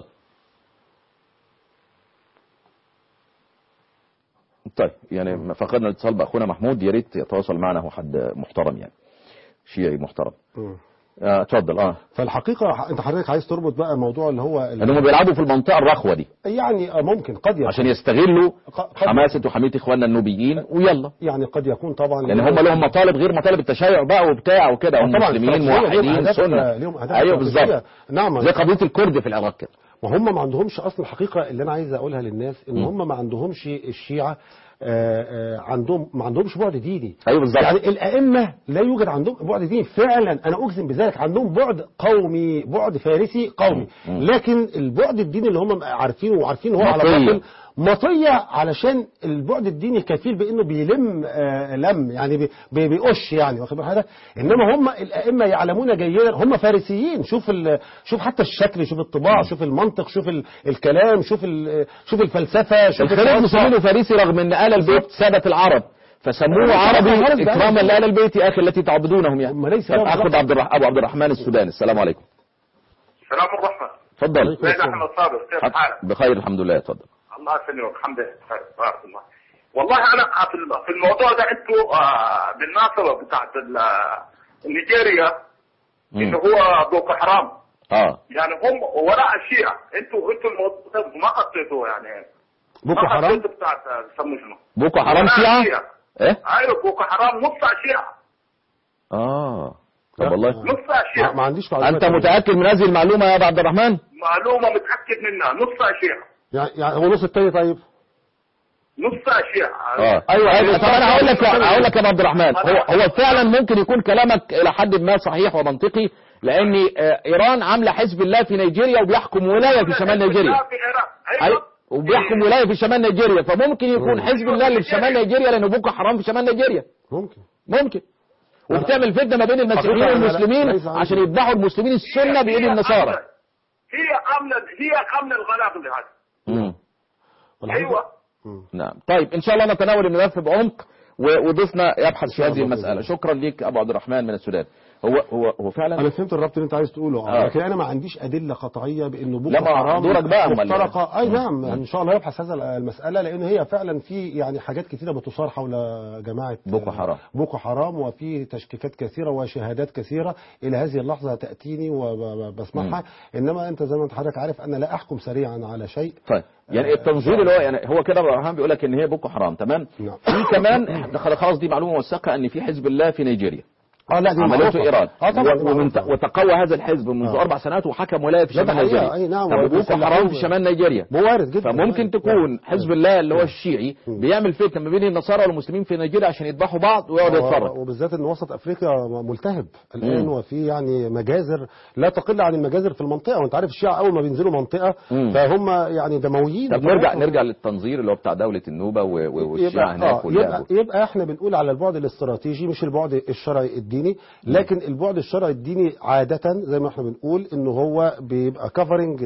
طيب يعني فقدنا الاتصال باخونا محمود يا ريت يتواصل معنا هو حد محترم يعني شيعي محترم مم. اه اتفضل اه فالحقيقه انت حضرتك عايز تربط بقى الموضوع اللي هو ان هم بيلعبوا في المنطقه الرخوه دي يعني آه، ممكن قد يكون عشان يستغلوا قد- حماسه وحميه اخواننا النوبيين ويلا يعني قد يكون طبعا لان هم لهم مطالب غير مطالب التشيع بقى وبتاع وكده هم طبعا مسلمين استراتيجية، ليهم موحدين أهداف- سنه ليهم أهداف ايوه استراتيجية. بالظبط نعم زي قضيه الكرد في العراق كده وهم ما عندهمش اصلا الحقيقه اللي انا عايز اقولها للناس ان هم ما عندهمش الشيعه آه، آه، عندهم ما عندهمش بعد ديني ايوه بالظبط يعني الائمه لا يوجد عندهم بعد ديني فعلا انا اجزم بذلك عندهم بعد قومي بعد فارسي قومي لكن البعد الديني اللي هم عارفينه وعارفين هو على مطية. باطل مطية علشان البعد الديني كفيل بانه بيلم آه لم يعني بي- بي- بيقش يعني واخد بالك حضرتك؟ انما هم الائمه يعلمون جيدا هم فارسيين شوف ال- شوف حتى الشكل شوف الطباع شوف المنطق شوف ال- الكلام شوف ال- شوف الفلسفه شوف الخليج التوسع. مسلمين فارسي رغم ان آل البيت سادة العرب فسموه خلاص عربي بقى. اكراما لآل البيت يا اخي التي تعبدونهم يعني ليس طب لهم اخذ علاقة. عبد الرح... ابو عبد الرحمن السوداني السلام عليكم سلام الرحمة اتفضل سيد أحمد صابر كيف حالك؟ بخير الحمد لله اتفضل الله يسلمك الحمد لله بخير بارك الله والله أنا في ال- في الموضوع ده أنتوا آه، بالمناسبة بتاعت ال- آه، نيجيريا اللي هو بوكو حرام اه يعني هم وراء الشيعة أنتوا أنتوا الموضوع ده ما قصيتوا يعني بوكو ما حرام؟ قصيتوا بتاعت آه، بيسموه شنو؟ بوكو حرام وراء شيعة ايه أيوه بوكو حرام نص الشيعة اه طب والله نص الشيعة ما عنديش معلومات انت متاكد من هذه المعلومه يا ابو عبد الرحمن معلومة متأكد منها نص الشيعة يعني يعني هو نص التاني طيب نص الشيعة اه ايوه ايوه طب انا هقول لك هقول لك يا ابو عبد الرحمن هو هو فعلا ممكن يكون كلامك الى حد ما صحيح ومنطقي لان آه، ايران عامله حزب الله في نيجيريا وبيحكم ولايه في شمال نيجيريا ايوه وبيحكم ولايه في شمال نيجيريا فممكن يكون حزب الله اللي في شمال نيجيريا لانه بوكو حرام في شمال نيجيريا ممكن ممكن وبتعمل فتنه ما بين المسيحيين حقيقة أنا لا- والمسلمين ليس عندي. عشان يذبحوا المسلمين السنه بايد هي النصارى عاملة- هي عاملة هي عاملة الغلاف هذا مم. ايوه نعم طيب ان شاء الله نتناول الملف بعمق و- وضيفنا يبحث في هذه الله المساله شكرا لك ابو عبد الرحمن من السودان هو هو هو فعلا انا فهمت الربط اللي انت عايز تقوله آه. آه. لكن انا ما عنديش ادله قطعيه بانه بوكو لا، ما حرام دورك بقى، أمال إيه؟ مفترقه اي مم. نعم مم. ان شاء الله يبحث هذا المساله لان هي فعلا في يعني حاجات كثيره بتثار حول جماعه بوكو حرام بوكو حرام وفي تشكيكات كثيره وشهادات كثيره الى هذه اللحظه تاتيني وبسمعها انما انت زي ما انت حضرتك عارف انا لا احكم سريعا على شيء طيب يعني التنظير اللي هو يعني هو كده ابو الرحمن بيقول لك ان هي بوكو حرام تمام نعم. في كمان إحنا خلاص دي معلومه موثقه ان في حزب الله في نيجيريا اه لا دي عملته معروفة. ايران اه طبعا دي و- ومن معروفة. وتقوى هذا الحزب منذ آه. اربع سنوات وحكم ولايه في لا، ده شمال حقيقة، نيجيريا أي نعم، طب بوكو وبيسلحوه. حرام في شمال نيجيريا وارد جدا فممكن تكون حزب الله اللي هو الشيعي بيعمل فتنه ما بين النصارى والمسلمين في نيجيريا عشان يذبحوا بعض ويقعد يتفرج وبالذات ان وسط افريقيا ملتهب الان مم. وفي يعني مجازر لا تقل عن المجازر في المنطقه وانت عارف الشيعة اول ما بينزلوا منطقه مم. فهم يعني دمويين طب نرجع نرجع للتنظير اللي هو بتاع دوله النوبه و- و- والشيعه يبقى, هناك آه واللعب يبقى, يبقى احنا بنقول على البعد الاستراتيجي مش البعد الشرعي الديني لكن البعد الشرعي الديني عاده زي ما احنا بنقول انه هو بيبقى كفرنج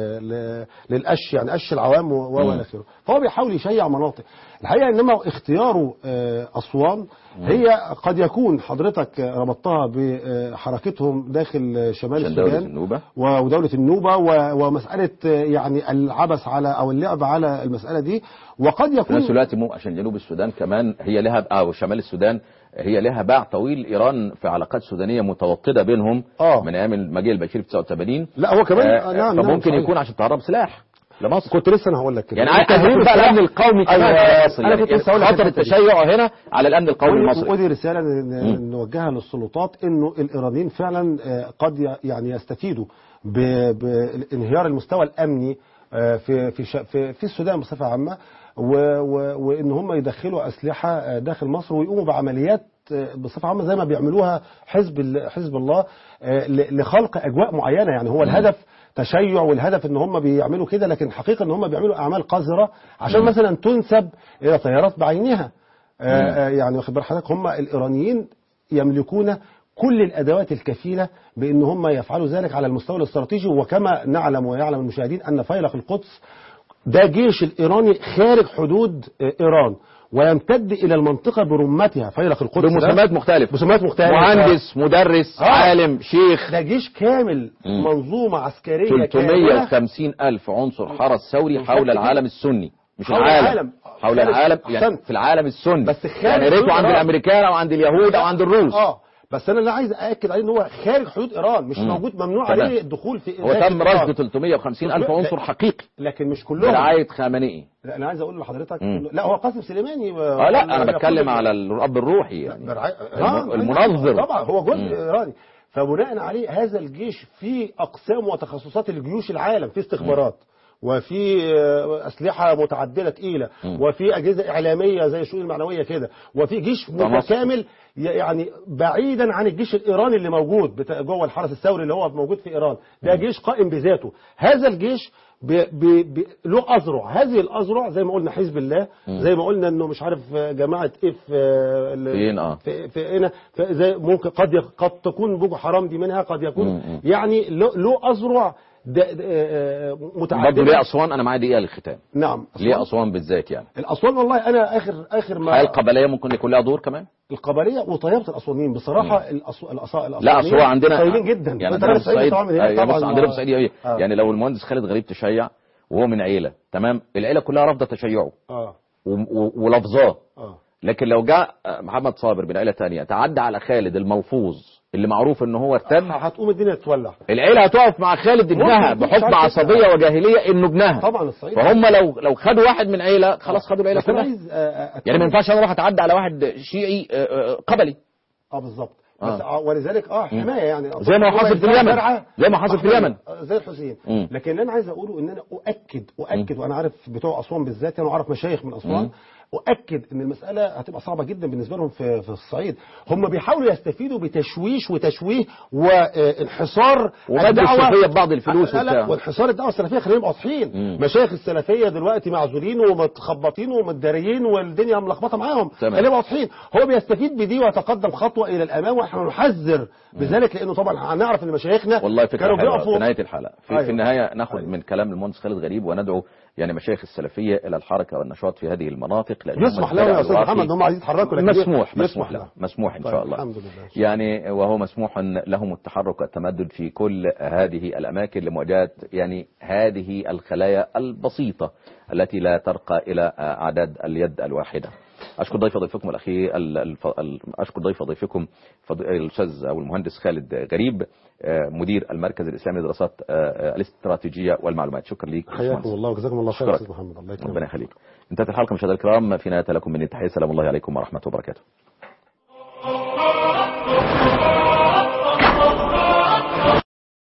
للقش يعني قش العوام و- و- مم. والى اخره فهو بيحاول يشيع مناطق الحقيقه انما اختياره آه، اسوان هي قد يكون حضرتك ربطتها بحركتهم داخل شمال عشان دولة السودان النوبة. و- ودولة النوبة و- ومسألة آه، يعني العبث على أو اللعب على المسألة دي وقد في يكون نفس الوقت مو عشان جنوب السودان كمان هي لها او شمال السودان هي لها باع طويل ايران في علاقات سودانيه متوطده بينهم آه. من ايام المجيء البشير في 89 لا هو كمان آه آه نعم نعم فممكن صحيح. يكون عشان تهرب سلاح لمصر كنت لسه انا هقول لك كده يعني عايز تهريب بقى السلاح- الامن القومي كمان أيوة، على مصر انا يعني كنت لسه هقول لك خطر الحتة دي. التشيع هنا على الامن القومي المصري ودي رسالة ن- نوجهها للسلطات انه الايرانيين فعلا آه، قد ي- يعني يستفيدوا ب- بانهيار المستوى الامني آه، في في ش- في, في السودان بصفة عامة و- و- وان هم يدخلوا اسلحة آه، داخل مصر ويقوموا بعمليات آه، بصفة عامة زي ما بيعملوها حزب ال- حزب الله آه، ل- لخلق اجواء معينة يعني هو الهدف تشيع والهدف ان هم بيعملوا كده لكن حقيقة ان هم بيعملوا اعمال قذرة عشان مم. مثلا تنسب الى تيارات بعينها آه، آه، يعني واخد بال حضرتك هم الايرانيين يملكون كل الادوات الكفيله بان هم يفعلوا ذلك على المستوى الاستراتيجي وكما نعلم ويعلم المشاهدين ان فيلق القدس ده جيش الايراني خارج حدود آه، ايران ويمتد الى المنطقه برمتها فيلق القدس ده بمسميات مختلفة مسميات مختلفه مهندس مدرس آه. عالم شيخ ده جيش كامل مم. منظومه عسكريه كامله 350 ألف عنصر حرس ثوري حول العالم السني مش حول العالم العالم. حول خارج- العالم يعني أحسنت. في العالم السني بس خارج يعني ريته حدود عند إيران. الامريكان او عند اليهود او عند الروس اه بس انا اللي عايز ااكد عليه ان هو خارج حدود ايران مش مم. موجود ممنوع تمام. عليه الدخول في هو داخل تم إيران. رصد 350 ألف عنصر حقيقي لكن مش كلهم برعاية خامنئي لا انا عايز اقول لحضرتك مم. إنه- لا هو قاسم سليماني و- اه لا انا يقول بتكلم لك- على الاب الروحي يعني برعاية- الم- آه، المنظر طبعا هو جزء مم. ايراني فبناء عليه هذا الجيش في اقسام وتخصصات الجيوش العالم في استخبارات وفي آه، اسلحه متعدده تقيله مم. وفي اجهزه اعلاميه زي الشؤون المعنويه كده وفي جيش ده مصر. متكامل ي- يعني بعيدا عن الجيش الايراني اللي موجود بتا- جوه الحرس الثوري اللي هو موجود في ايران ده جيش قائم بذاته هذا الجيش ب ب ب له اذرع هذه الاذرع زي ما قلنا حزب الله مم. زي ما قلنا انه مش عارف آه، جماعه ايه في آه، ال- فين اه في في هنا في زي ممكن قد يك- قد تكون بوجو حرام دي منها قد يكون مم. يعني له له اذرع ده- ده- آه، آه، برضه متعدده ليه اسوان انا معايا دقيقه للختام نعم ليه اسوان بالذات يعني الاسوان والله انا اخر اخر ما هل القبليه ممكن يكون لها دور كمان القبليه وطيبه الاسوانيين بصراحه الأسو... الأص... لا اصل هو عندنا طيبين جدا يعني وأنت عندنا عارف في الصعيد طبعا من هناك أيوة، بص طبعا عندنا في الصعيد ايه آه. يعني لو المهندس خالد غريب تشيع وهو من عيله تمام العيله كلها رافضه تشيعه اه و- و- ولفظاه اه لكن لو جاء محمد صابر من عيله تانية تعدى على خالد الملفوظ اللي معروف ان هو ارتد هتقوم الدنيا تولع العيله هتقف مع خالد ابنها ممكن، مش بحكم عارف عصبيه وجاهليه انه ابنها طبعا الصعيد فهم لو لو خدوا واحد من عيله خلاص خدوا العيله بس انا كلها عايز آه، آه، يعني ما ينفعش انا اروح اتعدى على واحد شيعي آه، آه، قبلي اه بالظبط آه. بس آه. ولذلك اه حمايه يعني زي ما هو حاصل في اليمن. زرعة زي ما حاصل في محمية. اليمن. آه، زي الحسين مم. لكن اللي انا عايز اقوله ان انا اؤكد اؤكد وانا عارف بتوع اسوان بالذات انا اعرف مشايخ من اسوان مم. اؤكد ان المساله هتبقى صعبه جدا بالنسبه لهم في في الصعيد هم بيحاولوا يستفيدوا بتشويش وتشويه وانحصار ومد الصوفية ببعض الفلوس لا لا وبتاع. وانحصار الدعوه السلفيه خلينا نبقى واضحين مم. مشايخ السلفيه دلوقتي معزولين ومتخبطين ومتداريين والدنيا ملخبطه معاهم تمام. خلينا نبقى واضحين هو بيستفيد بدي ويتقدم خطوه الى الامام واحنا نحذر بذلك لانه طبعا هنعرف ان مشايخنا والله فكرة كانوا حلوة بيقفوا في نهاية الحلقة في, أيوة. في النهاية ناخد من كلام المهندس خالد غريب وندعو يعني مشايخ السلفية إلى الحركة والنشاط في هذه المناطق لأن هم يسمح لهم يا الفرق استاذ الواقي- محمد ان هم عايزين يتحركوا لكن مسموح مسموح يسمح له لهم. مسموح إن طيب، شاء الله الحمد لله يعني وهو مسموح لهم التحرك والتمدد في كل هذه الأماكن لمواجهة يعني هذه الخلايا البسيطة التي لا ترقى إلى أعداد اليد الواحدة أشكر ضيف ضيفكم الأخير ال- الف... ال... أشكر ضيف ضيفكم فض... الأستاذ أو المهندس خالد غريب آه، مدير المركز الإسلامي للدراسات آه، آه، الاستراتيجية والمعلومات شكرا ليك حياكم الله وجزاكم الله خير يا أشكرك. استاذ محمد الله يكرمك ربنا يخليك انتهت الحلقة مشاهدينا الكرام في نهاية لكم من التحية السلام الله عليكم ورحمة وبركاته